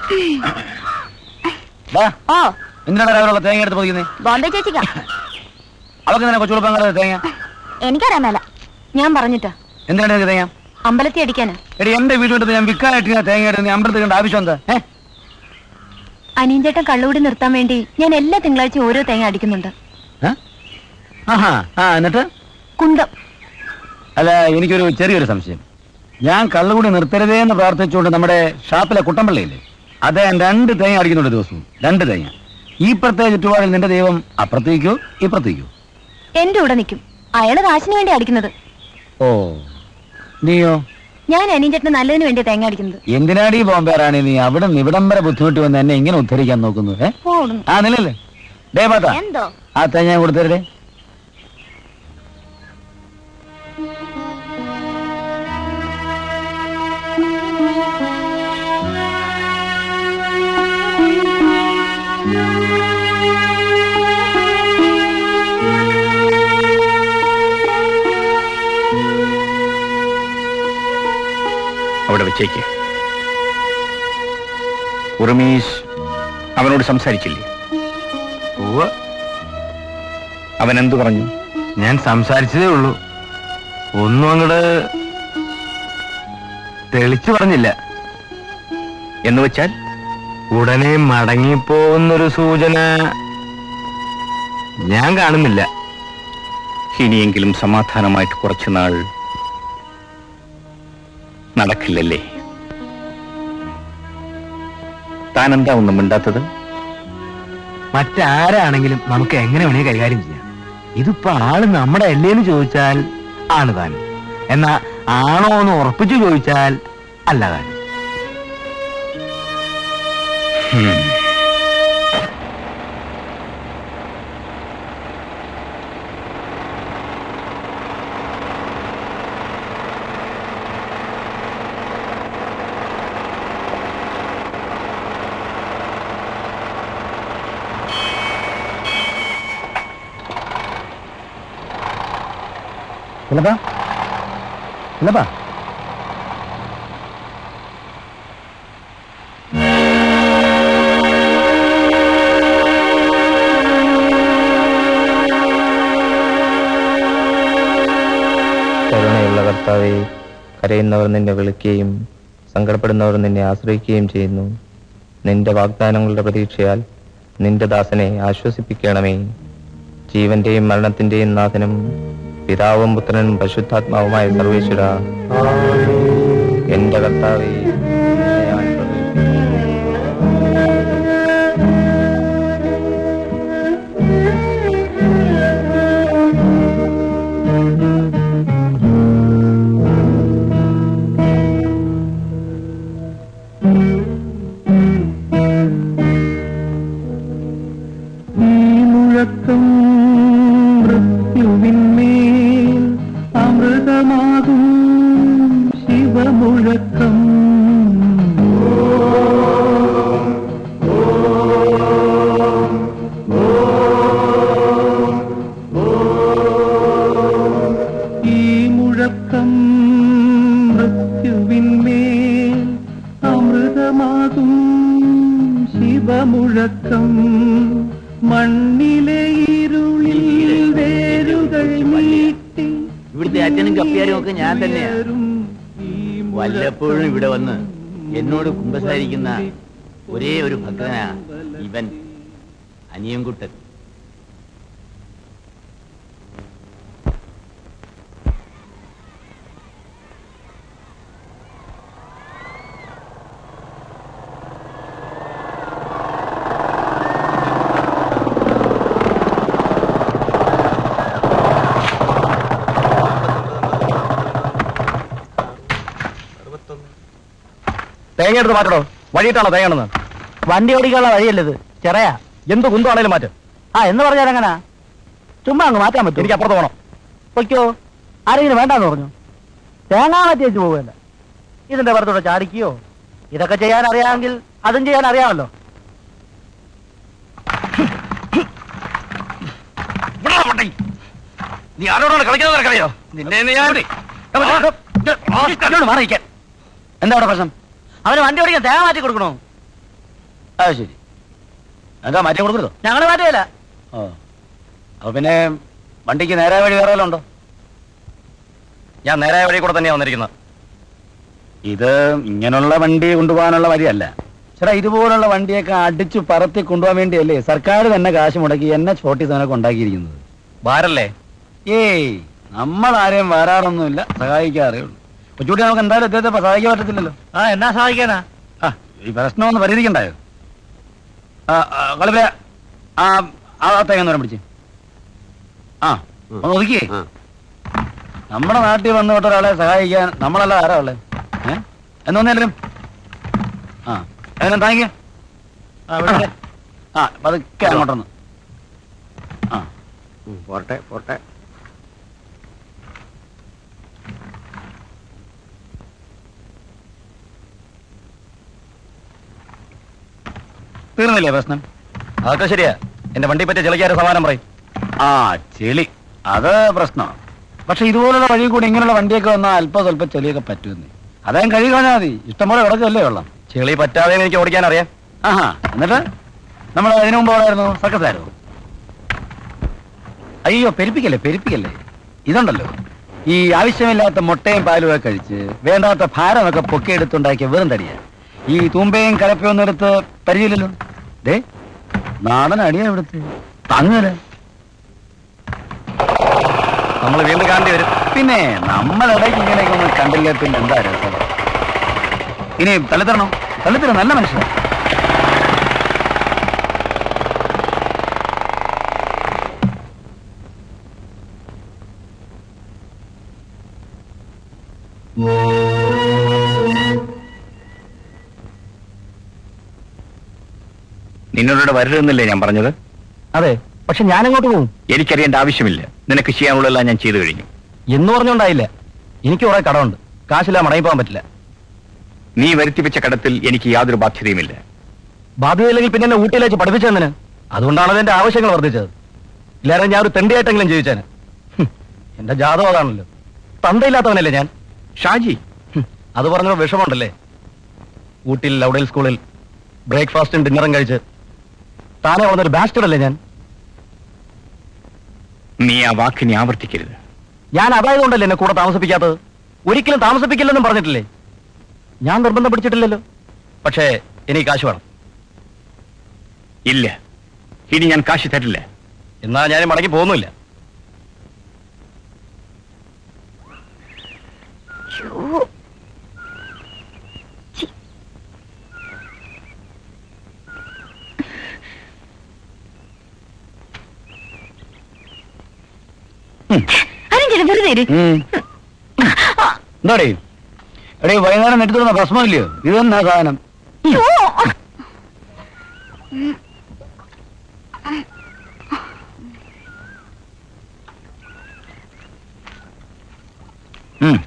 വാ ഓ എന്തിനാണ് രാവിലെ തേങ്ങ എടുത്ത് പൊതിക്കുന്നേ ബോംബെ ചേച്ചിക്കാ അവർക്ക് തന്നെ കൊച്ചുകുളപ്പങ്ങളെ തേങ്ങ എനിക്കറിയാൻ മേല ഞാൻ പറഞ്ഞിട്ടാ എന്തിനാണ് നിനക്ക് തേങ്ങ അമ്പലത്തിൽ അടിക്കാന് എടി എന്റെ വീട്ടിൽ ഞാൻ വിൽക്കാനായിട്ട് ഞാൻ തേങ്ങ എടുത്ത് നീ അമ്പലത്തിൽ കണ്ട ആവശ്യം എന്താ ഏ അനിയൻചേട്ടൻ കള്ളുകൂടി നിർത്താൻ വേണ്ടി ഞാൻ എല്ലാ തിങ്കളാഴ്ചയും ഓരോ തേങ്ങ അടിക്കുന്നുണ്ട് ഏ? ആഹാ ആ എന്നിട്ട് കുന്തം അല്ല എനിക്കൊരു ചെറിയൊരു സംശയം ഞാൻ കള്ളുകൂടി നിർത്തരുതേ എന്ന് പ്രാർത്ഥിച്ചുകൊണ്ട് നമ്മുടെ ഷാപ്പിലെ കുട്ടമ്പള്ളിയില്ലേ അദ്ദേഹം രണ്ട് തേങ്ങ അടിക്കുന്നുണ്ട് ദിവസവും രണ്ട് തേങ്ങ ഈ പ്രത്യേക ചുറ്റുപാടിൽ നിന്റെ ദൈവം അപ്പുറത്തേക്കോ ഇപ്പുറത്തേക്കോ എന്റെ കൂടെ നിൽക്കും അയാള് കാശിന് വേണ്ടി അടിക്കുന്നത് ഓ നീയോ ഞാൻ അനിയൻചേട്ടന് നല്ലതിന് വേണ്ടി തേങ്ങ അടിക്കുന്നത് എന്തിനാടി ബോംബേറാണ് നീ അവിടെ നിന്ന് ഇവിടം വരെ ബുദ്ധിമുട്ട് വന്ന് എന്നെ ഇങ്ങനെ ഉദ്ധരിക്കാൻ നോക്കുന്നു ഏ പോടുന്നു ആ നിലല്ലേ ഡേ പാത്താ എന്തോ ആ തേങ്ങ ഞാൻ കൊടുത്തരേ അവിടെ വെച്ചേക്ക് ഉറുമീസ് അവനോട് സംസാരിച്ചില്ലേ ഉവ്വ് അവൻ എന്തു പറഞ്ഞു ഞാൻ സംസാരിച്ചതേ ഉള്ളൂ ഒന്നും അങ്ങോട്ട് തെളിച്ചു പറഞ്ഞില്ല എന്ന് വെച്ചാൽ ഉടനെ മടങ്ങിപ്പോകുന്നൊരു സൂചന ഞാൻ കാണുന്നില്ല ഇനിയെങ്കിലും സമാധാനമായിട്ട് കുറച്ചുനാൾ നടക്കില്ലല്ലേ താൻ എന്താ ഒന്നും മിണ്ടാത്തത് മറ്റാരാണെങ്കിലും നമുക്ക് എങ്ങനെ വേണേ കൈകാര്യം ചെയ്യാം ഇതിപ്പോ ആള് നമ്മുടെ അല്ലേന്ന് ചോദിച്ചാൽ ആണ് താൻ എന്നാ ആണോ എന്ന് ഉറപ്പിച്ചു ചോദിച്ചാൽ അല്ല താൻ ഹും. ചിലപ്പാ ചിലപ്പാ കരുണയുള്ള കർത്താവെ കരയുന്നവർ നിന്നെ വിളിക്കുകയും സങ്കടപ്പെടുന്നവർ നിന്നെ ആശ്രയിക്കുകയും ചെയ്യുന്നു നിന്റെ വാഗ്ദാനങ്ങളുടെ പ്രതീക്ഷയാൽ നിന്റെ ദാസനെ ആശ്വസിപ്പിക്കണമേ ജീവന്റെയും മരണത്തിന്റെയും നാഥനും പിതാവും പുത്രനും പരിശുദ്ധാത്മാവുമായ സർവേശ്വര എന്റെ കർത്താവെ നിന്നെ ഞാൻ പ്രകീർത്തിക്കുന്നു. മുഴക്കം മൃത്യുവിന്മേൽ അമൃതമാകും ശിവമുഴക്കം ഈ മുഴക്കം മൃത്യുവിന്മേൽ അമൃതമാകും ശിവമുഴക്കം മണ്ണിലെ ഇരുളിൽ വേരുകൾ നീട്ടി ഇവിടുത്തെ അച്ഛനും കപ്പിയാരും ഒക്കെ ഞാൻ തന്നെയാ വല്ലപ്പോഴും ഇവിടെ വന്ന് എന്നോട് കുമ്പസാരിക്കുന്ന ഒരേ ഒരു ഭക്തനാ ഇവൻ അനിയൻകുട്ടൻ തേങ്ങ എടുത്ത് മാറ്റണോ വഴിയിട്ടാണോ തേങ്ങണെന്ന് വണ്ടി ഓടിക്കാനുള്ള വഴിയല്ലത് ചെറയാ എന്ത് കുന്തമാണേലും മാറ്റ് ആ എന്ന് പറഞ്ഞാൽ എങ്ങനാ ചുമ്മാ അങ്ങ് മാറ്റാൻ പറ്റും എനിക്ക് അപ്പുറത്ത് പോകണം പൊയ്ക്കോ ആരെങ്കിലും വേണ്ടാന്ന് പറഞ്ഞു തേങ്ങാ മാറ്റി വെച്ച് പോവല്ല ഇതിന്റെ പുറത്തൂടെ ചാടിക്കുകയോ ഇതൊക്കെ ചെയ്യാൻ അറിയാമെങ്കിൽ അതും ചെയ്യാൻ അറിയാമല്ലോ നീ ആരോടാണ് കളിക്കുന്നത് നിനക്കറിയോ നിന്നെ ഞാൻ ഇങ്ങോട്ട് മാറിയിരിക്കാൻ എന്താ അവിടെ പ്രശ്നം അവന് വണ്ടി ഓടിക്കാൻ തേങ്ങ മാറ്റി കൊടുക്കണോ ആ ശരി എന്താ മാറ്റി കൊടുക്കരുതോ ഞങ്ങള് മാറ്റിയല്ല ഓ അപ്പൊ പിന്നെ വണ്ടിക്ക് നേരായ വഴി വേറെ വല്ലതും ഉണ്ടോ ഞാൻ നേരായ വഴി കൂടെ തന്നെയാണ് വന്നിരിക്കുന്നത് ഇത് ഇങ്ങനെയുള്ള വണ്ടി കൊണ്ടുപോകാനുള്ള വഴിയല്ല ചേട്ടാ ഇതുപോലുള്ള വണ്ടിയൊക്കെ അടിച്ചു പറത്തി കൊണ്ടുപോകാൻ വേണ്ടിയല്ലേ സർക്കാർ തന്നെ കാശ് മുടക്കി എന്നെ ചോട്ടി സാധനമൊക്കെ ഉണ്ടാക്കിയിരിക്കുന്നത് ഭാരല്ലേ ഏയ് നമ്മൾ ആരെയും വരാറൊന്നുമില്ല സഹായിക്കാറേ ഉള്ളൂ കൊച്ചുകൂട്ടി നമുക്ക് എന്തായാലും അദ്ദേഹത്തെ സഹായിക്കാൻ പറ്റത്തില്ലല്ലോ ആ എന്നാ സഹായിക്കാനാ ആ ഈ പ്രശ്നം ഒന്ന് പരിഹരിക്കണ്ടായോ ആ കളിപ്പ ആ ആ തേങ്ങ നേരം പിടിച്ച് ആ ഒന്ന് ഒതുക്കിയേ നമ്മുടെ നാട്ടിൽ വന്നുവിട്ട ഒരാളെ സഹായിക്കാൻ നമ്മളല്ല ആരാ ഉള്ളത് ഏ എന്നൊന്നേലും ആ എങ്ങനെ താങ്ക് ആ, വിളിച്ചേ. ആ പതുക്കെ അങ്ങോട്ടൊന്ന് ആ പോട്ടെ പോട്ടെ തീർന്നില്ലേ പ്രശ്നം അതൊക്കെ ശരിയാ എന്റെ വണ്ടി പറ്റിയ ചെളിക്കാരെ സമാനം പറയും ആ ചെളി അത് പ്രശ്നമാണ് പക്ഷെ ഇതുപോലുള്ള വഴി കൂടി ഇങ്ങനെയുള്ള വണ്ടിയൊക്കെ വന്നാൽ അല്പം സ്വല്പം ചെളിയൊക്കെ പറ്റുമെന്ന് അതേം കഴുകി കളഞ്ഞാൽ മതി ഇഷ്ടംപോലെ കിടക്കല്ലേ വെള്ളം ചെളി പറ്റാതെ എനിക്ക് ഓടിക്കാൻ അറിയാം ആഹാ എന്നിട്ട് നമ്മൾ അതിനു മുമ്പ് എവിടെയായിരുന്നു സർക്കസ് ആയിരുന്നു അയ്യോ പെരുപ്പിക്കല്ലേ പെരുപ്പിക്കല്ലേ ഇതുണ്ടല്ലോ ഈ ആവശ്യമില്ലാത്ത മുട്ടയും പാലും ഒക്കെ കഴിച്ച് വേണ്ടാത്ത ഭാരമൊക്കെ പൊക്കിയെടുത്തുണ്ടാക്കിയ വെറും തടിയാ ഈ തൂമ്പയും കലപ്പയും ഒന്നും എടുത്ത് പരിചയമില്ലല്ലോ ദേ നാടൻ അടിയാ ഇവിടുത്തെ തങ്ങല നമ്മൾ വീണ്ടും കാണേണ്ടി വരും പിന്നെ നമ്മളിടയ്ക്ക് ഇങ്ങനെയൊക്കെ ഒന്നും കണ്ടില്ലേ പിന്നെ എന്താ രസം ഇനി തള്ളിത്തരണോ തള്ളിത്തരം നല്ല മനുഷ്യനാണ് നിന്നോട് വരരുതെന്നല്ലേ ഞാൻ പറഞ്ഞത് അതെ പക്ഷെ ഞാൻ അങ്ങോട്ട് പോകും എനിക്കറിയേണ്ട ആവശ്യമില്ല നിനക്ക് ചെയ്യാനുള്ളതെല്ലാം ഞാൻ ചെയ്തു കഴിഞ്ഞു എന്ന് പറഞ്ഞുകൊണ്ടായില്ല എനിക്ക് കുറെ കടമുണ്ട് കാശില്ല മടങ്ങി പോകാൻ പറ്റില്ല നീ വരുത്തിവെച്ച കടത്തിൽ എനിക്ക് യാതൊരു ബാധ്യതയുമില്ല ബാധ്യതയില്ലെങ്കിൽ പിന്നെ എന്നെ ഊട്ടിയിലേക്ക് പഠിപ്പിച്ചെന്നിന് അതുകൊണ്ടാണ് എന്റെ ആവശ്യങ്ങൾ വർദ്ധിച്ചത് ഇല്ലാതെ ഞാൻ ഒരു തെണ്ടിയായിട്ടെങ്കിലും ജീവിച്ചേന് ഹും, എന്റെ ജാതകം അതാണല്ലോ തന്തയില്ലാത്തവനല്ലേ ഞാൻ ഷാജി ഹും, അത് പറഞ്ഞൊരു വിഷമമുണ്ടല്ലേ ഊട്ടിയിൽ ലൗഡേൽ സ്കൂളിൽ ബ്രേക്ക്ഫാസ്റ്റും ഡിന്നറും കഴിച്ച് താനെ പറഞ്ഞൊരു ബാസ്റ്റഡ് അല്ലേ ഞാൻ നീ ആ വാക്കിനെ ആവർത്തിക്കരുത് ഞാൻ അതായതുകൊണ്ടല്ലേ എന്നെ കൂടെ താമസിപ്പിക്കാത്തത് ഒരിക്കലും താമസിപ്പിക്കില്ലെന്നും പറഞ്ഞിട്ടില്ലേ ഞാൻ നിർബന്ധം പിടിച്ചിട്ടില്ലല്ലോ പക്ഷേ എനിക്ക് കാശ് വേണം ഇല്ല ഇനി ഞാൻ കാശ് തരില്ല എന്നാ ഞാൻ മടങ്ങി പോകുന്നില്ല അരഞ്ചേരി വെറുതെ ഇരി. എന്താടേ എടേ വൈകുന്നേരം നെട്ടിത്തുന്ന ഭസ്മമില്ലയോ ഇതെന്നാ സാധനം യ്യോ. ഉം.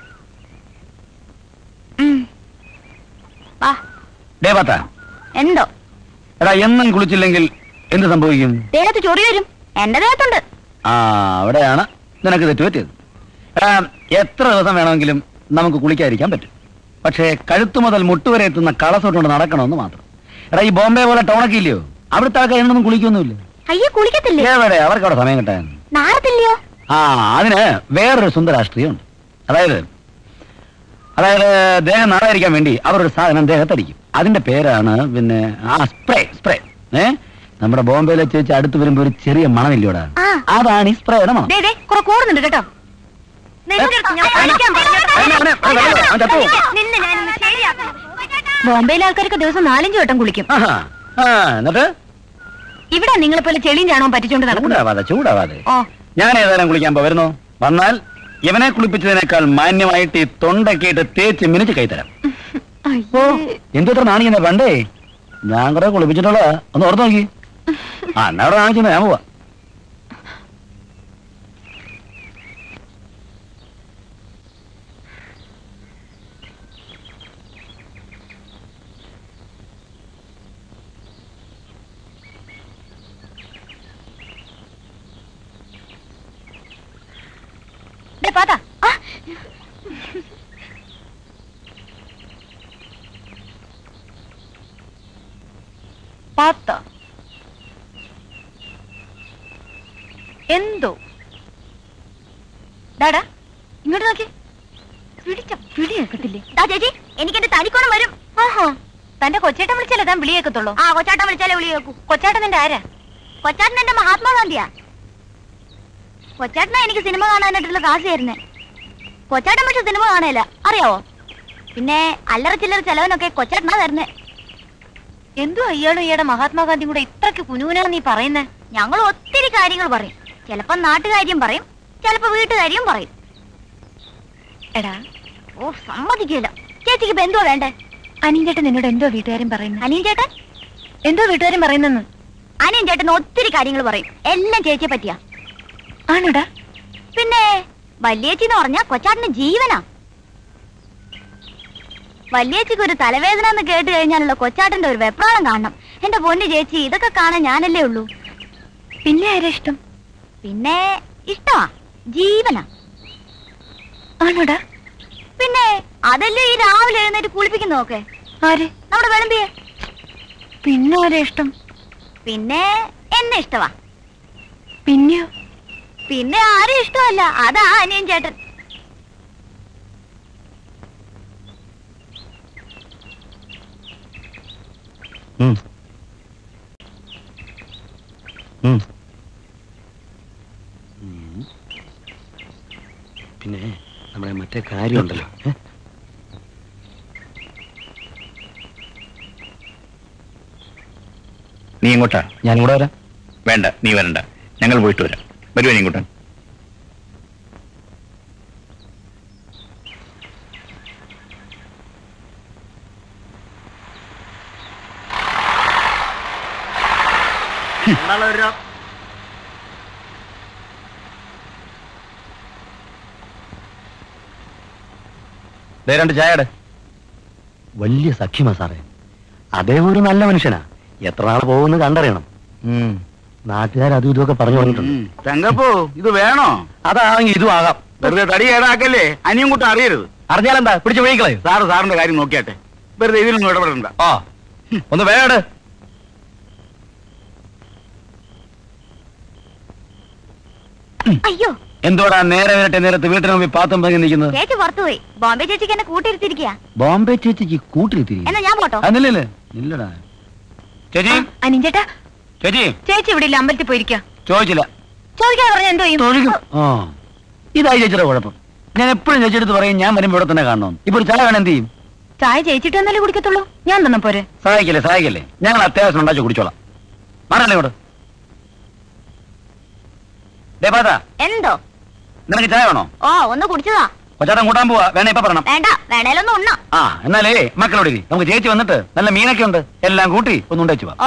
ഉം. വാ ഡേ പാത്ത എന്തോ എടാ എന്നും കുളിച്ചില്ലെങ്കിൽ എന്ത് സംഭവിക്കും ദേഹത്ത് ചൊറി വരും എന്റെ ദേഹത്തുണ്ട് ആ അവിടെയാണ് നിനക്ക് തെറ്റ് പറ്റിയത് എടാ എത്ര ദിവസം വേണമെങ്കിലും നമുക്ക് കുളിക്കാതിരിക്കാൻ പറ്റും പക്ഷേ കഴുത്തു മുതൽ മുട്ടുവരെ എത്തുന്ന കളസോട്ടുകൊണ്ട് നടക്കണമെന്ന് മാത്രം എടാ ഈ ബോംബെ പോലെ ടൗണൊക്കെ ഇല്ലയോ അവിടുത്തെ ആൾക്കാർ എന്നൊന്നും കുളിക്കൊന്നുമില്ല അയ്യോ കുളിക്കത്തില്ലേ എവിടെ അവർക്ക് അവിടെ സമയം കിട്ടാൻ നാളത്തില്ലയോ ആ അതിന് വേറൊരു സുന്ദരാഷ്ട്രീയമുണ്ട് അതായത് അതായത് ദേഹം നാടായിരിക്കാൻ വേണ്ടി അവർ ഒരു സാധനം ദേഹത്തടിക്കും അതിന്റെ പേരാണ് പിന്നെ ആ സ്പ്രേ സ്പ്രേ ഏ നമ്മുടെ ബോംബെയിലെ ചേച്ചി അടുത്ത് വരുമ്പോ ഒരു ചെറിയ മണമില്ലോടാ ആ. അതാണ് ഈ സ്പ്രേയുടെ മണം ദേ ദേ കുറെ കൂടുന്നുണ്ട് കേട്ടോ നിന്റെ അടുത്ത് ഞാൻ കളിക്കാൻ പറഞ്ഞതാ. അവനെ, അവനെ, അവനെ, അവനെ, അവൻ ചത്തു പോകും. നിന്നെ ഞാനൊന്ന് ശരിയാക്കാം. ബോംബെയിലെ ആൾക്കാരൊക്കെ ദിവസം നാലഞ്ചു വട്ടം കുളിക്കും ആഹാ. ആ എന്നിട്ട് ഇവിടെ നിങ്ങളെ പോലെ ചെളിയും ചാണവും പറ്റിച്ചോണ്ട് നടക്കുന്നു ചൂടാവാതെ ചൂടാവാതെ ഓ ഞാൻ ഏതായാലും കുളിക്കാൻ വരുന്നു വന്നാൽ ഇവനെ കുളിപ്പിച്ചതിനേക്കാൾ മാന്യമായിട്ട് ഈ തൊണ്ടൊക്കെ ഇട്ട് തേച്ച് മിനിച്ച് കൈത്തരാം ഓ എന്തുത്ര നാണിക്കുന്ന പണ്ടേ ഞാൻ കുറെ കുളിപ്പിച്ചിട്ടുള്ള ഒന്ന് ഓർത്ത് നോക്കി ആ എന്നാ അവിടെ കാണിച്ചു ഞാൻ പോവാ ദേ പാത്താ ആ പത്തോ എന്തോ ഡാടാ ഇങ്ങോട്ട് നോക്കി പിടിച്ച പിടി കേൾക്കത്തില്ലേ ദാ ചേച്ചി എനിക്ക് എന്റെ തടിക്കോണം വരും ആഹാ തന്റെ കൊച്ചേട്ടൻ വിളിച്ചാലേ താൻ വിളി കേൾക്കത്തുള്ളൂ ആ കൊച്ചാട്ടൻ വിളിച്ചാലേ വിളി കേൾക്കൂ കൊച്ചാട്ടൻ നിന്റെ ആരാ കൊച്ചാട്ടൻ എന്റെ മഹാത്മാഗാന്ധിയാ കൊച്ചാട്ടനാ എനിക്ക് സിനിമ കാണാനായിട്ടുള്ള കാശ് തരുന്നേ കൊച്ചാട്ടൻ പക്ഷെ സിനിമ കാണാനില്ല അറിയാവോ പിന്നെ അല്ലറ ചില്ലറ ചെലവനൊക്കെ കൊച്ചാട്ടനാ തരുന്നേ എന്തോ അയാളും ഇയാളുടെ മഹാത്മാഗാന്ധി കൂടെ ഇത്രക്ക് കുനുകുനാ നീ പറയുന്നേ ഞങ്ങൾ ഒത്തിരി കാര്യങ്ങൾ പറയും ചിലപ്പോ നാട്ടുകാര്യം പറയും ചിലപ്പോ വീട്ടുകാര്യം പറയും എടാ ഓ സമ്മതിക്കില്ല ചേച്ചിക്ക് ഇപ്പൊ എന്തുവാ വേണ്ടേ അനിയൻ ചേട്ടൻ നിന്നോട് എന്തോ വീട്ടുകാരും പറയുന്നു അനിയൻ ചേട്ടൻ എന്തോ വീട്ടുകാരും പറയുന്നെന്ന് അനിയൻ ചേട്ടൻ ഒത്തിരി കാര്യങ്ങൾ പറയും എല്ലാം ചേച്ചിയെ പറ്റിയാ ആണോടാ പിന്നെ വല്യേച്ചി എന്ന് പറഞ്ഞാ കൊച്ചാട്ടിന് ജീവനാ വല്യേച്ചിക്ക് ഒരു തലവേദന എന്ന് കേട്ട് കഴിഞ്ഞാലുള്ള കൊച്ചാട്ടന്റെ ഒരു വെപ്രാളം കാണണം എന്റെ പൊന്നു ചേച്ചി ഇതൊക്കെ കാണാൻ ഞാനല്ലേ ഉള്ളൂ പിന്നെ ആരാ ഇഷ്ടം പിന്നെ ഇഷ്ടമാ ജീവനാ ആണോടാ പിന്നെ അതല്ലേ ഈ രാവിലെ എഴുന്നേറ്റ് കുളിപ്പിക്കുന്നതൊക്കെ ആര് നമ്മുടെ വിളമ്പിയെ പിന്നെ ആരാ ഇഷ്ടം പിന്നെ എന്നെ ഇഷ്ടമാ പിന്നെയോ പിന്നെ ആരും ഇഷ്ടമല്ല അതാ അനിയൻ ചേട്ടൻ പിന്നെ നമ്മുടെ മറ്റേ കാര്യമുണ്ടല്ലോ ഏ? നീ എങ്ങോട്ടാ ഞാൻ കൂടെ വരാം വേണ്ട നീ വരണ്ട ഞങ്ങൾ പോയിട്ട് വരാം വരുവാ നീ ഇങ്ങോട്ട് ദേ രണ്ട് ചായയുടെ വലിയ സഖ്യമാ സാറേ അദ്ദേഹം ഒരു നല്ല മനുഷ്യനാ എത്ര നാൾ പോകുമെന്ന് കണ്ടറിയണം നാട്ടുകാർ അതും ഇതുമൊക്കെ പറഞ്ഞു പറഞ്ഞിട്ടുണ്ട് തങ്കപ്പോ ഇത് വേണോ അതാണെങ്കിൽ ഇതും ആകാം വെറുതെ തടി ഏടാക്കല്ലേ അനിയും കൂട്ടം അറിയരുത് അറിഞ്ഞാലെന്താ പിടിച്ച് വീക്കളയോ സാറ് സാറിന്റെ കാര്യം നോക്കിയാട്ടെ വെറുതെ ഇതിലൊന്നും ഇടപെടണ്ട ആ ഒന്ന് വേട് അയ്യോ എന്തോടാ നേരെ വരട്ടെ നേരത്തെ വീട്ടിന് മുമ്പിൽ പാത്തും പങ്കി നിൽക്കുന്നത് ചേച്ചി പുറത്തുപോയി ബോംബെ ചേച്ചിക്ക് എന്നെ കൂട്ടിരുത്തിരിക്കുക ബോംബെ ചേച്ചിക്ക് കൂട്ടിരുത്തിരി എന്നാ ഞാൻ പോട്ടോ നില്ലല്ലേ നില്ലടാ ചേച്ചി അനിയൻ ചേട്ടാ ചേച്ചി ചേച്ചി ഇവിടെ ഇല്ല അമ്പലത്തിൽ പോയിരിക്കാം ചോദിച്ചില്ല ചോദിക്കാൻ പറഞ്ഞ എന്തോ ചെയ്യും തൊഴിക്കും ആ ഇതായി ചേച്ചിയുടെ കുഴപ്പം ഞാൻ എപ്പോഴും ചേച്ചിയെടുത്ത് പറയും ഞാൻ വരുമ്പോ ഇവിടെ തന്നെ കാണണം ഇപ്പൊ ഒരു ചായ വേണം എന്ത് ചെയ്യും ചായ ചേച്ചിട്ട് എന്നാലേ കുടിക്കത്തുള്ളൂ ഞാൻ തന്ന പോരെ സഹായിക്കല്ലേ സഹായിക്കല്ലേ ഞങ്ങൾ അത്യാവശ്യം ഉണ്ടാക്കി കുടിച്ചോളാം മാറല്ലേ ഇങ്ങോട്ട് ദേ പാതാ എന്തോ നിനക്ക് ചായ വേണോ ഓ ഒന്ന് കുടിച്ചതാ കൊച്ചാട്ടൻ കൂട്ടാൻ പോവാ വേണേ ഇപ്പൊ പറയണം വേണ്ട വേണേലൊന്നും ഉണ്ണ ആ എന്നാലേ മക്കളോട് ഇരി. നമുക്ക് ചേച്ചി വന്നിട്ട് നല്ല മീനൊക്കെ ഉണ്ട് എല്ലാം കൂട്ടി ഒന്ന് ഉണ്ടച്ചു പോവാം ഓ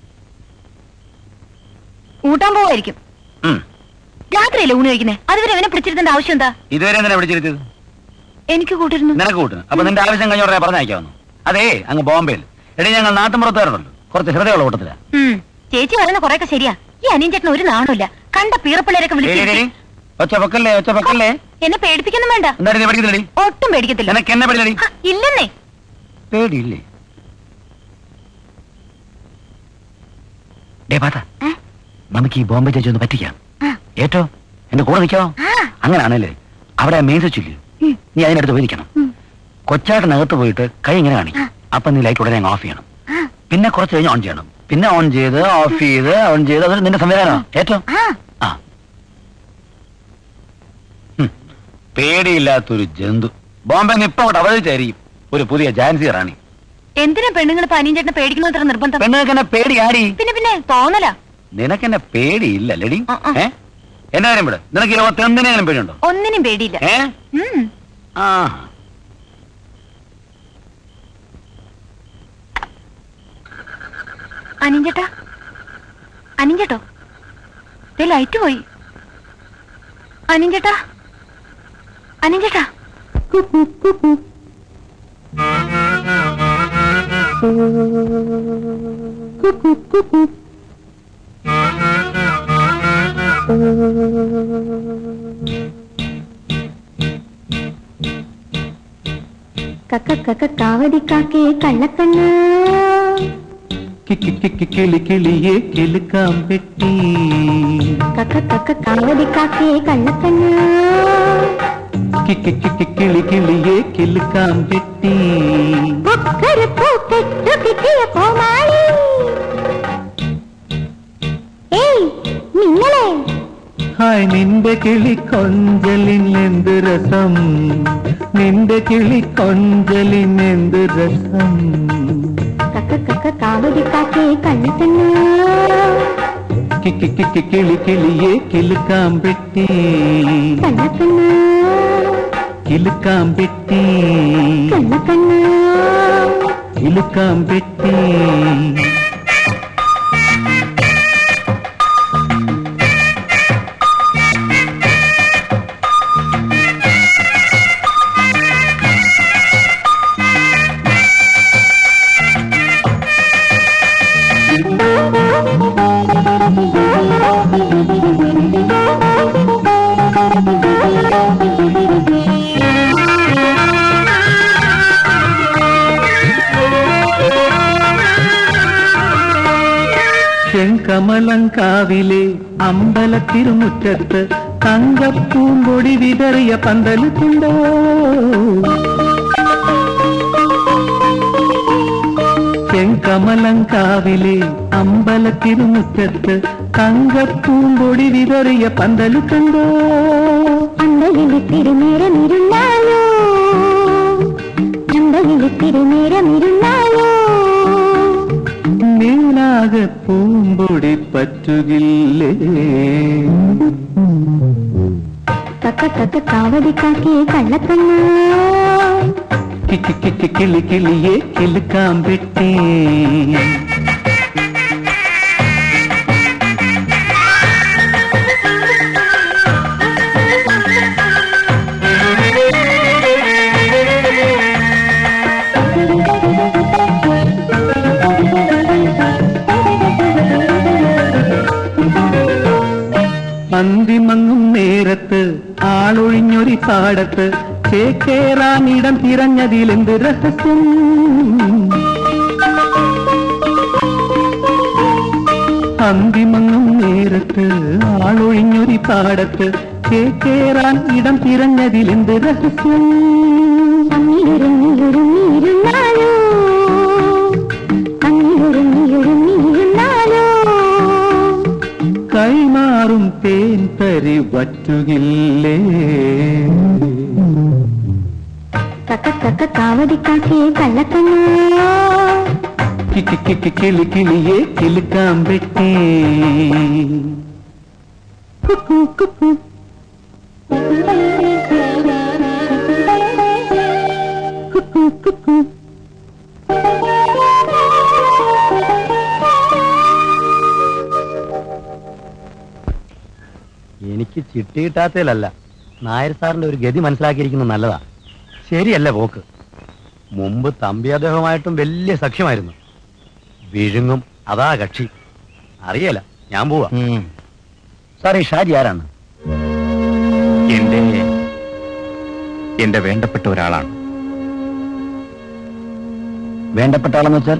ഊട്ടാൻ പോവായിരിക്കും ഉം. രാത്രിയല്ലേ ഊണ് കഴിക്കുന്നേ അതുവരെ അവനെ പിടിച്ചിരുത്തേണ്ട ആവശ്യം എന്താ ഇതുവരെ എന്തിനാ വിളിച്ചിരുത്തത് എനിക്ക് കൂട്ടിരുന്നു നിനക്ക് കൂട്ട് അപ്പൊ നിന്റെ ആവശ്യം കഴിഞ്ഞോടെ പറഞ്ഞയക്കാവുന്നു അതേ അങ്ങ് ബോംബെയിൽ എടി ഞങ്ങൾ നാട്ടുമ്പുറത്തുകാരുണ്ടല്ലോ കുറച്ച് ഹൃദയമുള്ള കൂട്ടത്തില ഉം. ചേച്ചി പറയുന്ന കുറെയൊക്കെ ശരിയാ ഈ അനിയൻ ചേട്ടൻ ഒരു നാണമില്ല കണ്ട പീറപ്പിള്ളേരൊക്കെ വിളിച്ചു ഒച്ച പൊക്കല്ലേ ഒച്ച പൊക്കല്ലേ എന്നെ പേടിപ്പിക്കൊന്നും വേണ്ട എന്തായാലും നീ പഠിക്കുന്നില്ലടി ഒട്ടും പേടിക്കത്തില്ല നിനക്ക് എന്നെ പഠിക്കലടി ഹ, ഇല്ലെന്നേ പേടിയില്ലേ ഡേ പാത്ത ഏ? നമുക്ക് ഈ ബോംബെ ചേച്ചി ഒന്ന് പറ്റിക്കാം ആ. ഏറ്റോ എന്റെ കൂടെ നിൽക്കാമോ ആ അങ്ങനെയാണല്ലേ അവിടെ മെയിൻ സ്വിച്ച് ഇല്ലേ ഉം. നീ അതിനടുത്ത് പോയിരിക്കണം ഉം. കൊച്ചാട്ടിനകത്ത് പോയിട്ട് കൈ ഇങ്ങനെ കാണിക്കും ആ. അപ്പൊ നീ ലൈറ്റ് ഉടനെ ഓഫ് ചെയ്യണം ആ പിന്നെ കുറച്ച് കഴിഞ്ഞ് ഓൺ ചെയ്യണം പിന്നെ ഓൺ ചെയ്ത് ഓഫ് ചെയ്ത് ഓൺ ചെയ്ത് അത് നിന്റെ സംവിധാനമാണ് ഏറ്റവും ആ ആ ഹും. പേടിയില്ലാത്തൊരു ജന്തു ബോംബെ ഇപ്പൊ അങ്ങോട്ട് അവതരിച്ചായിരിക്കും ഒരു പുതിയ ജാൻസി റാണി എന്തിനാ പെണ്ണുങ്ങൾ ഇപ്പൊ അനിയൻ ചേട്ടനെ പേടിക്കുന്ന അത്ര നിർബന്ധം പെണ്ണുങ്ങൾക്ക് എന്നെ പേടിയാടി പിന്നെ പിന്നെ തോന്നലാ നിനക്ക് എന്നെ പേടിയില്ല ലെടി ആ, ആ. ഏ എന്നെ കാര്യം വിട് നിനക്ക് ഈ ലോകത്ത് എന്തിനെങ്കിലും പേടിയുണ്ടോ ഒന്നിനും പേടിയില്ല ഏ ഉം. ആ അനിയൻ ചേട്ടാ അനിയൻ ചേട്ടോ ദേ ലൈറ്റ് പോയി അനിയൻ ചേട്ടാ അനിയൻ ചേട്ടാ കക്ക കക്ക കാവടി കാക്കേ കള്ളക്കണ്ണ് കിക്കി കിക്കി കിളി കിളിയെ കിലുക്കാം പെട്ടി കക്ക കക്ക കാവടിക്കാക്കേ കള്ളക്കണ്ണ കിക്കി കിക്കി കിളി കിളിയെ കിലുക്കാം പെട്ടി കൊക്കരപ്പൂ പെറ്റു കിട്ടിയ കോമാളി ഏയ് നിങ്ങളെ ഹായ് നിന്റെ കിളി കൊഞ്ചലിൻ എന്ത് രസം നിന്റെ കിളി കൊഞ്ചലിൻ എന്ത് രസം കക്ക കക്ക കാവടിക്കാക്കേ കള്ളക്കണ്ണ കിക്കി കിക്കി കിളി കിളിയെ കിലുക്കാം പെട്ടി കള്ളക്കണ്ണ കിലുക്കാം പെട്ടി കള്ളക്കണ്ണ കിലുക്കാം പെട്ടി ചെങ്കമലങ്കാവിലെ അമ്പല തിരുമുറ്റത്ത് തങ്കപ്പൂമ്പൊടി വിതറിയ പന്തലുണ്ടോ ചെങ്കമലങ്കാവിലെ അമ്പല തിരുമുറ്റത്ത് തങ്കപ്പൂമ്പൊടി വിതറിയ പന്തലുണ്ടോ അമ്പലിൽ തിരുനേരം ഇരുന്നാലോ അമ്പലിൽ തിരുനേരം ഇരുന്നാലോ നീലാകെ പൂമ്പൊടി പറ്റുകില്ലേ കക്ക കക്ക കാവടിക്കാക്കേ കള്ളക്കണ്ണ കിക്കി കിക്കി കിളി കിളിയെ കിലുക്കാം പെട്ടി അന്തിമങ്ങും നേരത്ത് ആളൊഴിഞ്ഞൊരു പാടത്ത് ചേക്കേറാൻ ഇടം തിരഞ്ഞതിലെന്ത് രഹസ്യം അന്തിമങ്ങും നേരത്ത് ആളൊഴിഞ്ഞൊരു പാടത്ത് ചേക്കേറാൻ ഇടം തിരഞ്ഞതിലെന്ത് രഹസ്യം അങ്ങിരുന്നിരുന്നിരുന്നാലോ അങ്ങിരുന്നിരുന്നിരുന്നാലോ കൈമാറും തേൻ തരി വറ്റുകില്ലേ കക്ക കക്ക കാവടിക്കാക്കേ കള്ളക്കണ്ണ കിക്കി കിക്കി കിളി കിളിയെ കിലുക്കാം പെട്ടി കുക്കു കുക്കു കുക്കു കുക്കു എനിക്ക് ചിട്ടി കിട്ടാത്തതിലല്ല നായർ സാറിന്റെ ഒരു ഗതി മനസ്സിലാക്കിയിരിക്കുന്നത് നല്ലതാ ശരിയല്ല പോക്ക് മുമ്പ് തമ്പി അദ്ദേഹമായിട്ടും വലിയ സഖ്യമായിരുന്നു വിഴുങ്ങും അതാ കക്ഷി അറിയല ഞാൻ പോവാ സാർ ഈ ഷാജി ആരാണ് എന്റെ എന്റെ വേണ്ടപ്പെട്ട ഒരാളാണ് വേണ്ടപ്പെട്ട ആളെന്ന് വെച്ചാൽ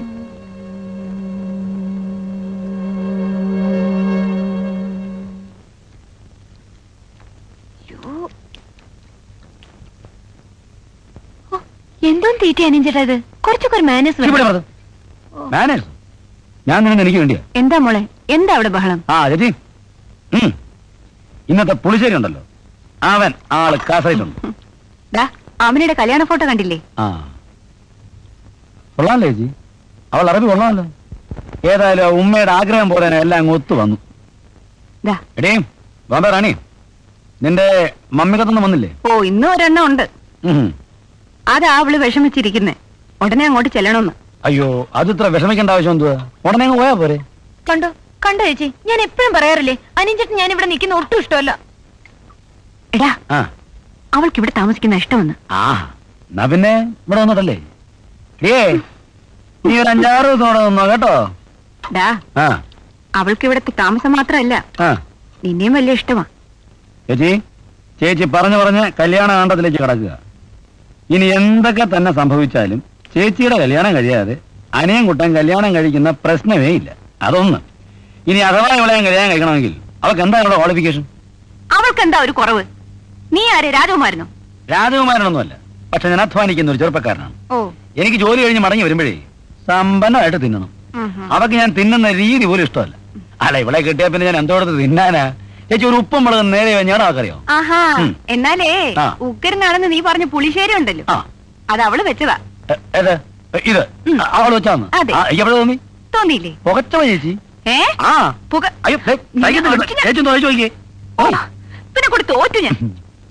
എന്തോന്ന് തീറ്റ അനിഞ്ചേട്ടാ ഇത് കുറച്ചൊക്കെ ഒരു മാനേഴ്സ് ഇവിടെ വരൂ. മാനേജ് ഞാൻ നിന്ന് എനിക്ക് വേണ്ടിയാ എന്താ മോളെ എന്താ അവിടെ ബഹളം ആ ചേച്ചി ഉം. ഇന്നത്തെ പുളിശ്ശേരി ഉണ്ടല്ലോ അവൻ ആള് കാസയിലുണ്ട് ദാ അവനുടെ കല്യാണ ഫോട്ടോ കണ്ടില്ലേ ആ കൊള്ളാമല്ലേ ചേച്ചി അവൾ അറബി കൊള്ളാമല്ലോ ഏതായാലും ആ ഉമ്മയുടെ ആഗ്രഹം പോലെ തന്നെ എല്ലാം അങ്ങ് ഒത്തു വന്നു ദാ എടീ ബോംബെ റാണി നിന്റെ മമ്മിക്കത്തൊന്നും വന്നില്ലേ ഓ ഇന്നും ഒരെണ്ണം ഉണ്ട് ഉം. അതാ അവള് വിഷമിച്ചിരിക്കുന്നെ ഉടനെ അങ്ങോട്ട് ചെല്ലണമെന്ന് അയ്യോ അത് ഇത്ര വിഷമിക്കേണ്ട ആവശ്യം എന്തുവാ ഉടനെ അങ്ങ് പോയാ പോരെ കണ്ടോ കണ്ടോ ചേച്ചി ഞാൻ എപ്പോഴും പറയാറില്ലേ അനിഞ്ചേട്ടൻ ഞാൻ ഇവിടെ നിൽക്കുന്ന ഒട്ടും ഇഷ്ടമല്ല എടാ ആ അവൾക്ക് ഇവിടെ താമസിക്കുന്ന ഇഷ്ടമെന്ന് ആ എന്നാ പിന്നെ ഇവിടെ വന്നിട്ടല്ലേ ഏ നീ ഒരു അഞ്ചാറ് ദിവസം ഇവിടെ നിന്നോ കേട്ടോ ഡാ ആ അവൾക്ക് ഇവിടത്തെ താമസം മാത്രമല്ല ആ നിന്നെയും വലിയ ഇഷ്ടമാ ചേച്ചി ചേച്ചി പറഞ്ഞു പറഞ്ഞ് കല്യാണ കാണ്ടത്തിലേക്ക് കിടക്കുക ഇനി എന്തൊക്കെ തന്നെ സംഭവിച്ചാലും ചേച്ചിയുടെ കല്യാണം കഴിയാതെ അനിയൻ കുട്ടൻ കല്യാണം കഴിക്കുന്ന പ്രശ്നമേ ഇല്ല അതൊന്ന് ഇനി അഥവാ ഇവളെ കല്യാണം കഴിക്കണമെങ്കിൽ അവൾക്ക് എന്താ ഇവിടെ ക്വാളിഫിക്കേഷൻ അവൾക്ക് എന്താ ഒരു കുറവ് നീ ആര് രാജകുമാരനോ രാജകുമാരനൊന്നുമല്ല പക്ഷെ ഞാൻ അധ്വാനിക്കുന്ന ഒരു ചെറുപ്പക്കാരനാണ് ഓ എനിക്ക് ജോലി കഴിഞ്ഞ് മടങ്ങി വരുമ്പോഴേ സമ്പന്നമായിട്ട് തിന്നണം ഉം, ഉം. അവക്ക് ഞാൻ തിന്നുന്ന രീതി പോലും ഇഷ്ടമല്ല അല്ല ഇവളെ കിട്ടിയ പിന്നെ ഞാൻ എന്തോടത്ത് തിന്നാനാ ചേച്ചി ഒരു ഉപ്പും മുളകും നേരെ ഞാൻ ആക്കറിയോ ആഹാ ഉം. എന്നാലേ ആ. ഉഗ്രനാണെന്ന് നീ പറഞ്ഞ പുളിശ്ശേരി ഉണ്ടല്ലോ ആ അത് അവള് വെച്ചതാ എ- ഏത് എ, ഇത് ഉം. അവൾ വെച്ചാന്ന് അതെ. എവിടെ തോന്നി തോന്നിയില്ലേ പുകച്ചോ ചേച്ചി ഏ ആ പുക അയ്യോ ദേ, സഹിക്കുന്നില്ല. ഞാൻ- ചേച്ചി ഒന്ന് ചോദിച്ചു നോക്കിയേ ഓ, പിന്നെ കൂടി തോറ്റു ഞാൻ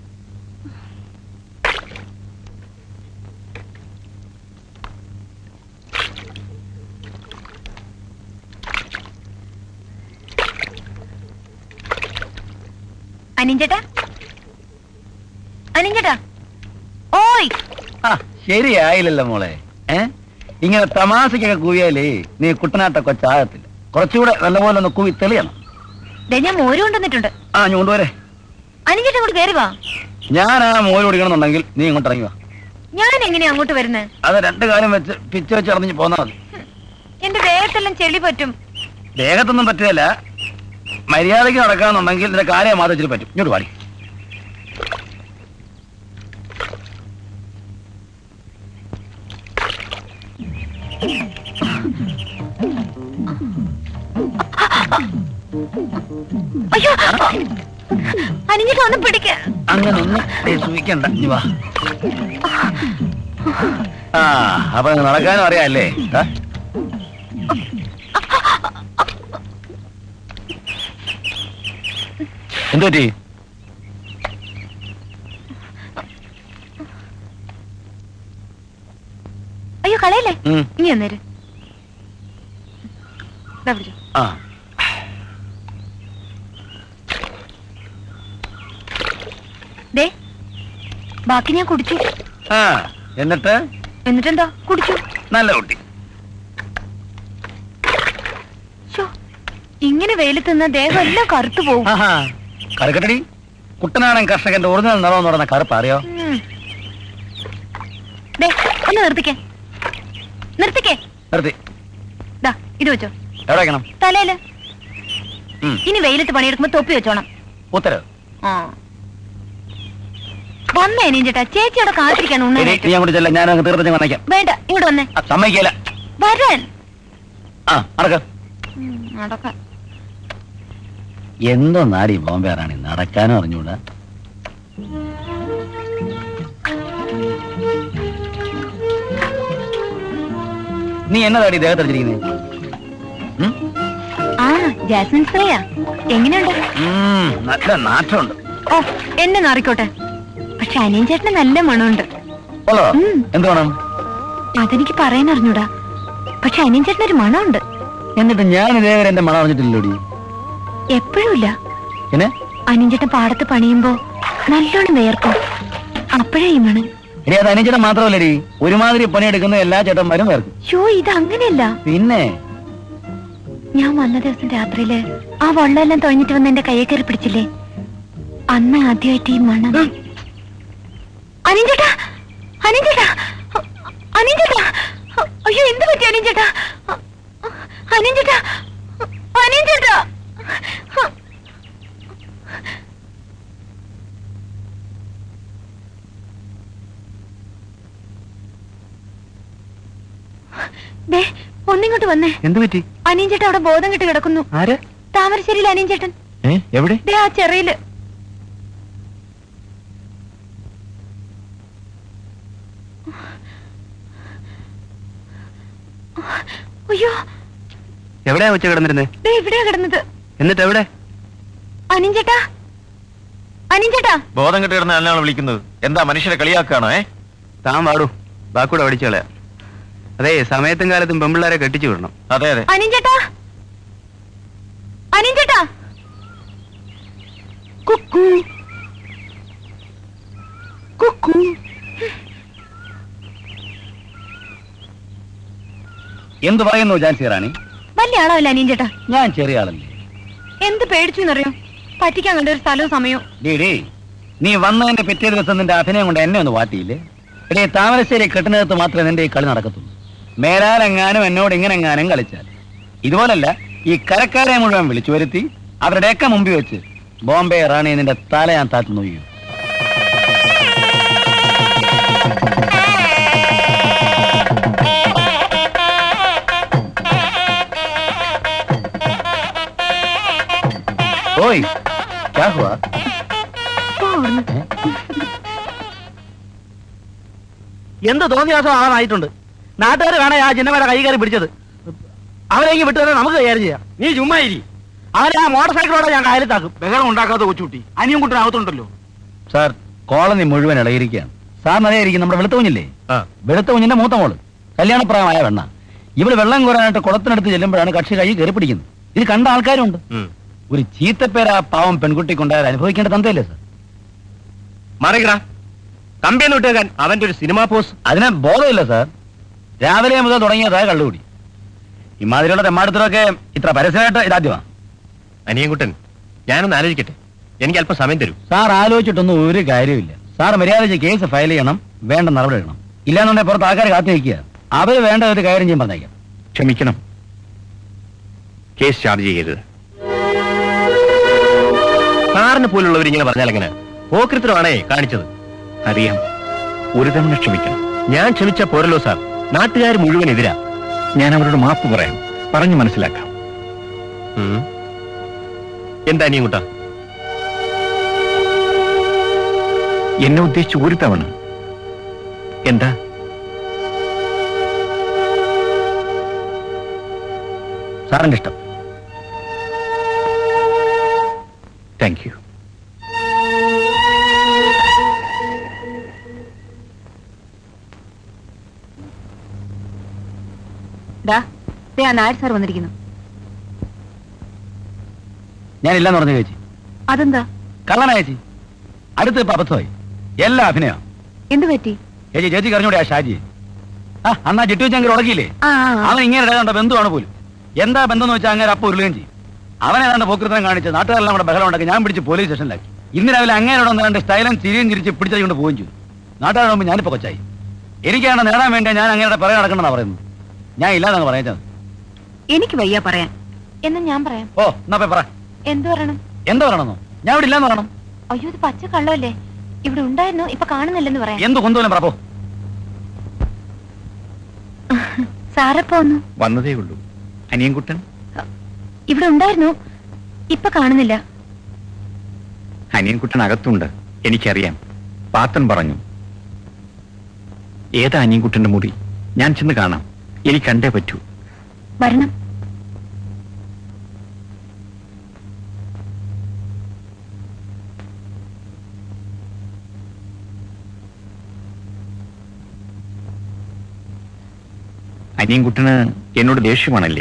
അനിഞ്ചേട്ടാ അനിഞ്ചേട്ടാ ഓയ് ആ ശരിയായില്ലല്ലോ മോളെ ഏ ഇങ്ങനെ തമാശക്കൊക്കെ കൂവിയാലേ നീ കുട്ടനാട്ട കൊച്ചാകത്തില്ല കുറച്ചുകൂടെ നല്ലപോലെ ഒന്ന് കൂവി തെളിയണം ദേ ഞാൻ മോര് കൊണ്ടുവന്നിട്ടുണ്ട് ആ ഞാൻ കൊണ്ടുവരെ അനിഞ്ചേട്ടൻ ഇങ്ങോട്ട് കയറി വാ ഞാൻ ആ മോര് കുടിക്കണമെന്നുണ്ടെങ്കിൽ നീ ഇങ്ങോട്ട് ഇറങ്ങി വാ ഞാൻ എങ്ങനെയാ അങ്ങോട്ട് വരുന്നത് അത് രണ്ട് കാലം വെച്ച് പിച്ച വെച്ച് ഇറങ്ങി പോന്നാ മതി എന്റെ ദേഹത്തെല്ലാം ചെളി പറ്റും ദേഹത്തൊന്നും പറ്റുകയില്ല മര്യാദയ്ക്ക് നടക്കാന്നുണ്ടെങ്കിൽ നിന്റെ കാര്യം മാത്രം ഇച്ചിരി പറ്റും ഇങ്ങോട്ട് പാടി അയ്യോ അനിഞ്ഞിട്ട് ഒന്ന് പിടിക്ക അങ്ങനെ ഒന്നും സൂഹിക്കണ്ട ഇനി വാ ആ അപ്പൊ നിനക്ക് നടക്കാനും അറിയാല്ലേ ആ? എന്ത് പറ്റി അയ്യോ കളയല്ലേ ഉം. ഇനി വന്നേര് ദാ പിടിച്ചോ. ആ ദേ ബാക്കി ഞാൻ കുടിച്ചു ആ എന്നിട്ട് എന്നിട്ടെന്താ കുടിച്ചു നല്ല കുട്ടി ശോ, ഇങ്ങനെ വെയിലത്ത് നിന്ന ദേഹം എല്ലാം കറുത്തു പോകും ആഹാ കറുകട്ടടി കുട്ടനാടൻ കർഷകന്റെ ഒറിജിനൽ നിറം എന്ന് പറയുന്ന കറുപ്പ് അറിയോ ഉം. ദേ ഒന്ന് നിർത്തിക്കേ നിർത്തിക്കേ നിർത്തി ദാ ഇത് വെച്ചോ എവിടെ വെക്കണം തലയില് ഉം. ഇനി വെയിലത്ത് പണിയെടുക്കുമ്പോ തൊപ്പി വെച്ചോണം ഉത്തരവ് ആ വന്നേ ചേട്ടാ ചേച്ചി അവിടെ കാത്തിരിക്കാൻ ഇനി ഉണ്ണാനായിട്ട് നീ അങ്ങോട്ട് ചെല്ല ഞാൻ അങ്ങ് തീർത്തും വന്നേക്കാം വേണ്ട ഇങ്ങോട്ട് വന്നേ ആ, സമ്മതിക്കില്ല വരാൻ ആ നടക്ക ഉം, നടക്കാം എന്തോ നാടി ബോംബെ റാണി നടക്കാനും അറിഞ്ഞൂടാ നീ എന്നതാടി ദേഹത്തടിച്ചിരിക്കുന്നത് ആ ജാസ്മിൻ സ്പ്രേയാ എങ്ങനെയുണ്ട് നല്ല നാറ്റമുണ്ട് ഓ എന്നെ നാറിക്കോട്ടെ പക്ഷെ അനിയൻ ചേട്ടന് നല്ല മണമുണ്ട് ഓളോ ഉം. എന്ത് വേണം അതെനിക്ക് പറയാൻ അറിഞ്ഞൂടാ പക്ഷെ അനിയൻ ചേട്ടനൊരു മണമുണ്ട് എന്നിട്ട് ഞാൻ ഇതേവരെ എന്റെ മണം അറിഞ്ഞിട്ടില്ലല്ലോടി എപ്പോഴും ഇല്ല പിന്നെ അനിയൻ ചേട്ടൻ പാടത്ത് പണിയുമ്പോ നല്ലോണം വേർക്കും അപ്പോഴേ ഈ മണം എടി അത് അനുചേട്ടൻ മാത്രമല്ലടി ഒരുമാതിരി പണിയെടുക്കുന്ന എല്ലാ ചേട്ടന്മാരും വേർക്കും ഷോ ഇത് അങ്ങനെയല്ല പിന്നെ ഞാൻ വന്ന ദിവസം രാത്രിയില് ആ വെള്ളമെല്ലാം തൊഴിഞ്ഞിട്ട് വന്ന് എന്റെ കയ്യെ കയറി പിടിച്ചില്ലേ അന്ന് ആദ്യമായിട്ട് ഈ മണം അനിഞ്ചേട്ടാ അനിഞ്ചേട്ടാ അനിഞ്ചേട്ടാ അയ്യോ എന്ത് പറ്റി അനിഞ്ചേട്ടാ അനിഞ്ചേട്ടാ അനിഞ്ചേട്ടാ ദേ ഒന്നിങ്ങോട്ട് വന്നേ എന്ത് പറ്റി അനിയൻചേട്ടൻ അവിടെ ബോധം കെട്ട് കിടക്കുന്നു ആര് താമരശ്ശേരിയിൽ അനിയൻചേട്ടൻ ഏ എവിടെ ദേ ആ ചെറിയില് അയ്യോ എവിടെയാ വെച്ച് കിടന്നിരുന്നേ ദേ ഇവിടെയാ കിടന്നത് എന്നിട്ട് എവിടെ അനിയൻചേട്ടാ അനിയൻചേട്ടാ ബോധം കെട്ട് കിടന്ന ആളിനാണ് വിളിക്കുന്നത് എന്താ മനുഷ്യരെ കളിയാക്കാണോ ഏ താൻ വാടൂ ബാക്കൂടെ പഠിച്ചോളെ അതെ സമയത്തും കാലത്തും പെമ്പിള്ളാരെ കെട്ടിച്ചു വിടണം അതെ അതെ അനിയൻചേട്ടാ അനിയൻചേട്ടാ കുക്കു കുക്കു എന്ത് പറയുന്നു ജാൻസി റാണി വലിയ ആളാവില്ല അനിയൻചേട്ടാ ഞാൻ ചെറിയ ആളല്ലേ എന്ത് പേടിച്ചു എന്നറിയോ പറ്റിക്കാൻ കണ്ട ഒരു സ്ഥലവും സമയവും ഡീ ഡീ നീ വന്നതിന്റെ പിറ്റേ ദിവസം നിന്റെ അഭിനയം കൊണ്ട് എന്നെ ഒന്ന് വാട്ടിയില്ലേ എടേ താമരശ്ശേരി കെട്ടിനകത്ത് മാത്രമേ നിന്റെ ഈ കളി നടക്കത്തുള്ളൂ മേലാലെങ്ങാനും എന്നോട് ഇങ്ങനെ എങ്ങാനും കളിച്ചാൽ ഇതുപോലല്ല ഈ കരക്കാരെ മുഴുവൻ വിളിച്ചു വരുത്തി അവരുടെയൊക്കെ മുമ്പിൽ വെച്ച് ബോംബെ റാണി നിന്റെ തല ഞാൻ താത്തു നോക്കിയോ ഓയ് ക്യാ ഹുവാ എന്ത് തോന്നിയാസം ആവാനായിട്ടുണ്ട് നാട്ടുകാർ കാണാൻ ആ ചിന്നമ്മയുടെ കൈ കയറി പിടിച്ചത് അവരേക്ക് വിട്ടു തന്നെ നമുക്ക് കൈകാര്യം ചെയ്യാം നീ ചുമ്മാ ഇരി അവരെ ആ മോട്ടോർ സൈക്കിളോടെ ഞാൻ കായലത്താക്കും ബഹളം ഉണ്ടാക്കാത്ത കൊച്ചുകുട്ടി അനിയും കുട്ടനകത്തുണ്ടല്ലോ സാർ കോളനി മുഴുവൻ ഇളയിരിക്കുകയാണ് സാറിന് അറിയായിരിക്കും നമ്മുടെ വെളുത്ത കുഞ്ഞില്ലേ വെളുത്ത കുഞ്ഞിന്റെ മൂത്ത മോള് കല്യാണപ്രായമായ വെണ്ണ ഇവള് വെള്ളം കോരാനായിട്ട് കുളത്തിനടുത്ത് ചെല്ലുമ്പോഴാണ് കക്ഷി കൈ കയറി പിടിക്കുന്നത് ഇത് കണ്ട ആൾക്കാരുണ്ട് ഒരു ചീത്തപ്പേര് ആ പാവം പെൺകുട്ടിക്കുണ്ടായാൽ അനുഭവിക്കേണ്ട തന്തയല്ലേ സാർ മറികട കമ്പിയെന്ന് വിട്ടേക്കാൻ അവന്റെ ഒരു സിനിമാ പോസ് അതിനെ ബോധമില്ല സാർ രാവിലെ മുതൽ തുടങ്ങിയതായ കള്ളുകൂടി ഇമാതിരിയുള്ള തെമ്മാടത്തിലൊക്കെ ഇത്ര പരസ്യമായിട്ട് ഇതാദ്യമാണ് അനിയൻകുട്ടൻ ഞാനൊന്ന് ആലോചിക്കട്ടെ എനിക്ക് അല്പം സമയം തരൂ സാർ ആലോചിച്ചിട്ടൊന്നും ഒരു കാര്യമില്ല സാർ മര്യാദയ്ക്ക് കേസ് ഫയൽ ചെയ്യണം വേണ്ട നടപടി എടുക്കണം ഇല്ലാന്നുണ്ടെങ്കിൽ പുറത്ത് ആൾക്കാർ കാത്തു നിൽക്കുക അവര് വേണ്ട ഒരു കാര്യം ചെയ്യും പറഞ്ഞേക്കാം ക്ഷമിക്കണം കേസ് ചാർജ് ചെയ്യരുത് സാറിന് പോലുള്ളവർ ഇങ്ങനെ പറഞ്ഞാൽ എങ്ങനെ പോക്കൃത്തരമാണേ കാണിച്ചത് അറിയാം ഒരു തവണ ക്ഷമിക്കണം ഞാൻ ക്ഷമിച്ച പോരല്ലോ സാർ നാട്ടുകാർ മുഴുവൻ എതിരാ ഞാൻ അവരോട് മാപ്പ് പറയാം പറഞ്ഞു മനസ്സിലാക്കാം ഉം. എന്താ അനിയൻകുട്ട എന്നെ ഉദ്ദേശിച്ച് ഒരു തവണ എന്താ സാറിന്റെ ഇഷ്ടം താങ്ക് യു ഡാ ദേ ആ നായർ സാർ വന്നിരിക്കുന്നു ഞാൻ ഇല്ലെന്ന് പറഞ്ഞു ചേച്ചി അതെന്താ കള്ളനാ ചേച്ചി അടുത്ത് ഇപ്പൊ അബദ്ധമായി എല്ലാ അഭിനയം എന്ത് പറ്റി ചേച്ചി ചേച്ചി കറിഞ്ഞൂടെ ആ ഷാജി ആ അന്നാ ജിട്ടു ചങ്കർ ഉടക്കിയില്ലേ ആ ആ, ആ. അവൻ ഇങ്ങനെ ഇടേണ്ട ബന്ധുവാണ് പോലും എന്താ ബന്ധം എന്ന് വെച്ചാൽ അങ്ങനെ അപ്പ ഉരുളുകയും ചെയ്യും അവൻ ഏതാണ്ട് പോക്കൃതം കാണിച്ച് നാട്ടുകാരെല്ലാം കൂടെ ബഹളം ഉണ്ടാക്കി ഞാൻ പിടിച്ച് പോലീസ് സ്റ്റേഷനിലാക്കി ഇന്ന് രാവിലെ അങ്ങേരോട് ഒന്ന് രണ്ട് സ്റ്റൈലും ചിരിയും ചിരിച്ച് പിടിച്ചുകൊണ്ട് പോവുകയും ചെയ്തു നാട്ടുകാരുടെ മുമ്പ് ഞാനിപ്പോ കൊച്ചായി എനിക്കാണ് നേടാൻ വേണ്ടി ഞാൻ അങ്ങേരുടെ പറയാൻ നടക്കണമെന്നാ പറയുന്നത് ഞാൻ ഇല്ലാതാണ് പറയുന്നത് എനിക്ക് വയ്യ പറയാൻ എന്ന് ഞാൻ പറയാം ഓ എന്നാ പോയി പറ എന്തു പറയണം എന്താ പറയണമെന്നോ ഞാൻ ഇവിടെ ഇല്ലാന്ന് പറയണം അയ്യോ ഇത് പച്ച കള്ളമല്ലേ ഇവിടെ ഉണ്ടായിരുന്നു ഇപ്പൊ കാണുന്നില്ലെന്ന് പറയാം എന്ത് കൊണ്ടുപോലും പറ പോ സാറപ്പോ ഒന്ന് വന്നതേ ഉള്ളൂ അനിയൻകുട്ടൻ ഇവിടെ ഉണ്ടായിരുന്നു ഇപ്പൊ കാണുന്നില്ല അനിയൻകുട്ടൻ അകത്തുണ്ട് എനിക്കറിയാം പാത്തൻ പറഞ്ഞു ഏതാ അനിയൻകുട്ടന്റെ മുറി ഞാൻ ചെന്ന് കാണാം എനിക്ക് കണ്ടേ പറ്റൂ വരണം അനിയൻകുട്ടന് എന്നോട് ദേഷ്യമാണല്ലേ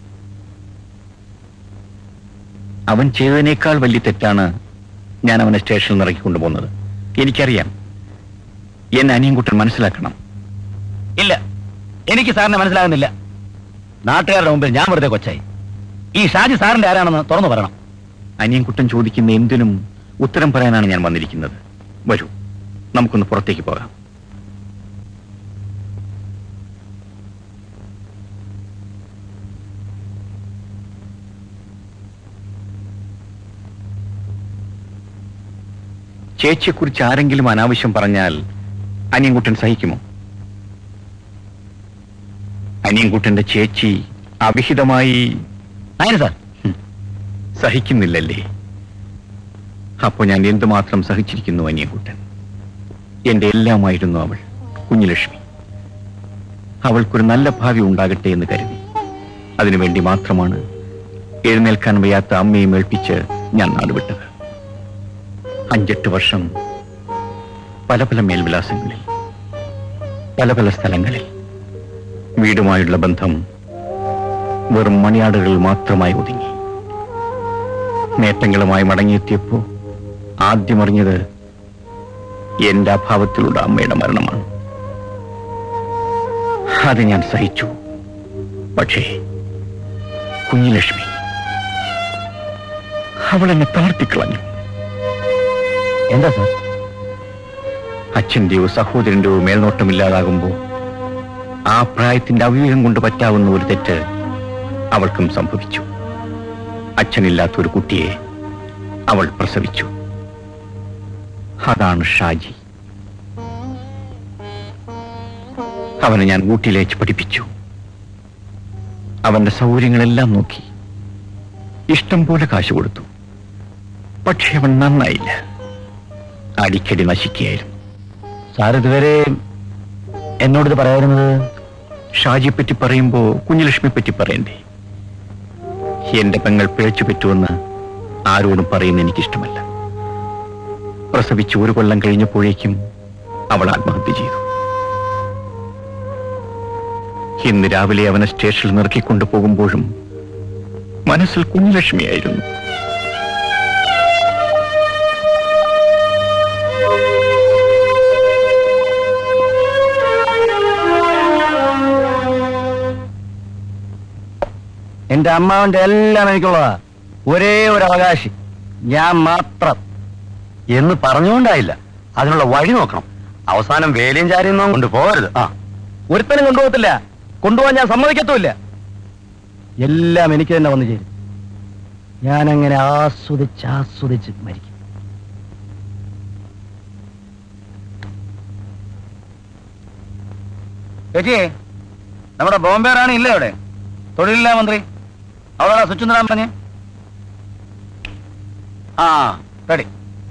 അവൻ ചെയ്തതിനേക്കാൾ വലിയ തെറ്റാണ് ഞാൻ അവനെ സ്റ്റേഷനിൽ നിന്ന് ഇറക്കി കൊണ്ടുപോകുന്നത് എനിക്കറിയാം എന്നെ അനിയൻകുട്ടൻ മനസ്സിലാക്കണം ഇല്ല എനിക്ക് സാറിനെ മനസ്സിലാകുന്നില്ല നാട്ടുകാരുടെ മുമ്പിൽ ഞാൻ വെറുതെ കൊച്ചായി ഈ ഷാജി സാറിന്റെ ആരാണെന്ന് തുറന്നു പറയണം അനിയൻകുട്ടൻ ചോദിക്കുന്ന എന്തിനും ഉത്തരം പറയാനാണ് ഞാൻ വന്നിരിക്കുന്നത് വരൂ നമുക്കൊന്ന് പുറത്തേക്ക് പോകാം ചേച്ചിയെക്കുറിച്ച് ആരെങ്കിലും അനാവശ്യം പറഞ്ഞാൽ അനിയൻകുട്ടൻ സഹിക്കുമോ അനിയൻകുട്ടന്റെ ചേച്ചി അവിഹിതമായി നായന സാർ സഹിക്കുന്നില്ലല്ലേ അപ്പോ ഞാൻ എന്തുമാത്രം സഹിച്ചിരിക്കുന്നു അനിയൻകുട്ടൻ എന്റെ എല്ലാമായിരുന്നു അവൾ കുഞ്ഞുലക്ഷ്മി അവൾക്കൊരു നല്ല ഭാവി ഉണ്ടാകട്ടെ എന്ന് കരുതി അതിനുവേണ്ടി മാത്രമാണ് എഴുന്നേൽക്കാൻ വയ്യാത്ത അമ്മയെ മേൽപ്പിച്ച് ഞാൻ നാടുവിട്ടത് അഞ്ചെട്ട് വർഷം പല പല മേൽവിലാസങ്ങളിൽ പല പല സ്ഥലങ്ങളിൽ വീടുമായുള്ള ബന്ധം വെറും മണിയാടുകൾ മാത്രമായി ഒതുങ്ങി നേട്ടങ്ങളുമായി മടങ്ങിയെത്തിയപ്പോ ആദ്യം അറിഞ്ഞത് എന്റെ അഭാവത്തിലുള്ള അമ്മയുടെ മരണമാണ് അത് ഞാൻ സഹിച്ചു പക്ഷേ കുഞ്ഞുലക്ഷ്മി അവൾ എന്നെ തളർത്തിക്കളഞ്ഞു എന്താ സാർ അച്ഛന്റെയോ സഹോദരന്റെയോ മേൽനോട്ടമില്ലാതാകുമ്പോ ആ പ്രായത്തിന്റെ അവിവേകം കൊണ്ട് പറ്റാവുന്ന ഒരു തെറ്റ് അവൾക്കും സംഭവിച്ചു അച്ഛനില്ലാത്ത ഒരു കുട്ടിയെ അവൾ പ്രസവിച്ചു അതാണ് ഷാജി അവനെ ഞാൻ ഊട്ടിയിലേക്ക് പഠിപ്പിച്ചു അവന്റെ സൗകര്യങ്ങളെല്ലാം നോക്കി ഇഷ്ടം പോലെ കാശ് കൊടുത്തു പക്ഷെ അവൻ നന്നായില്ല അടിക്കടി നശിക്കുകയായിരുന്നു സാർ ഇതുവരെ എന്നോടിത് പറയാറുന്നത് ഷാജിയെ പറ്റി പറയുമ്പോ കുഞ്ഞുലക്ഷ്മിയെ പറ്റി പറയണ്ടേ എന്റെ പെങ്ങൾ പിഴച്ചു പറ്റുമെന്ന് ആരോടും പറയുന്ന എനിക്കിഷ്ടമല്ല പ്രസവിച്ച് ഒരു കൊല്ലം കഴിഞ്ഞപ്പോഴേക്കും അവൾ ആത്മഹത്യ ചെയ്തു ഇന്ന് രാവിലെ അവനെ സ്റ്റേഷനിൽ നിറക്കിക്കൊണ്ടു പോകുമ്പോഴും മനസ്സിൽ കുഞ്ഞുലക്ഷ്മിയായിരുന്നു എന്റെ അമ്മാവന്റെ എല്ലാം എനിക്കുള്ളതാ ഒരേ ഒരു അവകാശി ഞാൻ മാത്രം എന്ന് പറഞ്ഞുകൊണ്ടായില്ല അതിനുള്ള വഴി നോക്കണം അവസാനം വേലയും ചാരിയൊന്നും കൊണ്ട് പോകരുത് ആ ഒരുത്തനും കൊണ്ടുപോകത്തില്ല കൊണ്ടുപോകാൻ ഞാൻ സമ്മതിക്കത്തുമില്ല എല്ലാം എനിക്ക് തന്നെ വന്നു ചേരും ഞാൻ അങ്ങനെ ആസ്വദിച്ച് ആസ്വദിച്ച് മരിക്കും ചേച്ചി നമ്മുടെ ബോംബെ റാണി ഇല്ലേ അവിടെ തൊഴിലില്ലാ മന്ത്രി അവളോടാ സ്വിച്ച് തരാൻ പറഞ്ഞേ ആ റെഡി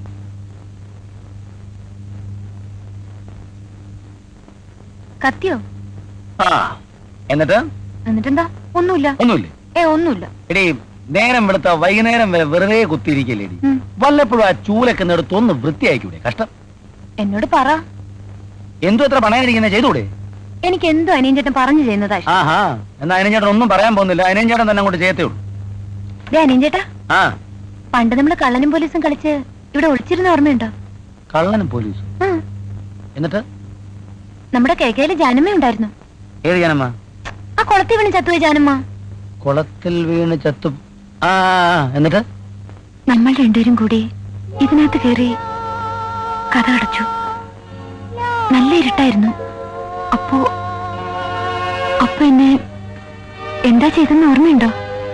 കത്തിയോ ആ എന്നിട്ട് എന്നിട്ടെന്താ ഒന്നുമില്ല ഒന്നുമില്ലേ ഏ ഒന്നുമില്ല എടീ നേരം വെളുത്ത വൈകുന്നേരം വരെ വെറുതെ കുത്തിയിരിക്കല്ലേ എടി ഉം. വല്ലപ്പോഴും ആ ചൂലൊക്കെ എടുത്ത് ഒന്ന് വൃത്തിയാക്കൂടെ കഷ്ടം എന്നോട് പറ എന്തു എത്ര പണയായിരിക്കുന്നത് ചെയ്തൂടെ എനിക്ക് എന്തോ അനിയൻ ചേട്ടൻ പറഞ്ഞു ചെയ്യുന്നതാ ഇഷ്ടം. ആഹാ എന്നാ അനിയൻ ചേട്ടൻ ഒന്നും പറയാൻ പോകുന്നില്ല അനിയൻ ചേട്ടൻ തന്നെ അങ്ങോട്ട് ചെയ്യത്തേ ഉള്ളൂ ദേ അനിയൻ ചേട്ടാ ആ പണ്ട് നമ്മള് കള്ളനും പോലീസും കളിച്ച് ഇവിടെ ഒളിച്ചിരുന്ന ഓർമ്മയുണ്ടോ കള്ളനും പോലീസും ഉം. എന്നിട്ട് നമ്മുടെ കേക്കയില് ജാനമ്മ ഉണ്ടായിരുന്നു ഏത് ജനമ്മ ആ കുളത്തിൽ വീണ് ചത്തുപോയി ജാനമ്മ കുളത്തിൽ വീണ് ചത്തു ആ ആ, എന്നിട്ട് നമ്മൾ രണ്ടുപേരും കൂടി ഇതിനകത്ത് കയറി കഥ അടച്ചു നല്ല ഇരുട്ടായിരുന്നു അപ്പോ അപ്പൊ എന്നെ എന്താ ചെയ്തെന്ന് ഓർമ്മയുണ്ടോ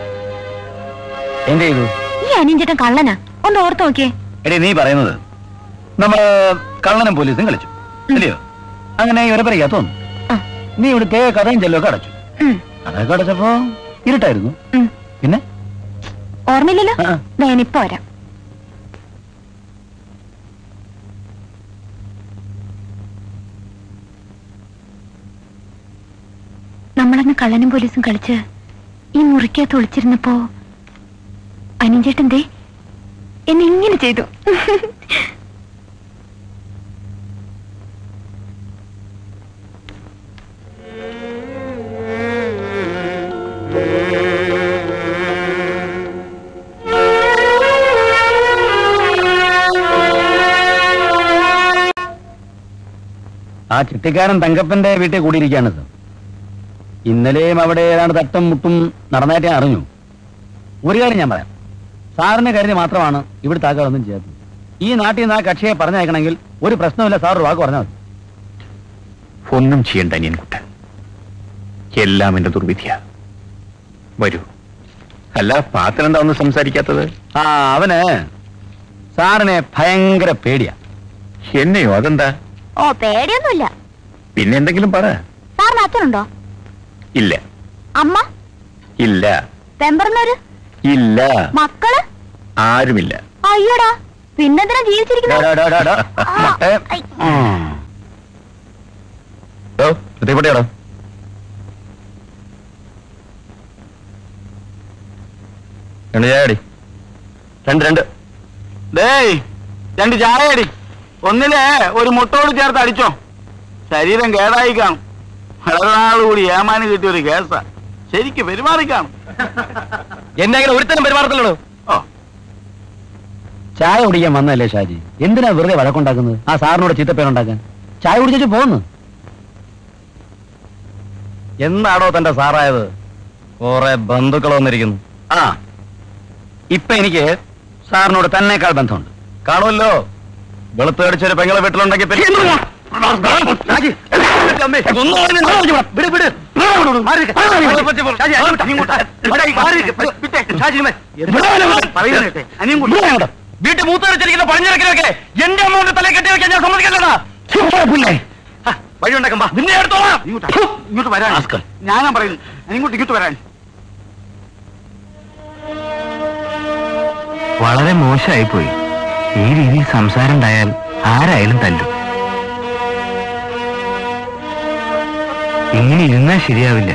എന്ത് ചെയ്തു ഈ അനിയൻ കള്ളനാ ഒന്ന് ഓർത്ത് നോക്കിയേ എടീ നീ പറയുന്നത് നമ്മള് കള്ളനും പോലീസും കളിച്ചു ഇല്ലയോ അങ്ങനെ ഇവരെ തോന്നുന്നു ആ. നീ ഇവിടുത്തെ കഥയും ചെല്ലൊക്കെ അടച്ചു ഉം, കഥയൊക്കെ അടച്ചപ്പോ ഇരുട്ടായിരുന്നു ഉം. പിന്നെ ഓർമ്മയില്ലല്ലോ ആ. ഞാനിപ്പോ വരാം നമ്മളന്ന് കള്ളനും പോലീസും കളിച്ച് ഈ മുറിക്കകത്ത് ഒളിച്ചിരുന്നപ്പോ അനിഞ്ചേട്ടൻ ദേ എന്നെ ഇങ്ങനെ ചെയ്തു ആ ചിട്ടിക്കാരൻ തങ്കപ്പന്റെ വീട്ടിൽ കൂടിയിരിക്കുകയാണ് സർ ഇന്നലെയും അവിടെ ഏതാണ്ട് തട്ടും മുട്ടും നടന്നായിട്ട് ഞാൻ അറിഞ്ഞു ഒരു കാര്യം ഞാൻ പറയാം സാറിന് കരുതി മാത്രമാണ് ഇവിടുത്തെ ആൾക്കാരൊന്നും ചെയ്യാത്തത് ഈ നാട്ടിൽ നിന്ന് ആ കക്ഷിയെ പറഞ്ഞയക്കണമെങ്കിൽ ഒരു പ്രശ്നമില്ല സാർ ഒരു വാക്ക് പറഞ്ഞാൽ മതി ഒന്നും ചെയ്യണ്ട അനിയൻകുട്ടൻ എല്ലാം എന്റെ ദുർവിധിയ വരൂ അല്ല പാത്രം എന്താ ഒന്നും സംസാരിക്കാത്തത് ആ അവന് സാറിനെ ഭയങ്കര പേടിയാ എന്നെയോ അതെന്താ ഓ പേടിയൊന്നുമില്ല പിന്നെ എന്തെങ്കിലും പറ സാറിന് അച്ഛനുണ്ടോ ഇല്ല അമ്മ ഇല്ല പെമ്പറന്നൊരു ഇല്ല മക്കള് ആരുമില്ല അയ്യോടാ പിന്നെന്തിനാ ഡാ, ജീവിച്ചിരിക്കുന്നത് ഡാ, ഡാ, ഡാ, ഡാ. ഏ, ഐ. ഉം. ഓ എത്തിപ്പെട്ടിയാടോ രണ്ട് ചായടി രണ്ട് രണ്ട് ഡേയ് രണ്ട് ചായ അടി ഒന്നിലെ ഒരു മുട്ടോട് ചേർത്ത് അടിച്ചോ ശരീരം കേടായി കാണും വളരെ നാൾ കൂടി ഏമാന് കിട്ടിയ ഒരു കേസാ ശരിക്ക് പെരുമാറി കാണും എന്നെ അങ്ങനെ ഒരുത്തനും പെരുമാറത്തില്ലടോ ഓ ചായ കുടിക്കാൻ വന്നതല്ലേ ഷാജി എന്തിനാ വെറുതെ വഴക്കുണ്ടാക്കുന്നത് ആ സാറിനോട് ചീത്തപ്പേരുണ്ടാക്കാൻ ചായ കുടിച്ചു പോന്ന് എന്താണോ തന്റെ സാറായത് കുറെ ബന്ധുക്കൾ വന്നിരിക്കുന്നു ആ ഇപ്പൊ എനിക്ക് സാറിനോട് തന്നെക്കാൾ ബന്ധമുണ്ട് കാണുമല്ലോ വെളുത്ത് കടിച്ചൊരു പെങ്ങളെ വീട്ടിലുണ്ടെങ്കിൽ പിന്നെ- വീട്ടിൽ മൂത്തരച്ചിരിക്കുന്ന പഴഞ്ഞിറക്കിലൊക്കെ എന്റെ അമ്മയുടെ തലയിൽ കെട്ടി വെക്കാൻ ഞാൻ സമ്മതിക്കല്ലടാ വഴി ഉണ്ടാക്കാം നിന്നെ എടുത്തോളാം ഇങ്ങോട്ട് വരാൻ ഞാനാ പറയുന്നു ഇങ്ങോട്ട് ഇങ്ങോട്ട് വരാൻ വളരെ മോശമായിപ്പോയി ഈ രീതിയിൽ സംസാരം ഉണ്ടായാൽ ആരായാലും തല്ലും ഇങ്ങനെ ഇരുന്നാൽ ശരിയാവില്ല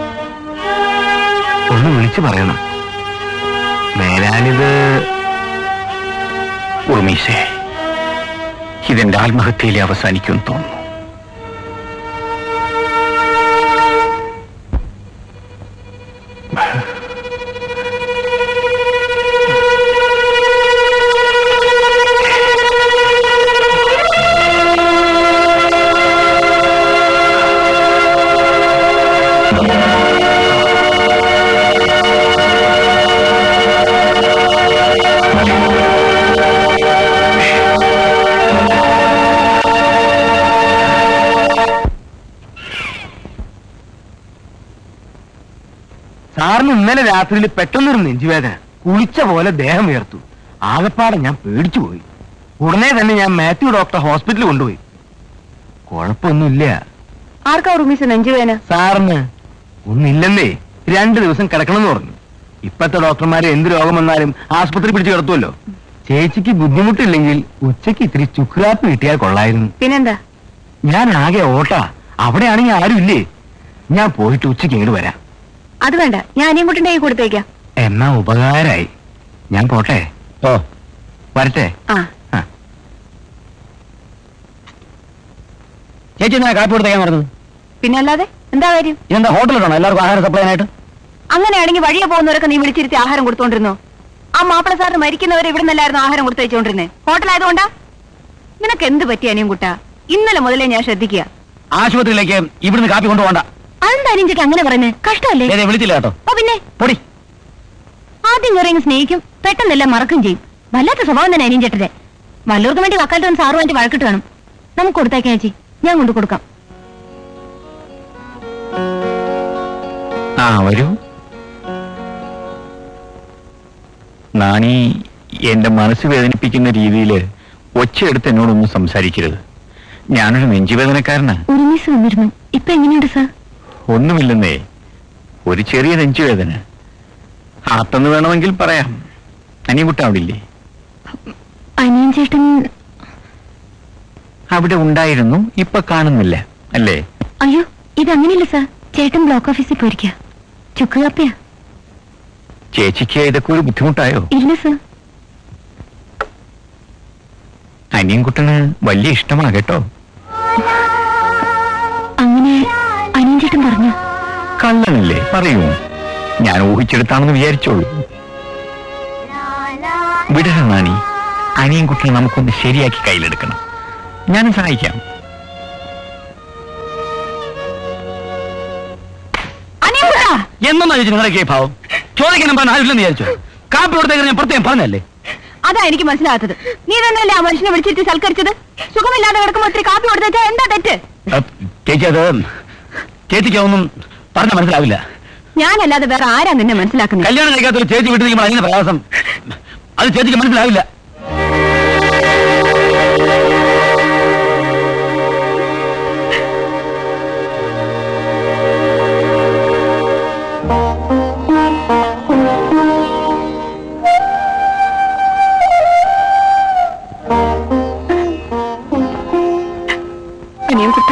ഒന്ന് വിളിച്ചു പറയണം മേലാലിത് ഉർമീസേ ഇതെന്റെ ആത്മഹത്യയിലെ അവസാനിക്കുമെന്ന് തോന്നുന്നു സാറിന് ഇന്നലെ രാത്രിയിൽ പെട്ടെന്നൊരു നെഞ്ചുവേദന കുളിച്ച പോലെ ദേഹം ഉയർത്തു ആകപ്പാടെ ഞാൻ പേടിച്ചു പോയി ഉടനെ തന്നെ ഞാൻ മാത്യു ഡോക്ടർ ഹോസ്പിറ്റലിൽ കൊണ്ടുപോയി കുഴപ്പമൊന്നുമില്ല ആർക്കാ ഉറുമീസ് നെഞ്ചുവേന സാറിന് ഒന്നില്ലെന്നേ രണ്ടു ദിവസം കിടക്കണമെന്ന് പറഞ്ഞു ഇപ്പത്തെ ഡോക്ടർമാര് എന്ത് രോഗം വന്നാലും ആസ്പത്രി പിടിച്ചു കിടത്തുമല്ലോ ചേച്ചിക്ക് ബുദ്ധിമുട്ടില്ലെങ്കിൽ ഉച്ചയ്ക്ക് ഇത്തിരി ചുക്രാപ്പ് കിട്ടിയാൽ കൊള്ളായിരുന്നു പിന്നെന്താ ഞാൻ ആകെ ഓട്ടാ അവിടെയാണെങ്കിൽ ആരും ഇല്ലേ ഞാൻ പോയിട്ട് ഉച്ചയ്ക്ക് ഇങ്ങോട്ട് വരാം അത് വേണ്ട ഞാൻ അനിയൻകുട്ടിന്റെ കൈ കൊടുത്തേക്കാം എന്നാ ഉപകാരായി ഞാൻ പോട്ടെ ഓ വരട്ടെ ആ ആ. ചേച്ചി എന്നാ കാപ്പി കൊടുത്തേക്കാൻ പറഞ്ഞത് പിന്നെ അല്ലാതെ എന്താ കാര്യം ഇതെന്താ ഹോട്ടലിലാണോ എല്ലാവർക്കും ആഹാരം സപ്ലൈ ആയിട്ട് അങ്ങനെയാണെങ്കിൽ വഴിയെ പോകുന്നവരൊക്കെ നീ വിളിച്ചിരുത്തി ആഹാരം കൊടുത്തോണ്ടിരുന്നോ ആ മാപ്പിള സാറിന് മരിക്കുന്നവരെ ഇവിടെ നിന്നല്ലായിരുന്നു ആഹാരം കൊടുത്തു വെച്ചോണ്ടിരുന്നേ ഹോട്ടലായതുകൊണ്ടാ നിനക്ക് എന്ത് പറ്റി അനിയൻകുട്ട ഇന്നലെ മുതലേ ഞാൻ ശ്രദ്ധിക്കുക ആശുപത്രിയിലേക്ക് ഇവിടുന്ന് കാപ്പി കൊണ്ടുപോകണ്ട അതെന്താ അനിയൻചേട്ടാ അങ്ങനെ പറയുന്നത് കഷ്ടമല്ലേ ഏതേ വിളിച്ചില്ല കേട്ടോ ഓ പിന്നെ പൊടി ആദ്യം കയറി സ്നേഹിക്കും പെട്ടെന്നെല്ലാം മറക്കും ചെയ്യും വല്ലാത്ത സ്വഭാവം തന്നെ അനിയൻചേട്ടന്റെ വല്ലവർക്കും വേണ്ടി വക്കാലത്ത് വന്ന് സാറുമായിട്ട് വഴക്കിട്ട് വേണം നമുക്ക് കൊടുത്തേക്കാൻ ചേച്ചി ഞാൻ കൊണ്ടു കൊടുക്കാം ആ വരൂ നാണി എന്റെ മനസ്സ് വേദനിപ്പിക്കുന്ന രീതിയിൽ ഒച്ചയെടുത്ത് എന്നോടൊന്നും സംസാരിക്കരുത് ഞാനൊരു നെഞ്ചുവേദനക്കാരനാ ഒരു മിസ് വന്നിരുന്നു ഇപ്പൊ എങ്ങനെയുണ്ട് സാർ ഒന്നുമില്ലെന്നേ ഒരു ചെറിയ നെഞ്ചുവേദന ആത്തെന്ന് വേണമെങ്കിൽ പറയാം അനിയൻകുട്ട അവിടെ ഇല്ലേ അനിയൻ ചേട്ടൻ അവിടെ ഉണ്ടായിരുന്നു ഇപ്പൊ കാണുന്നില്ല അല്ലേ അയ്യോ ഇതങ്ങനെയല്ല സാർ ചേട്ടൻ ബ്ലോക്ക് ഓഫീസിൽ പോയിരിക്കുക ചുക്ക് കാപ്പിയാ ചേച്ചിക്ക് ഇതൊക്കെ ഒരു ബുദ്ധിമുട്ടായോ ഇല്ല സാർ അനിയൻകുട്ടന് വലിയ ഇഷ്ടമാ കേട്ടോ അങ്ങനെ അനിയൻ ചേട്ടൻ പറഞ്ഞു കള്ളനല്ലേ പറയൂ ഞാൻ ഊഹിച്ചെടുത്താണെന്ന് വിചാരിച്ചോളൂ വിടരുത് നാണി അനിയൻകുട്ടനെ നമുക്കൊന്ന് ശരിയാക്കി കയ്യിലെടുക്കണം ഞാനും സഹായിക്കാം അനിയൻകുട്ടാ എന്നൊന്നാ ചോദിച്ചു നിങ്ങളൊക്കെ ഈ ഭാവം ചോദിക്കാൻ പറഞ്ഞ ആരില്ലെന്ന് വിചാരിച്ചു കാപ്പി കൊടുത്തേക്ക് ഞാൻ പ്രത്യേകം പറഞ്ഞല്ലേ അതാ എനിക്ക് മനസ്സിലാകാത്തത് നീ തന്നെയല്ലേ ആ മനുഷ്യനെ വിളിച്ചിട്ട് സൽക്കരിച്ചത് സുഖമില്ലാതെ കിടക്കുമ്പോൾ ഒത്തിരി കാപ്പി കൊടുത്തേച്ചാ എന്താ തെറ്റ് അഹ്, ചേച്ചി അത് ചേച്ചിക്ക് ഒന്നും പറഞ്ഞ മനസ്സിലാവില്ല ഞാനല്ലാതെ വേറെ ആരാ നിന്നെ മനസ്സിലാക്കുന്നത് കല്യാണം കഴിക്കാത്തൊരു ചേച്ചി വീട്ടിൽ നിൽക്കുമ്പോൾ അങ്ങനെ പ്രയാസം അത് ചേച്ചിക്ക് മനസ്സിലാവില്ല അനിയൻകുട്ട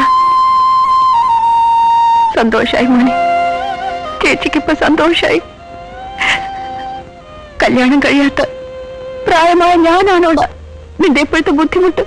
സന്തോഷായി മോനെ ചേച്ചിക്കിപ്പോ സന്തോഷായി കല്യാണം കഴിയാത്ത പ്രായമായ ഞാനാണോട നിന്റെ ഇപ്പോഴത്തെ ബുദ്ധിമുട്ട്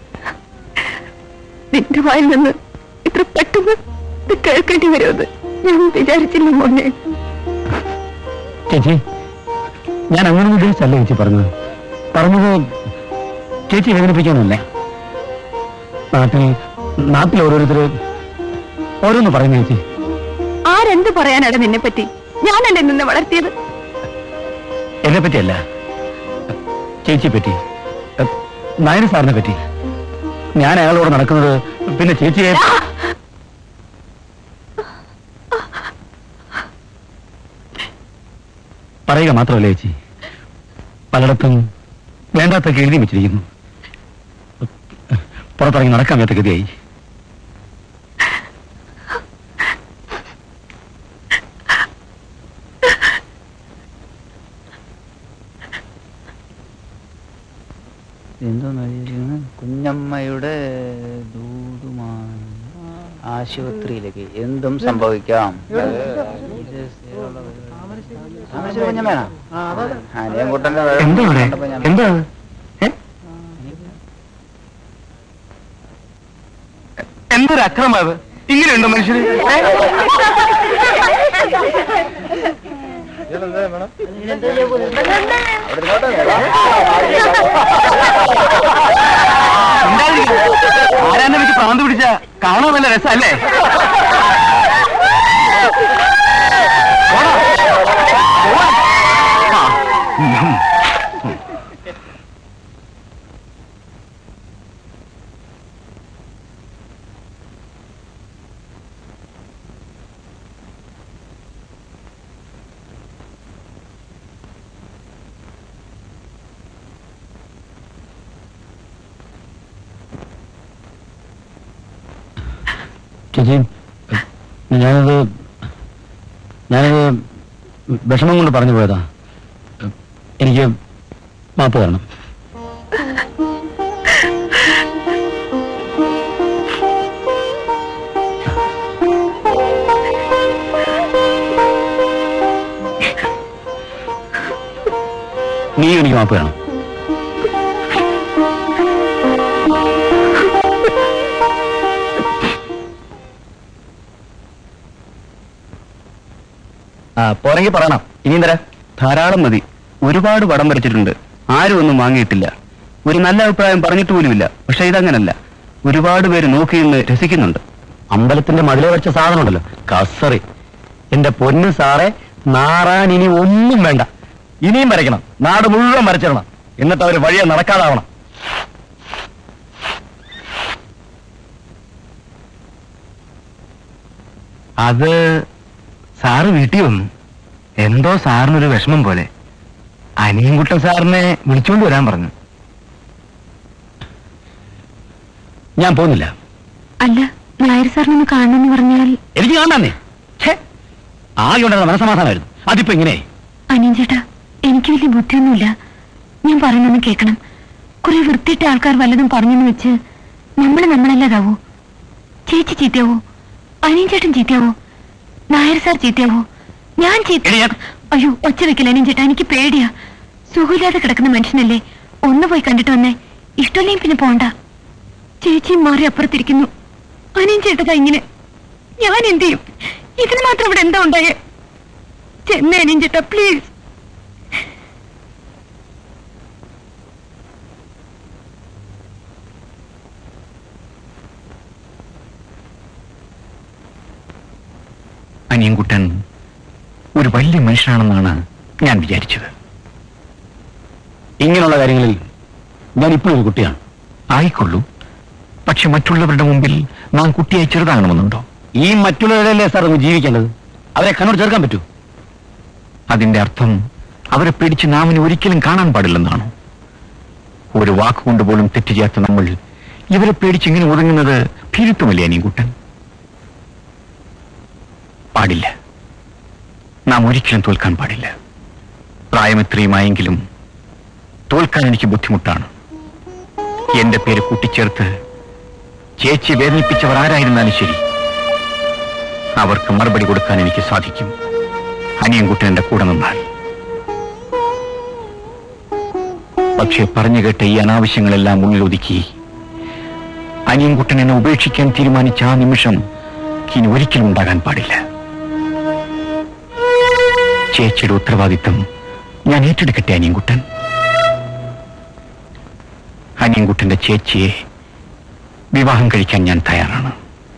നിന്റെ വായിൽ നിന്ന് ഇത്ര പെട്ടെന്ന് ഇത് കേൾക്കേണ്ടി വരുമെന്ന് ഞാൻ വിചാരിച്ചില്ല മോനെ ചേച്ചി ഞാൻ അങ്ങനെ ഉദ്ദേശിച്ചല്ല ചേച്ചി പറഞ്ഞത് പറഞ്ഞത് ചേച്ചി വേദനിപ്പിക്കാനല്ല നാട്ടിൽ നാട്ടിൽ ഓരോരുത്തർ ഓരോന്ന് പറയുന്ന ചേച്ചി ആരെന്ത് പറയാനാണ് നിന്നെ പറ്റി ഞാനല്ലേ നിന്നെ വളർത്തിയത് എന്നെ പറ്റിയല്ല ചേച്ചിയെ പറ്റി നായർ സാറിനെ പറ്റി ഞാൻ അയാളോട് നടക്കുന്നത് പിന്നെ ചേച്ചിയെ പറയുക മാത്രമല്ല ചേച്ചി പലയിടത്തും വേണ്ടാത്തൊക്കെ എഴുതി വെച്ചിരിക്കുന്നു പുറത്തിറങ്ങി നടക്കാൻ വയ്യാത്ത ഗതിയായി എന്തോന്ന് എഴുതിയിരിക്കുന്നത്? കുഞ്ഞമ്മയുടെ ദൂതുമാ ആശുപത്രിയിലേക്ക് എന്തും സംഭവിക്കാം ഇത് താമരശ്ശേരി കുഞ്ഞമ്മയാണോ? അനിയൻകുട്ടന്റെ വേഷം എന്താ ഇവിടെ കണ്ടപ്പോ ഞാൻ- എന്താ ഏ? എന്തൊരു അക്രമം അത് ഇങ്ങനെയുണ്ടോ മനുഷ്യര് ആരാന്നെ വെച്ച് പ്രാന്ത് പിടിച്ച കാണാൻ നല്ല രസമല്ലേ ചേച്ചി ഞാനത് ഞാനത് വിഷമം കൊണ്ട് പറഞ്ഞു പോയതാ എനിക്ക് മാപ്പ് തരണം നീ എനിക്ക് മാപ്പ് തരണം ആ പോരെങ്കിൽ പറയണം ഇനിയും തരാം ധാരാളം മതി ഒരുപാട് പടം വരച്ചിട്ടുണ്ട് ആരും ഒന്നും വാങ്ങിയിട്ടില്ല ഒരു നല്ല അഭിപ്രായം പറഞ്ഞിട്ട് പോലുമില്ല പക്ഷെ ഇതങ്ങനല്ല ഒരുപാട് പേര് നോക്കി നിന്ന് രസിക്കുന്നുണ്ട് അമ്പലത്തിന്റെ മതിലെ വെച്ച സാധനം ഉണ്ടല്ലോ കസറി എന്റെ പൊന്ന് സാറെ നാറാൻ ഇനി ഒന്നും വേണ്ട ഇനിയും വരയ്ക്കണം നാട് മുഴുവൻ വരച്ചിടണം എന്നിട്ട് അവര് വഴിയെ നടക്കാതാവണം അത് സാറ് വീട്ടിൽ വന്നു എന്തോ സാറിനൊരു വിഷമം പോലെ അനിയൻകുട്ടൻ സാറിനെ വിളിച്ചോണ്ട് വരാൻ പറഞ്ഞു ഞാൻ പോകുന്നില്ല അല്ല നായർ സാറിനൊന്ന് കാണണമെന്ന് പറഞ്ഞാൽ എനിക്ക് കാണാന്നേ ഛേ ആകെ ഉണ്ടായിരുന്ന മനസമാധാനമായിരുന്നു അതിപ്പോ ഇങ്ങനെ അനിയൻ ചേട്ടാ എനിക്ക് വലിയ ബുദ്ധിയൊന്നുമില്ല ഞാൻ പറയുന്നൊന്ന് കേൾക്കണം കുറെ വൃത്തിയിട്ട ആൾക്കാർ വല്ലതും പറഞ്ഞെന്ന് വെച്ച് നമ്മൾ നമ്മളല്ലാതാവോ ചേച്ചി ചീത്തയാവോ അനിയൻ ചേട്ടൻ ചീത്തയാവോ നായർ സാർ ചീത്തയാവോ ഞാൻ ചീത്ത എടി, ഞാൻ- അയ്യോ ഒച്ച വെക്കില്ല അനിയൻ ചേട്ടാ എനിക്ക് പേടിയാ സുഖമില്ലാതെ കിടക്കുന്ന മനുഷ്യനല്ലേ ഒന്ന് പോയി കണ്ടിട്ട് വന്നേ ഇഷ്ടമില്ലെങ്കിൽ പിന്നെ പോണ്ട ചേച്ചിയും മാറി അപ്പുറത്തിരിക്കുന്നു അനിയൻ ചേട്ടതാ ഇങ്ങനെ ഞാൻ എന്ത് ചെയ്യും ഇതിന് മാത്രം ഇവിടെ എന്താ ഉണ്ടായേ ചെന്നേ അനിയൻ ചേട്ടാ പ്ലീസ് അനിയൻകുട്ടൻ ഒരു വലിയ മനുഷ്യനാണെന്നാണ് ഞാൻ വിചാരിച്ചത് ഇങ്ങനെയുള്ള കാര്യങ്ങളിൽ ഞാൻ ഇപ്പോഴും ഒരു കുട്ടിയാണ് ആയിക്കൊള്ളൂ പക്ഷെ മറ്റുള്ളവരുടെ മുമ്പിൽ നാം കുട്ടിയായി ചെറുതാകണമെന്നുണ്ടോ ഈ മറ്റുള്ളവരല്ലേ സാർ ഒന്ന് ജീവിക്കേണ്ടത് അവരെ കണ്ണോട് ചേർക്കാൻ പറ്റൂ അതിന്റെ അർത്ഥം അവരെ പിടിച്ച് നാമിനെ ഒരിക്കലും കാണാൻ പാടില്ലെന്നാണോ ഒരു വാക്കുകൊണ്ട് പോലും തെറ്റ് ചെയ്യാത്ത നമ്മൾ ഇവരെ പേടിച്ച് ഇങ്ങനെ ഒതുങ്ങുന്നത് ഭീരുത്വമല്ലേ അനിയൻകുട്ടൻ പാടില്ല നാം ഒരിക്കലും തോൽക്കാൻ പാടില്ല പ്രായം എത്രയുമായെങ്കിലും തോൽക്കാൻ എനിക്ക് ബുദ്ധിമുട്ടാണ് എന്റെ പേര് കൂട്ടിച്ചേർത്ത് ചേച്ചി വേദനിപ്പിച്ചവർ ആരായിരുന്നാലും ശരി അവർക്ക് മറുപടി കൊടുക്കാൻ എനിക്ക് സാധിക്കും അനിയൻകുട്ടൻ എന്റെ കൂടെ നിന്നാൽ പക്ഷേ പറഞ്ഞു കേട്ട ഈ അനാവശ്യങ്ങളെല്ലാം ഉള്ളിലൊതുക്കി അനിയൻകുട്ടൻ എന്നെ ഉപേക്ഷിക്കാൻ തീരുമാനിച്ച ആ നിമിഷം ഇനി ഒരിക്കലും ഉണ്ടാകാൻ പാടില്ല ചേച്ചിയുടെ ഉത്തരവാദിത്വം ഞാൻ ഏറ്റെടുക്കട്ടെ അനിയൻകുട്ടൻ അനിയൻകുട്ടന്റെ ചേച്ചിയെ വിവാഹം കഴിക്കാൻ ഞാൻ തയ്യാറാണ്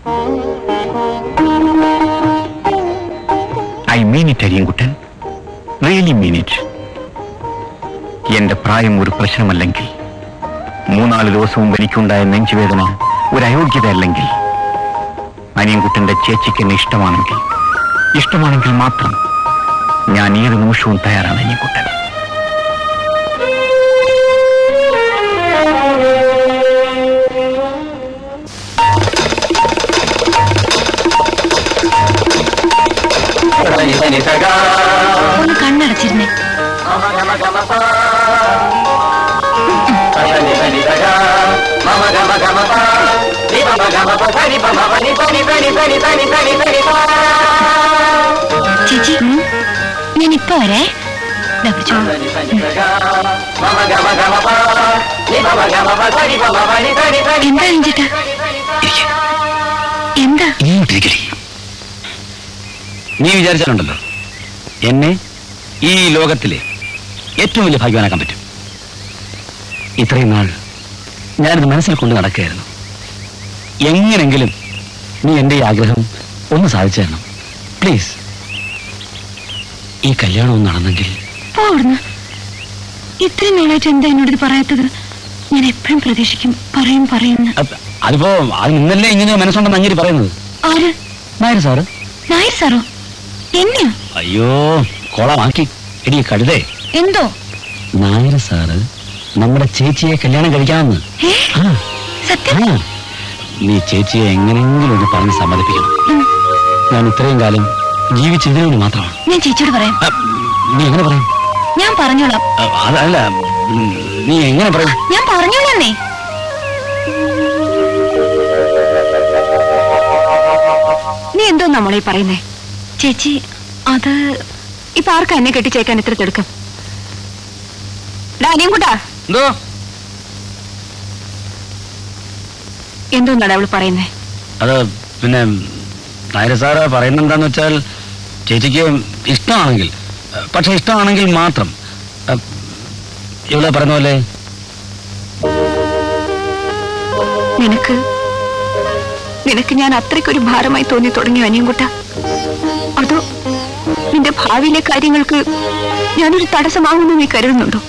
I mean it Aniyankuttan really mean it എന്റെ പ്രായം ഒരു പ്രശ്നമല്ലെങ്കിൽ മൂന്നാല് ദിവസം മുമ്പ് എനിക്കുണ്ടായ നെഞ്ചുവേദന ഒരു അയോഗ്യതയല്ലെങ്കിൽ അനിയൻകുട്ടന്റെ ചേച്ചിക്ക് എന്നെ ഇഷ്ടമാണെങ്കിൽ ഇഷ്ടമാണെങ്കിൽ മാത്രം ഞാൻ ഏത് നിമിഷവും തയ്യാറാണ് അനിയൻകുട്ടൻ ഒന്ന് കണ്ണടച്ചിരുന്നേ ചേച്ചി ഞാൻ ഇപ്പൊ വരേ ദാ പിടിച്ചോ. എന്താ രഞ്ജിട്ട് എന്താ ഇങ്ങോട്ടിരിക്കടി നീ വിചാരിച്ചാലുണ്ടല്ലോ എന്നെ ഈ ലോകത്തിലെ ഏറ്റവും വലിയ ഭാഗ്യവാനാക്കാൻ പറ്റും ഇത്രയും നാൾ ഞാനിത് മനസ്സിൽ കൊണ്ട് നടക്കുകയായിരുന്നു എങ്ങനെങ്കിലും നീ എൻ്റെ ഈ ആഗ്രഹം ഒന്ന് സാധിച്ചു തരണം പ്ലീസ് ഈ കല്യാണം ഒന്ന് നടന്നെങ്കിൽ പോ അവിടുന്ന് ഇത്രയും നാളായിട്ട് എന്താ എന്നോട് ഇത് പറയാത്തത് ഞാൻ എപ്പോഴും പ്രതീക്ഷിക്കും പറയും പറയുന്നു അത് അതിപ്പോ അത് നിന്നല്ലേ ഇങ്ങനെ മനസ്സുണ്ടെന്ന് അങ്ങേരി പറയുന്നത് ആര് നായർ സാറ് നായർ സാറോ എന്നെയോ അയ്യോ കോളമാക്കി എടി കഴുതേ എന്തോ നായർ സാറ് നമ്മുടെ ചേച്ചിയെ കല്യാണം കഴിക്കാമെന്ന് ഏ ആ, സത്യം ആ. നീ ചേച്ചിയെ എങ്ങനെയെങ്കിലും ഒന്ന് പറഞ്ഞ് സമ്മതിപ്പിക്കണം ഉം. ഞാൻ ഇത്രയും കാലം ജീവിച്ചതിനു വേണ്ടി മാത്രമാണ് ഞാൻ ചേച്ചിയോട് പറയാം ആ, നീ എങ്ങനെ പറയും ഞാൻ പറഞ്ഞോളാം ആ, അതല്ല ഉം, നീ എങ്ങനെ പറയും ഞാൻ പറഞ്ഞോളാന്നേ നീ എന്തോ നമ്മളീ പറയുന്നേ ചേച്ചി അത് ഇപ്പൊ ആർക്കാ എന്നെ കെട്ടിച്ചേക്കാൻ ഇത്ര തിടുക്കം കൂട്ടാ എന്തോ എന്തോന്നാണ് അവള് പറയുന്നേ അത് പിന്നെ നായർ സാറ് പറയുന്നത് എന്താന്ന് വെച്ചാൽ ചേച്ചിക്ക് ഇഷ്ടമാണെങ്കിൽ ആ, പക്ഷെ ഇഷ്ടമാണെങ്കിൽ മാത്രം ആ, ഇവിടെ പറയുന്ന പോലെ നിനക്ക് നിനക്ക് ഞാൻ അത്രയ്ക്കൊരു ഭാരമായി തോന്നി തുടങ്ങി അനിയൻകുട്ട അതോ നിന്റെ ഭാവിയിലെ കാര്യങ്ങൾക്ക് ഞാനൊരു തടസ്സമാകുമെന്ന് നീ കരുതുന്നുണ്ടോ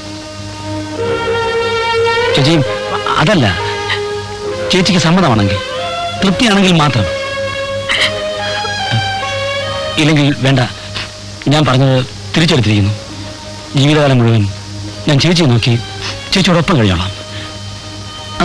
ചേച്ചി അതല്ല ചേച്ചിക്ക് സമ്മതമാണെങ്കിൽ തൃപ്തിയാണെങ്കിൽ മാത്രം ഇല്ലെങ്കിൽ വേണ്ട ഞാൻ പറഞ്ഞത് തിരിച്ചെടുത്തിരിക്കുന്നു ജീവിതകാലം മുഴുവൻ ഞാൻ ചേച്ചിയെ നോക്കി ചേച്ചിയോടൊപ്പം കഴിയണം ആ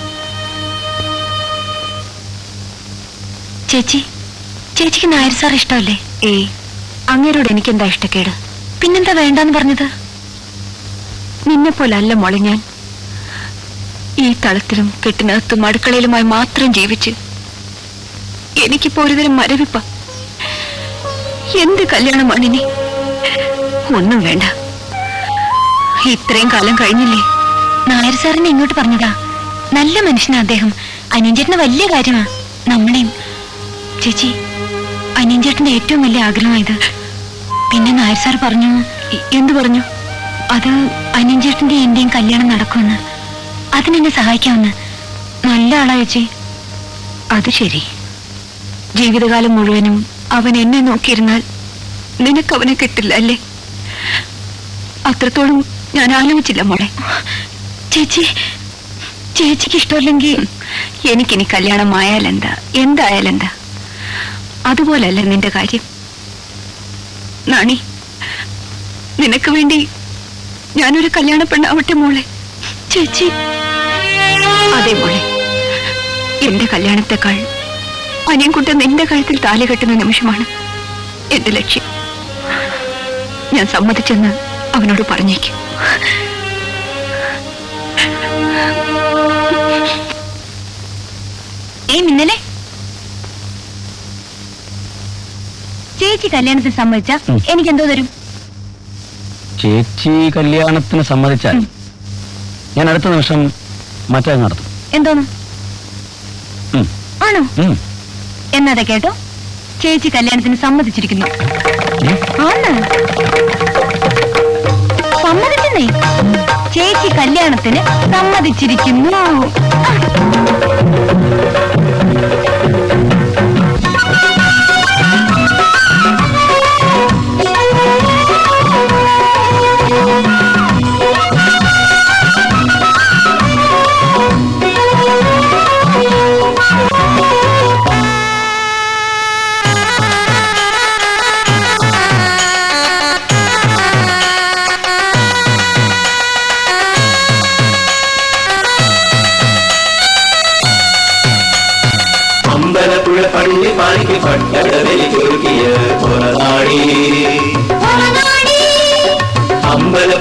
ചേച്ചി ചേച്ചിക്ക് നായർ സാർ ഇഷ്ടമല്ലേ ഏയ് അങ്ങേരോട് എനിക്കെന്താ ഇഷ്ടക്കേട് പിന്നെന്താ വേണ്ടാന്ന് പറഞ്ഞത് നിന്നെ പോലല്ല മോളെ ഞാൻ ഈ തളത്തിലും കെട്ടിനകത്തും അടുക്കളയിലുമായി മാത്രം ജീവിച്ച് എനിക്കിപ്പോ ഒരുതരം മരവിപ്പ എന്ത് കല്യാണമാണിനി ഒന്നും വേണ്ട ഇത്രയും കാലം കഴിഞ്ഞില്ലേ നായർ സാറിനെ ഇങ്ങോട്ട് പറഞ്ഞതാ നല്ല മനുഷ്യനാ അദ്ദേഹം അനിയൻചേട്ടന് വലിയ കാര്യമാ നമ്മളെയും ചേച്ചി അനിയൻചേട്ടന്റെ ഏറ്റവും വലിയ ആഗ്രഹമായത് പിന്നെ നായർ സാർ പറഞ്ഞു "എ- എന്ത് പറഞ്ഞു അത് അനിയൻചേട്ടന്റെ എന്റെയും കല്യാണം നടക്കുമെന്ന് അതിനെന്നെ സഹായിക്കാമെന്ന് നല്ല ആളാ ചേച്ചി അത് ശരി ജീവിതകാലം മുഴുവനും അവൻ എന്നെ നോക്കിയിരുന്നാൽ നിനക്ക് അവനെ കിട്ടില്ല അല്ലേ അത്രത്തോളം ഞാൻ ആലോചിച്ചില്ല മോളെ ചേച്ചി ചേച്ചിക്ക് ഇഷ്ടമല്ലെങ്കിൽ എനിക്കിനി കല്യാണം ആയാലെന്താ എന്തായാലെന്താ അതുപോലല്ല നിന്റെ കാര്യം നാണി നിനക്ക് വേണ്ടി ഞാനൊരു കല്യാണ പെണ്ണാവട്ടെ മോളെ ചേച്ചി അതെ മോളെ എന്റെ കല്യാണത്തെക്കാൾ അനിയൻകുട്ട നിന്റെ കഴുത്തിൽ താലി കെട്ടുന്ന നിമിഷമാണ് എന്റെ ലക്ഷ്യം ഞാൻ സമ്മതിച്ചെന്ന് അവനോട് പറഞ്ഞേക്കും ഏയ് മിന്നലെ ചേച്ചി കല്യാണത്തിന് സമ്മതിച്ച ഉം. എനിക്ക് എന്തോ തരും ചേച്ചി കല്യാണത്തിന് സമ്മതിച്ചാൽ ഉം. ഞാൻ അടുത്ത നിമിഷം മറ്റേ നടത്തും എന്തോന്ന് ഉം. ആണോ ഉം. എന്നതെ കേട്ടോ ചേച്ചി കല്യാണത്തിന് സമ്മതിച്ചിരിക്കുന്നു ഏ? ആണ് സമ്മതിച്ചെന്നേ ചേച്ചി കല്യാണത്തിന് സമ്മതിച്ചിരിക്കുന്നു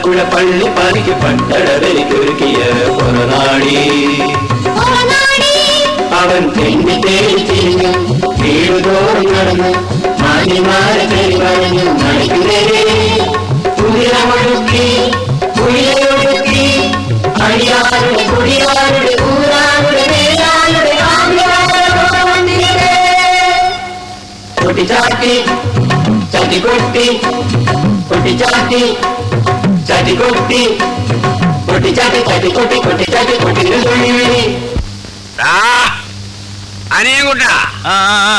ആലപ്പുഴ പള്ളിപ്പാലിക്ക് പട്ടടവലിക്കൊരുക്കിയ പുറനാടി അവൻ തെന്നി തേടി തിരിഞ്ഞു വീടുതോറും നടന്നു മാന്യമാരെ പേര് പറഞ്ഞു നടിക്കുന്നേ കുതിരമൊഴുക്കി കുഴിയൊഴുക്കി അടിയാരുടെ കുടിയാരുടെ ഊരാരുടെ മേലാരുടെ കൊട്ടിച്ചാട്ടി ചട്ടിക്കൊട്ടി കൊട്ടിച്ചാട്ടി ചട്ടിക്കൊട്ടി കൊട്ടിച്ചാട്ടി ചട്ടിക്കൊട്ടി കൊട്ടിച്ചാട്ടി കൊട്ടിന് തുള്ളി അനിയൻകുട്ടാ ആ ആ, ആ.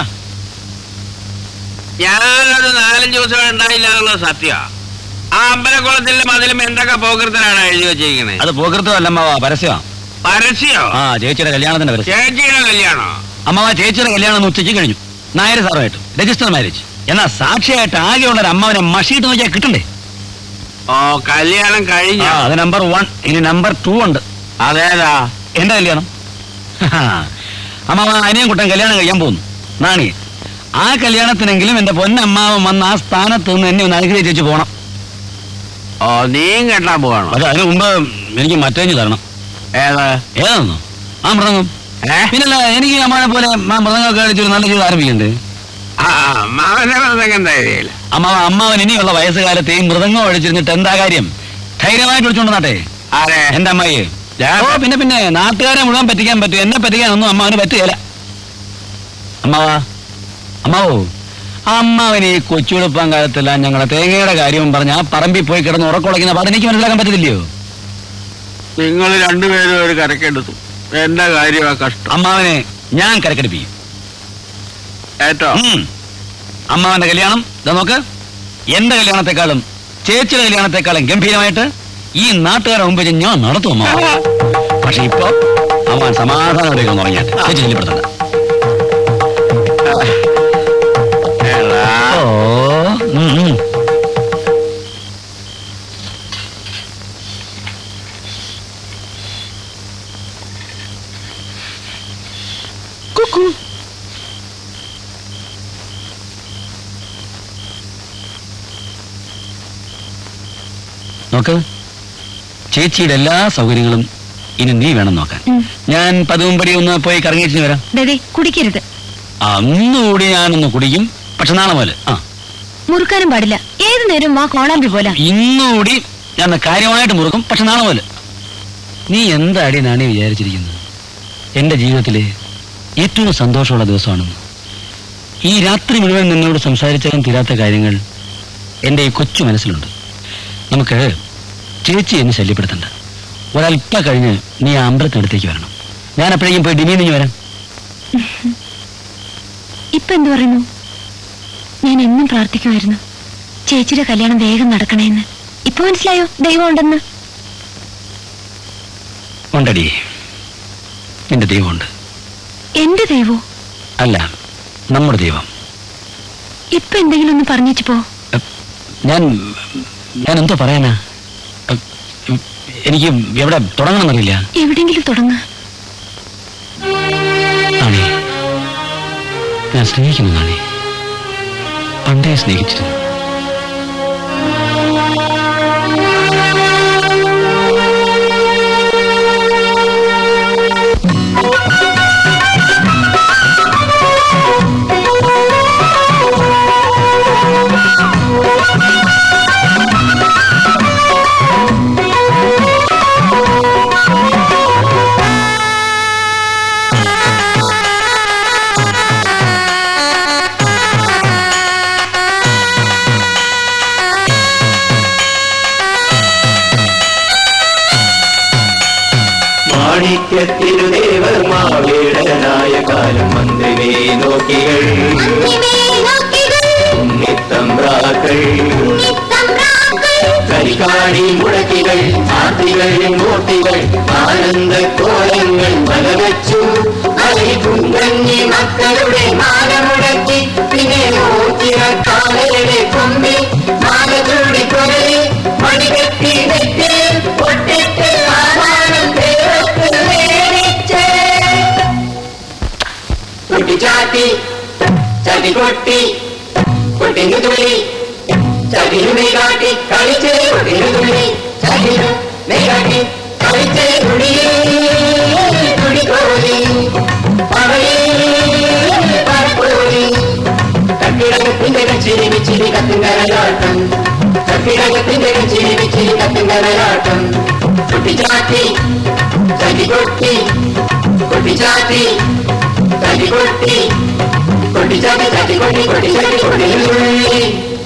ഞാനത് നാലഞ്ച് ദിവസം ഉണ്ടായില്ല എന്നുള്ളത് സത്യ ആ അമ്പലക്കുളത്തിന്റെ മതിലും എന്തൊക്കെ പോകൃത്തനാണ് എഴുതി വെച്ചിരിക്കണേ അത് പോകൃത്തമല്ല അമ്മാവ പരസ്യമാ പരസ്യോ ആ ചേച്ചിയുടെ കല്യാണത്തിന്റെ പരസ്യം ചേച്ചിയുടെ കല്യാണോ അമ്മാവ ചേച്ചിയുടെ കല്യാണം ഇന്ന് ഉച്ചയ്ക്ക് കഴിഞ്ഞു നായർ സാറുമായിട്ട് രജിസ്റ്റർ മാരേജ് എന്നാ സാക്ഷിയായിട്ട് ആകെയുള്ള ഒരു അമ്മാവനെ മഷിയിട്ട് നോക്കിയാൽ കിട്ടണ്ടേ ഓ കല്യാണം ആ കഴിഞ്ഞോ അത് നമ്പർ വൺ ഇനി നമ്പർ ടു ഉണ്ട് അതേതാ എന്റെ കല്യാണം അമ്മാവ അനിയൻ കുട്ടൻ കല്യാണം കഴിയാൻ പോകുന്നു നാണി ആ കല്യാണത്തിനെങ്കിലും എന്റെ പൊന്നമ്മാവൻ വന്ന് ആ സ്ഥാനത്ത് നിന്ന് എന്നെ ഒന്ന് അനുഗ്രഹിച്ചു പോണം ഓ നീയും കെട്ടാൻ പോവാണോ പക്ഷെ അതിന് മുമ്പ് എനിക്ക് മറ്റേഞ്ഞ് തരണം ഏത് ഏതാന്നോ ആ മൃദംഗം ഏ പിന്നല്ല എനിക്ക് അമ്മാനെ പോലെ ആ മൃദംഗമൊക്കെ കളിച്ചൊരു നല്ല ജീവിതം ആരംഭിക്കണ്ടേ ആ മാനവ ധൈര്യമില്ല അമ്മാവ അമ്മാവൻ ഇനിയുള്ള വയസ്സുകാലത്ത് ഈ മൃദംഗം ഒഴിച്ചിരുന്നിട്ട് എന്താ കാര്യം ധൈര്യമായിട്ട് വിളിച്ചോണ്ട് നാട്ടെ ആരെ എന്റെ അമ്മായി ഞാൻ- ഓ പിന്നെ പിന്നെ നാട്ടുകാരെ മുഴുവൻ പറ്റിക്കാൻ പറ്റും എന്നെ പറ്റിക്കാനൊന്നും അമ്മാവന് പറ്റുകയില്ല അമ്മാവാ അമ്മാവോ അമ്മാവന് ഈ കൊച്ചുവെളുപ്പം കാലത്തെല്ലാം ഞങ്ങളെ തേങ്ങയുടെ കാര്യവും പറഞ്ഞ് ആ പറമ്പിൽ പോയി കിടന്ന് ഉറക്കുളയ്ക്കുന്ന പാട് എനിക്ക് മനസ്സിലാക്കാൻ പറ്റത്തില്ലയോ നിങ്ങൾ രണ്ടുപേരും ഒരു കരക്കെടുത്തു എന്റെ കാര്യമാ കഷ്ടം അമ്മാവനെ ഞാൻ കരക്കടിപ്പിക്കും ഏറ്റോ ഉം. അമ്മാവന്റെ കല്യാണം ഇതാ നോക്ക് എന്റെ കല്യാണത്തെക്കാളും ചേച്ചിയുടെ കല്യാണത്തെക്കാളും ഗംഭീരമായിട്ട് ഈ നാട്ടുകാരുടെ മുമ്പിൽ ഞാൻ നടത്തും അമ്മാവ പക്ഷെ ഇപ്പൊ അമ്മാവൻ സമാധാനത്തോടെ ഒന്ന് ഉറങ്ങിയാട്ടെ ചേച്ചി ശല്യപ്പെടുത്തണ്ട എടാ, ഓ ഉം, ഉം. കുക്കു. നോക്ക് ചേച്ചിയുടെ എല്ലാ സൗകര്യങ്ങളും ഇനി നീ വേണം നോക്കാൻ ഉം. ഞാൻ പതിവും പടി ഒന്ന് പോയി കറങ്ങിച്ചു വരാം ദേ കുടിക്കരുത് അന്നുകൂടി ഞാനൊന്ന് കുടിക്കും പക്ഷെ നാളെ പോലെ ആ മുറുക്കാനും പാടില്ല ഏത് നേരം ആ കോളാമ്പി പോലെ ഇന്നുകൂടി ഞാൻ കാര്യമായിട്ട് മുറുക്കും പക്ഷെ നാളെ പോലെ നീ എന്താടി നാണി വിചാരിച്ചിരിക്കുന്നത് എന്റെ ജീവിതത്തിലെ ഏറ്റവും സന്തോഷമുള്ള ദിവസമാണെന്ന് ഈ രാത്രി മുഴുവൻ നിന്നോട് സംസാരിച്ചാലും തീരാത്ത കാര്യങ്ങൾ എൻ്റെ ഈ കൊച്ചു മനസ്സിലുണ്ട് നമുക്ക് ചേച്ചി എന്നെ ശല്യപ്പെടുത്തണ്ട ഒരല്പ കഴിഞ്ഞ് നീ ആ അമ്പലത്തിനടുത്തേക്ക് വരണം ഞാൻ അപ്പോഴേക്കും പോയി ഡിമി നിന്ന് വരാം ഇപ്പൊ എന്തു പറയുന്നു ഞാൻ എന്നും പ്രാർത്ഥിക്കുമായിരുന്നു ചേച്ചിയുടെ കല്യാണം വേഗം നടക്കണേന്ന് ഇപ്പൊ മനസ്സിലായോ ദൈവം ഉണ്ടെന്ന് ഉണ്ടടി നിന്റെ ദൈവമുണ്ട് എന്റെ ദൈവോ അല്ല നമ്മുടെ ദൈവം ഇപ്പൊ എന്തെങ്കിലും ഒന്ന് പറഞ്ഞേച്ചു പോ ഞാൻ ഞാൻ എന്തോ പറയാനാ അഹ്, എനിക്ക് എവിടെ തുടങ്ങണമെന്നറിയില്ല എവിടെങ്കിലും തുടങ്ങ നാണി ഞാൻ സ്നേഹിക്കുന്നു നാണി പണ്ടേ സ്നേഹിച്ചിരുന്നു മാണിക്യത്തിരുദേവർ മാവേടനായ കാലം മന്ത്രിമേ നോക്കികൾ ഉണ്ണിത്തമ്പ്രാക്കൾ കരിക്കാടി മുഴക്കികൾ ആർത്തികൾ മൂർത്തികൾ ആനന്ദ കോലങ്ങൾ വലവച്ചു കുങ്കഞ്ഞി മക്കളുടെ മാലമുടക്കി പിന്നെ മൂർത്തിര കാലയുടെ കൊമ്പി മാലകളുടെ കൊലയിൽ മണികെട്ടി വെച്ച് പൊട്ടിട്ട് ആധാരം ദേവത്ത് മേടിച്ച് കുട്ടിച്ചാട്ടി ചട്ടിക്കൊട്ടി കൊട്ടിനു തുള്ളി ചതിരുമി കാട്ടി കളിച്ച് കൊട്ടിനു തുള്ളി ചകിരും മെഗടി കളിച്ചേ തുടിയേ തുടിക്കോലി പറയേ പറക്കോലി കട്ടിടകത്തിന്റെ ചിരി വിച്ചിരി കത്തുങ്കരയാട്ടം കട്ടിടകത്തിന്റെ ചിരി വിച്ചിരി കത്തുങ്കരയാട്ടം കുട്ടിച്ചാത്തി ചതി കൊട്ടി കുട്ടിച്ചാത്തി ചതി കൊട്ടി കുട്ടിച്ചാത്തി ചതി കൊട്ടി കുട്ടിച്ചാത്തി കൊട്ടി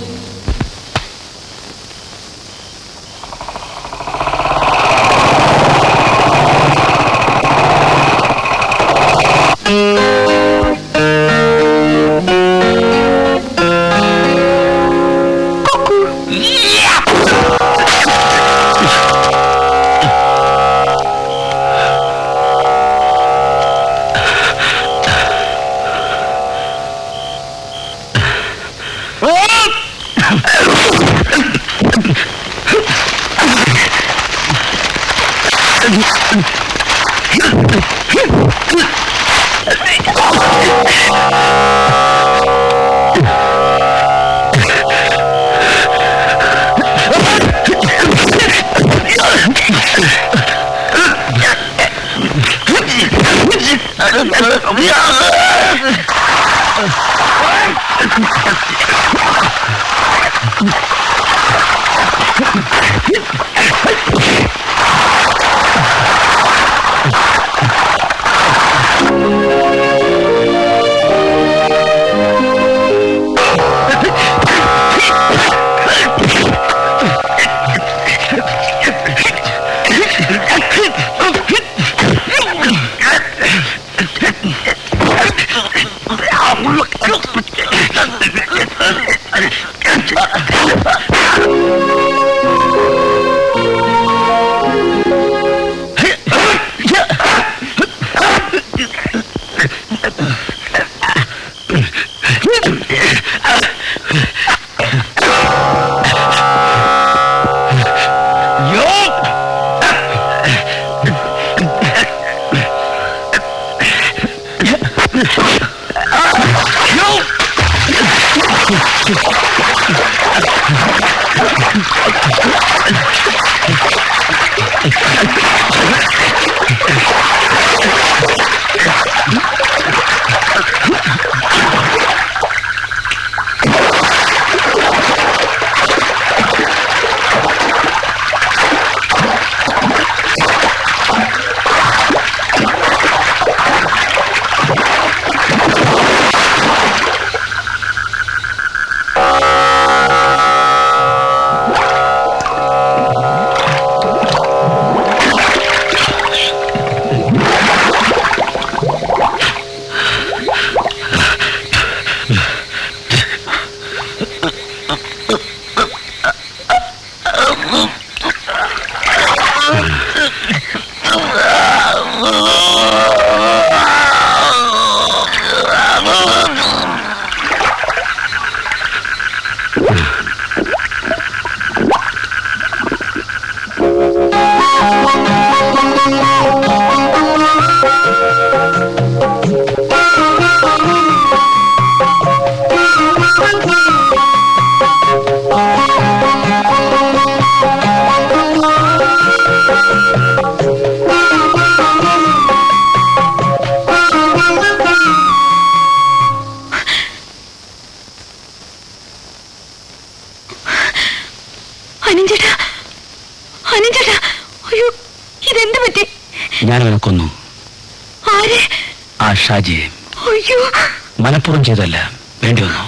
അനിഞ്ചേട്ടാ അനിഞ്ചേട്ടാ അയ്യോ ഇതെന്ത് പറ്റി ഞാൻ അവനെ കൊന്നു ആരെ ആ ഷാജിയെ അയ്യോ മനഃപൂർവ്വം ചെയ്തല്ല വേണ്ടി വന്നു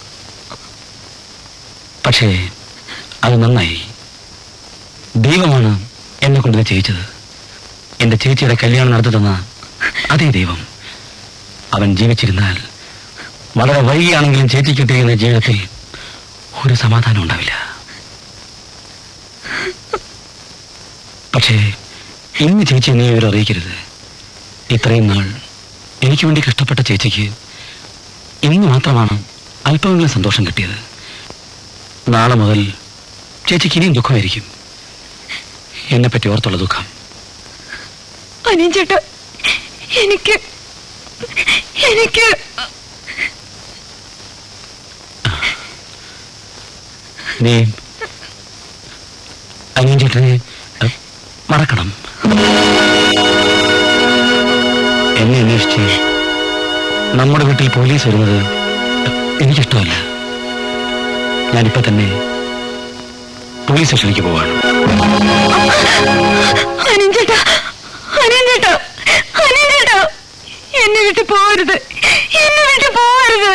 പക്ഷേ അത് നന്നായി ദൈവമാണ് എന്നെ കൊണ്ട് ഇത് ചെയ്യിച്ചത് എന്റെ ചേച്ചിയുടെ കല്യാണം നടത്തി തന്ന അതേ ദൈവം അവൻ ജീവിച്ചിരുന്നാൽ വളരെ വൈകിയാണെങ്കിലും ചേച്ചിക്ക് കിട്ടിയിരുന്ന ജീവിതത്തിൽ ഒരു സമാധാനം ഉണ്ടാവില്ല പക്ഷേ ഇന്ന് ചേച്ചി നീ ഇവരെ അറിയിക്കരുത് ഇത്രയും നാൾ എനിക്ക് വേണ്ടി കഷ്ടപ്പെട്ട ചേച്ചിക്ക് ഇന്ന് മാത്രമാണ് അല്പമെങ്കിലും സന്തോഷം കിട്ടിയത് നാളെ മുതൽ ചേച്ചിക്ക് ഇനിയും ദുഃഖമായിരിക്കും എന്നെപ്പറ്റി ഓർത്തുള്ള ദുഃഖം അനിഞ്ചേട്ടാ എനിക്ക് എനിക്ക് നീ അനിയൻ ചേട്ടനെ ഏ, മറക്കണം എന്നെ അന്വേഷിച്ച് നമ്മുടെ വീട്ടിൽ പോലീസ് വരുന്നത് എനിക്കിഷ്ടമല്ല ഞാനിപ്പോ തന്നെ പോലീസ് സ്റ്റേഷനിലേക്ക് പോവാണ് അനിഞ്ചേട്ടാ അനിഞ്ചേട്ടാ അനിഞ്ചേട്ടാ എന്നെ വിട്ട് പോകരുത് എന്നെ വിട്ട് പോകരുത്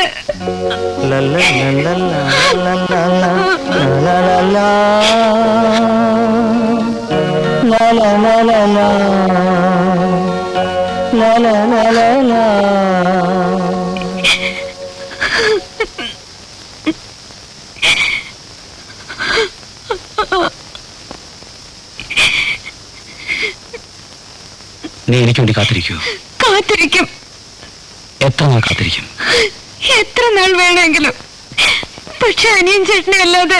നീ എനിക്ക് വേണ്ടി കാത്തിരിക്കൂ കാത്തിരിക്കും എത്ര നാൾ കാത്തിരിക്കും എത്ര നാൾ വേണമെങ്കിലും പക്ഷെ അനിയൻ ചേട്ടനെ അല്ലാതെ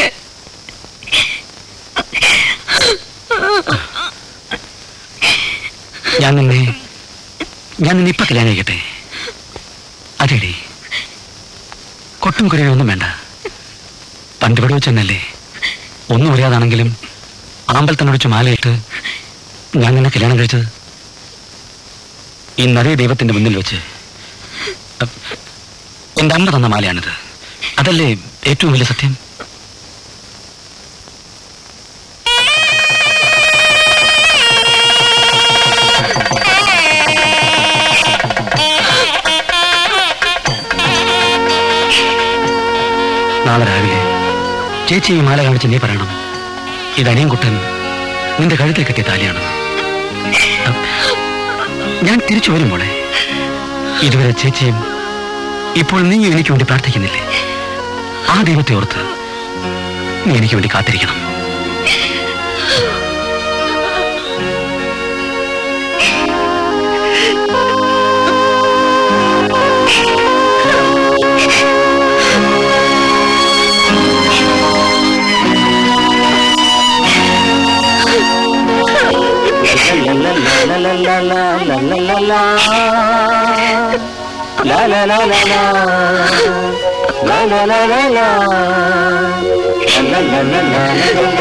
ഞാൻ നിന്നെ ഞാൻ നിന്നെ ഇപ്പൊ കല്യാണം കഴിക്കട്ടെ അതെടി കൊട്ടും കുരയും ഒന്നും വേണ്ട പണ്ട് ഇവിടെ വെച്ചെന്നല്ലേ ഒന്നും അറിയാതാണെങ്കിലും ആമ്പലത്തിനെ വിളിച്ച് മാലയിട്ട് ഞാൻ നിന്നെ കല്യാണം കഴിച്ചത് ഈ നരേ ദൈവത്തിന്റെ മുന്നിൽ വെച്ച് അഹ്, എന്റെ അമ്മ തന്ന മാലയാണിത് അതല്ലേ ഏറ്റവും വലിയ സത്യം നാളെ രാവിലെ ചേച്ചി ഈ മാല കാണിച്ച് നീ പറയണം ഇത് അനിയൻകുട്ടൻ നിന്റെ കഴുത്തിൽ കെട്ടിയ താലിയാണ് ഞാൻ തിരിച്ചു വരും മോളെ ഇതുവരെ ചേച്ചിയും ഇപ്പോൾ നീ എനിക്ക് വേണ്ടി പ്രാർത്ഥിക്കുന്നില്ലേ ആ ദൈവത്തെ ഓർത്ത് നീ എനിക്ക് വേണ്ടി കാത്തിരിക്കണം la la la la la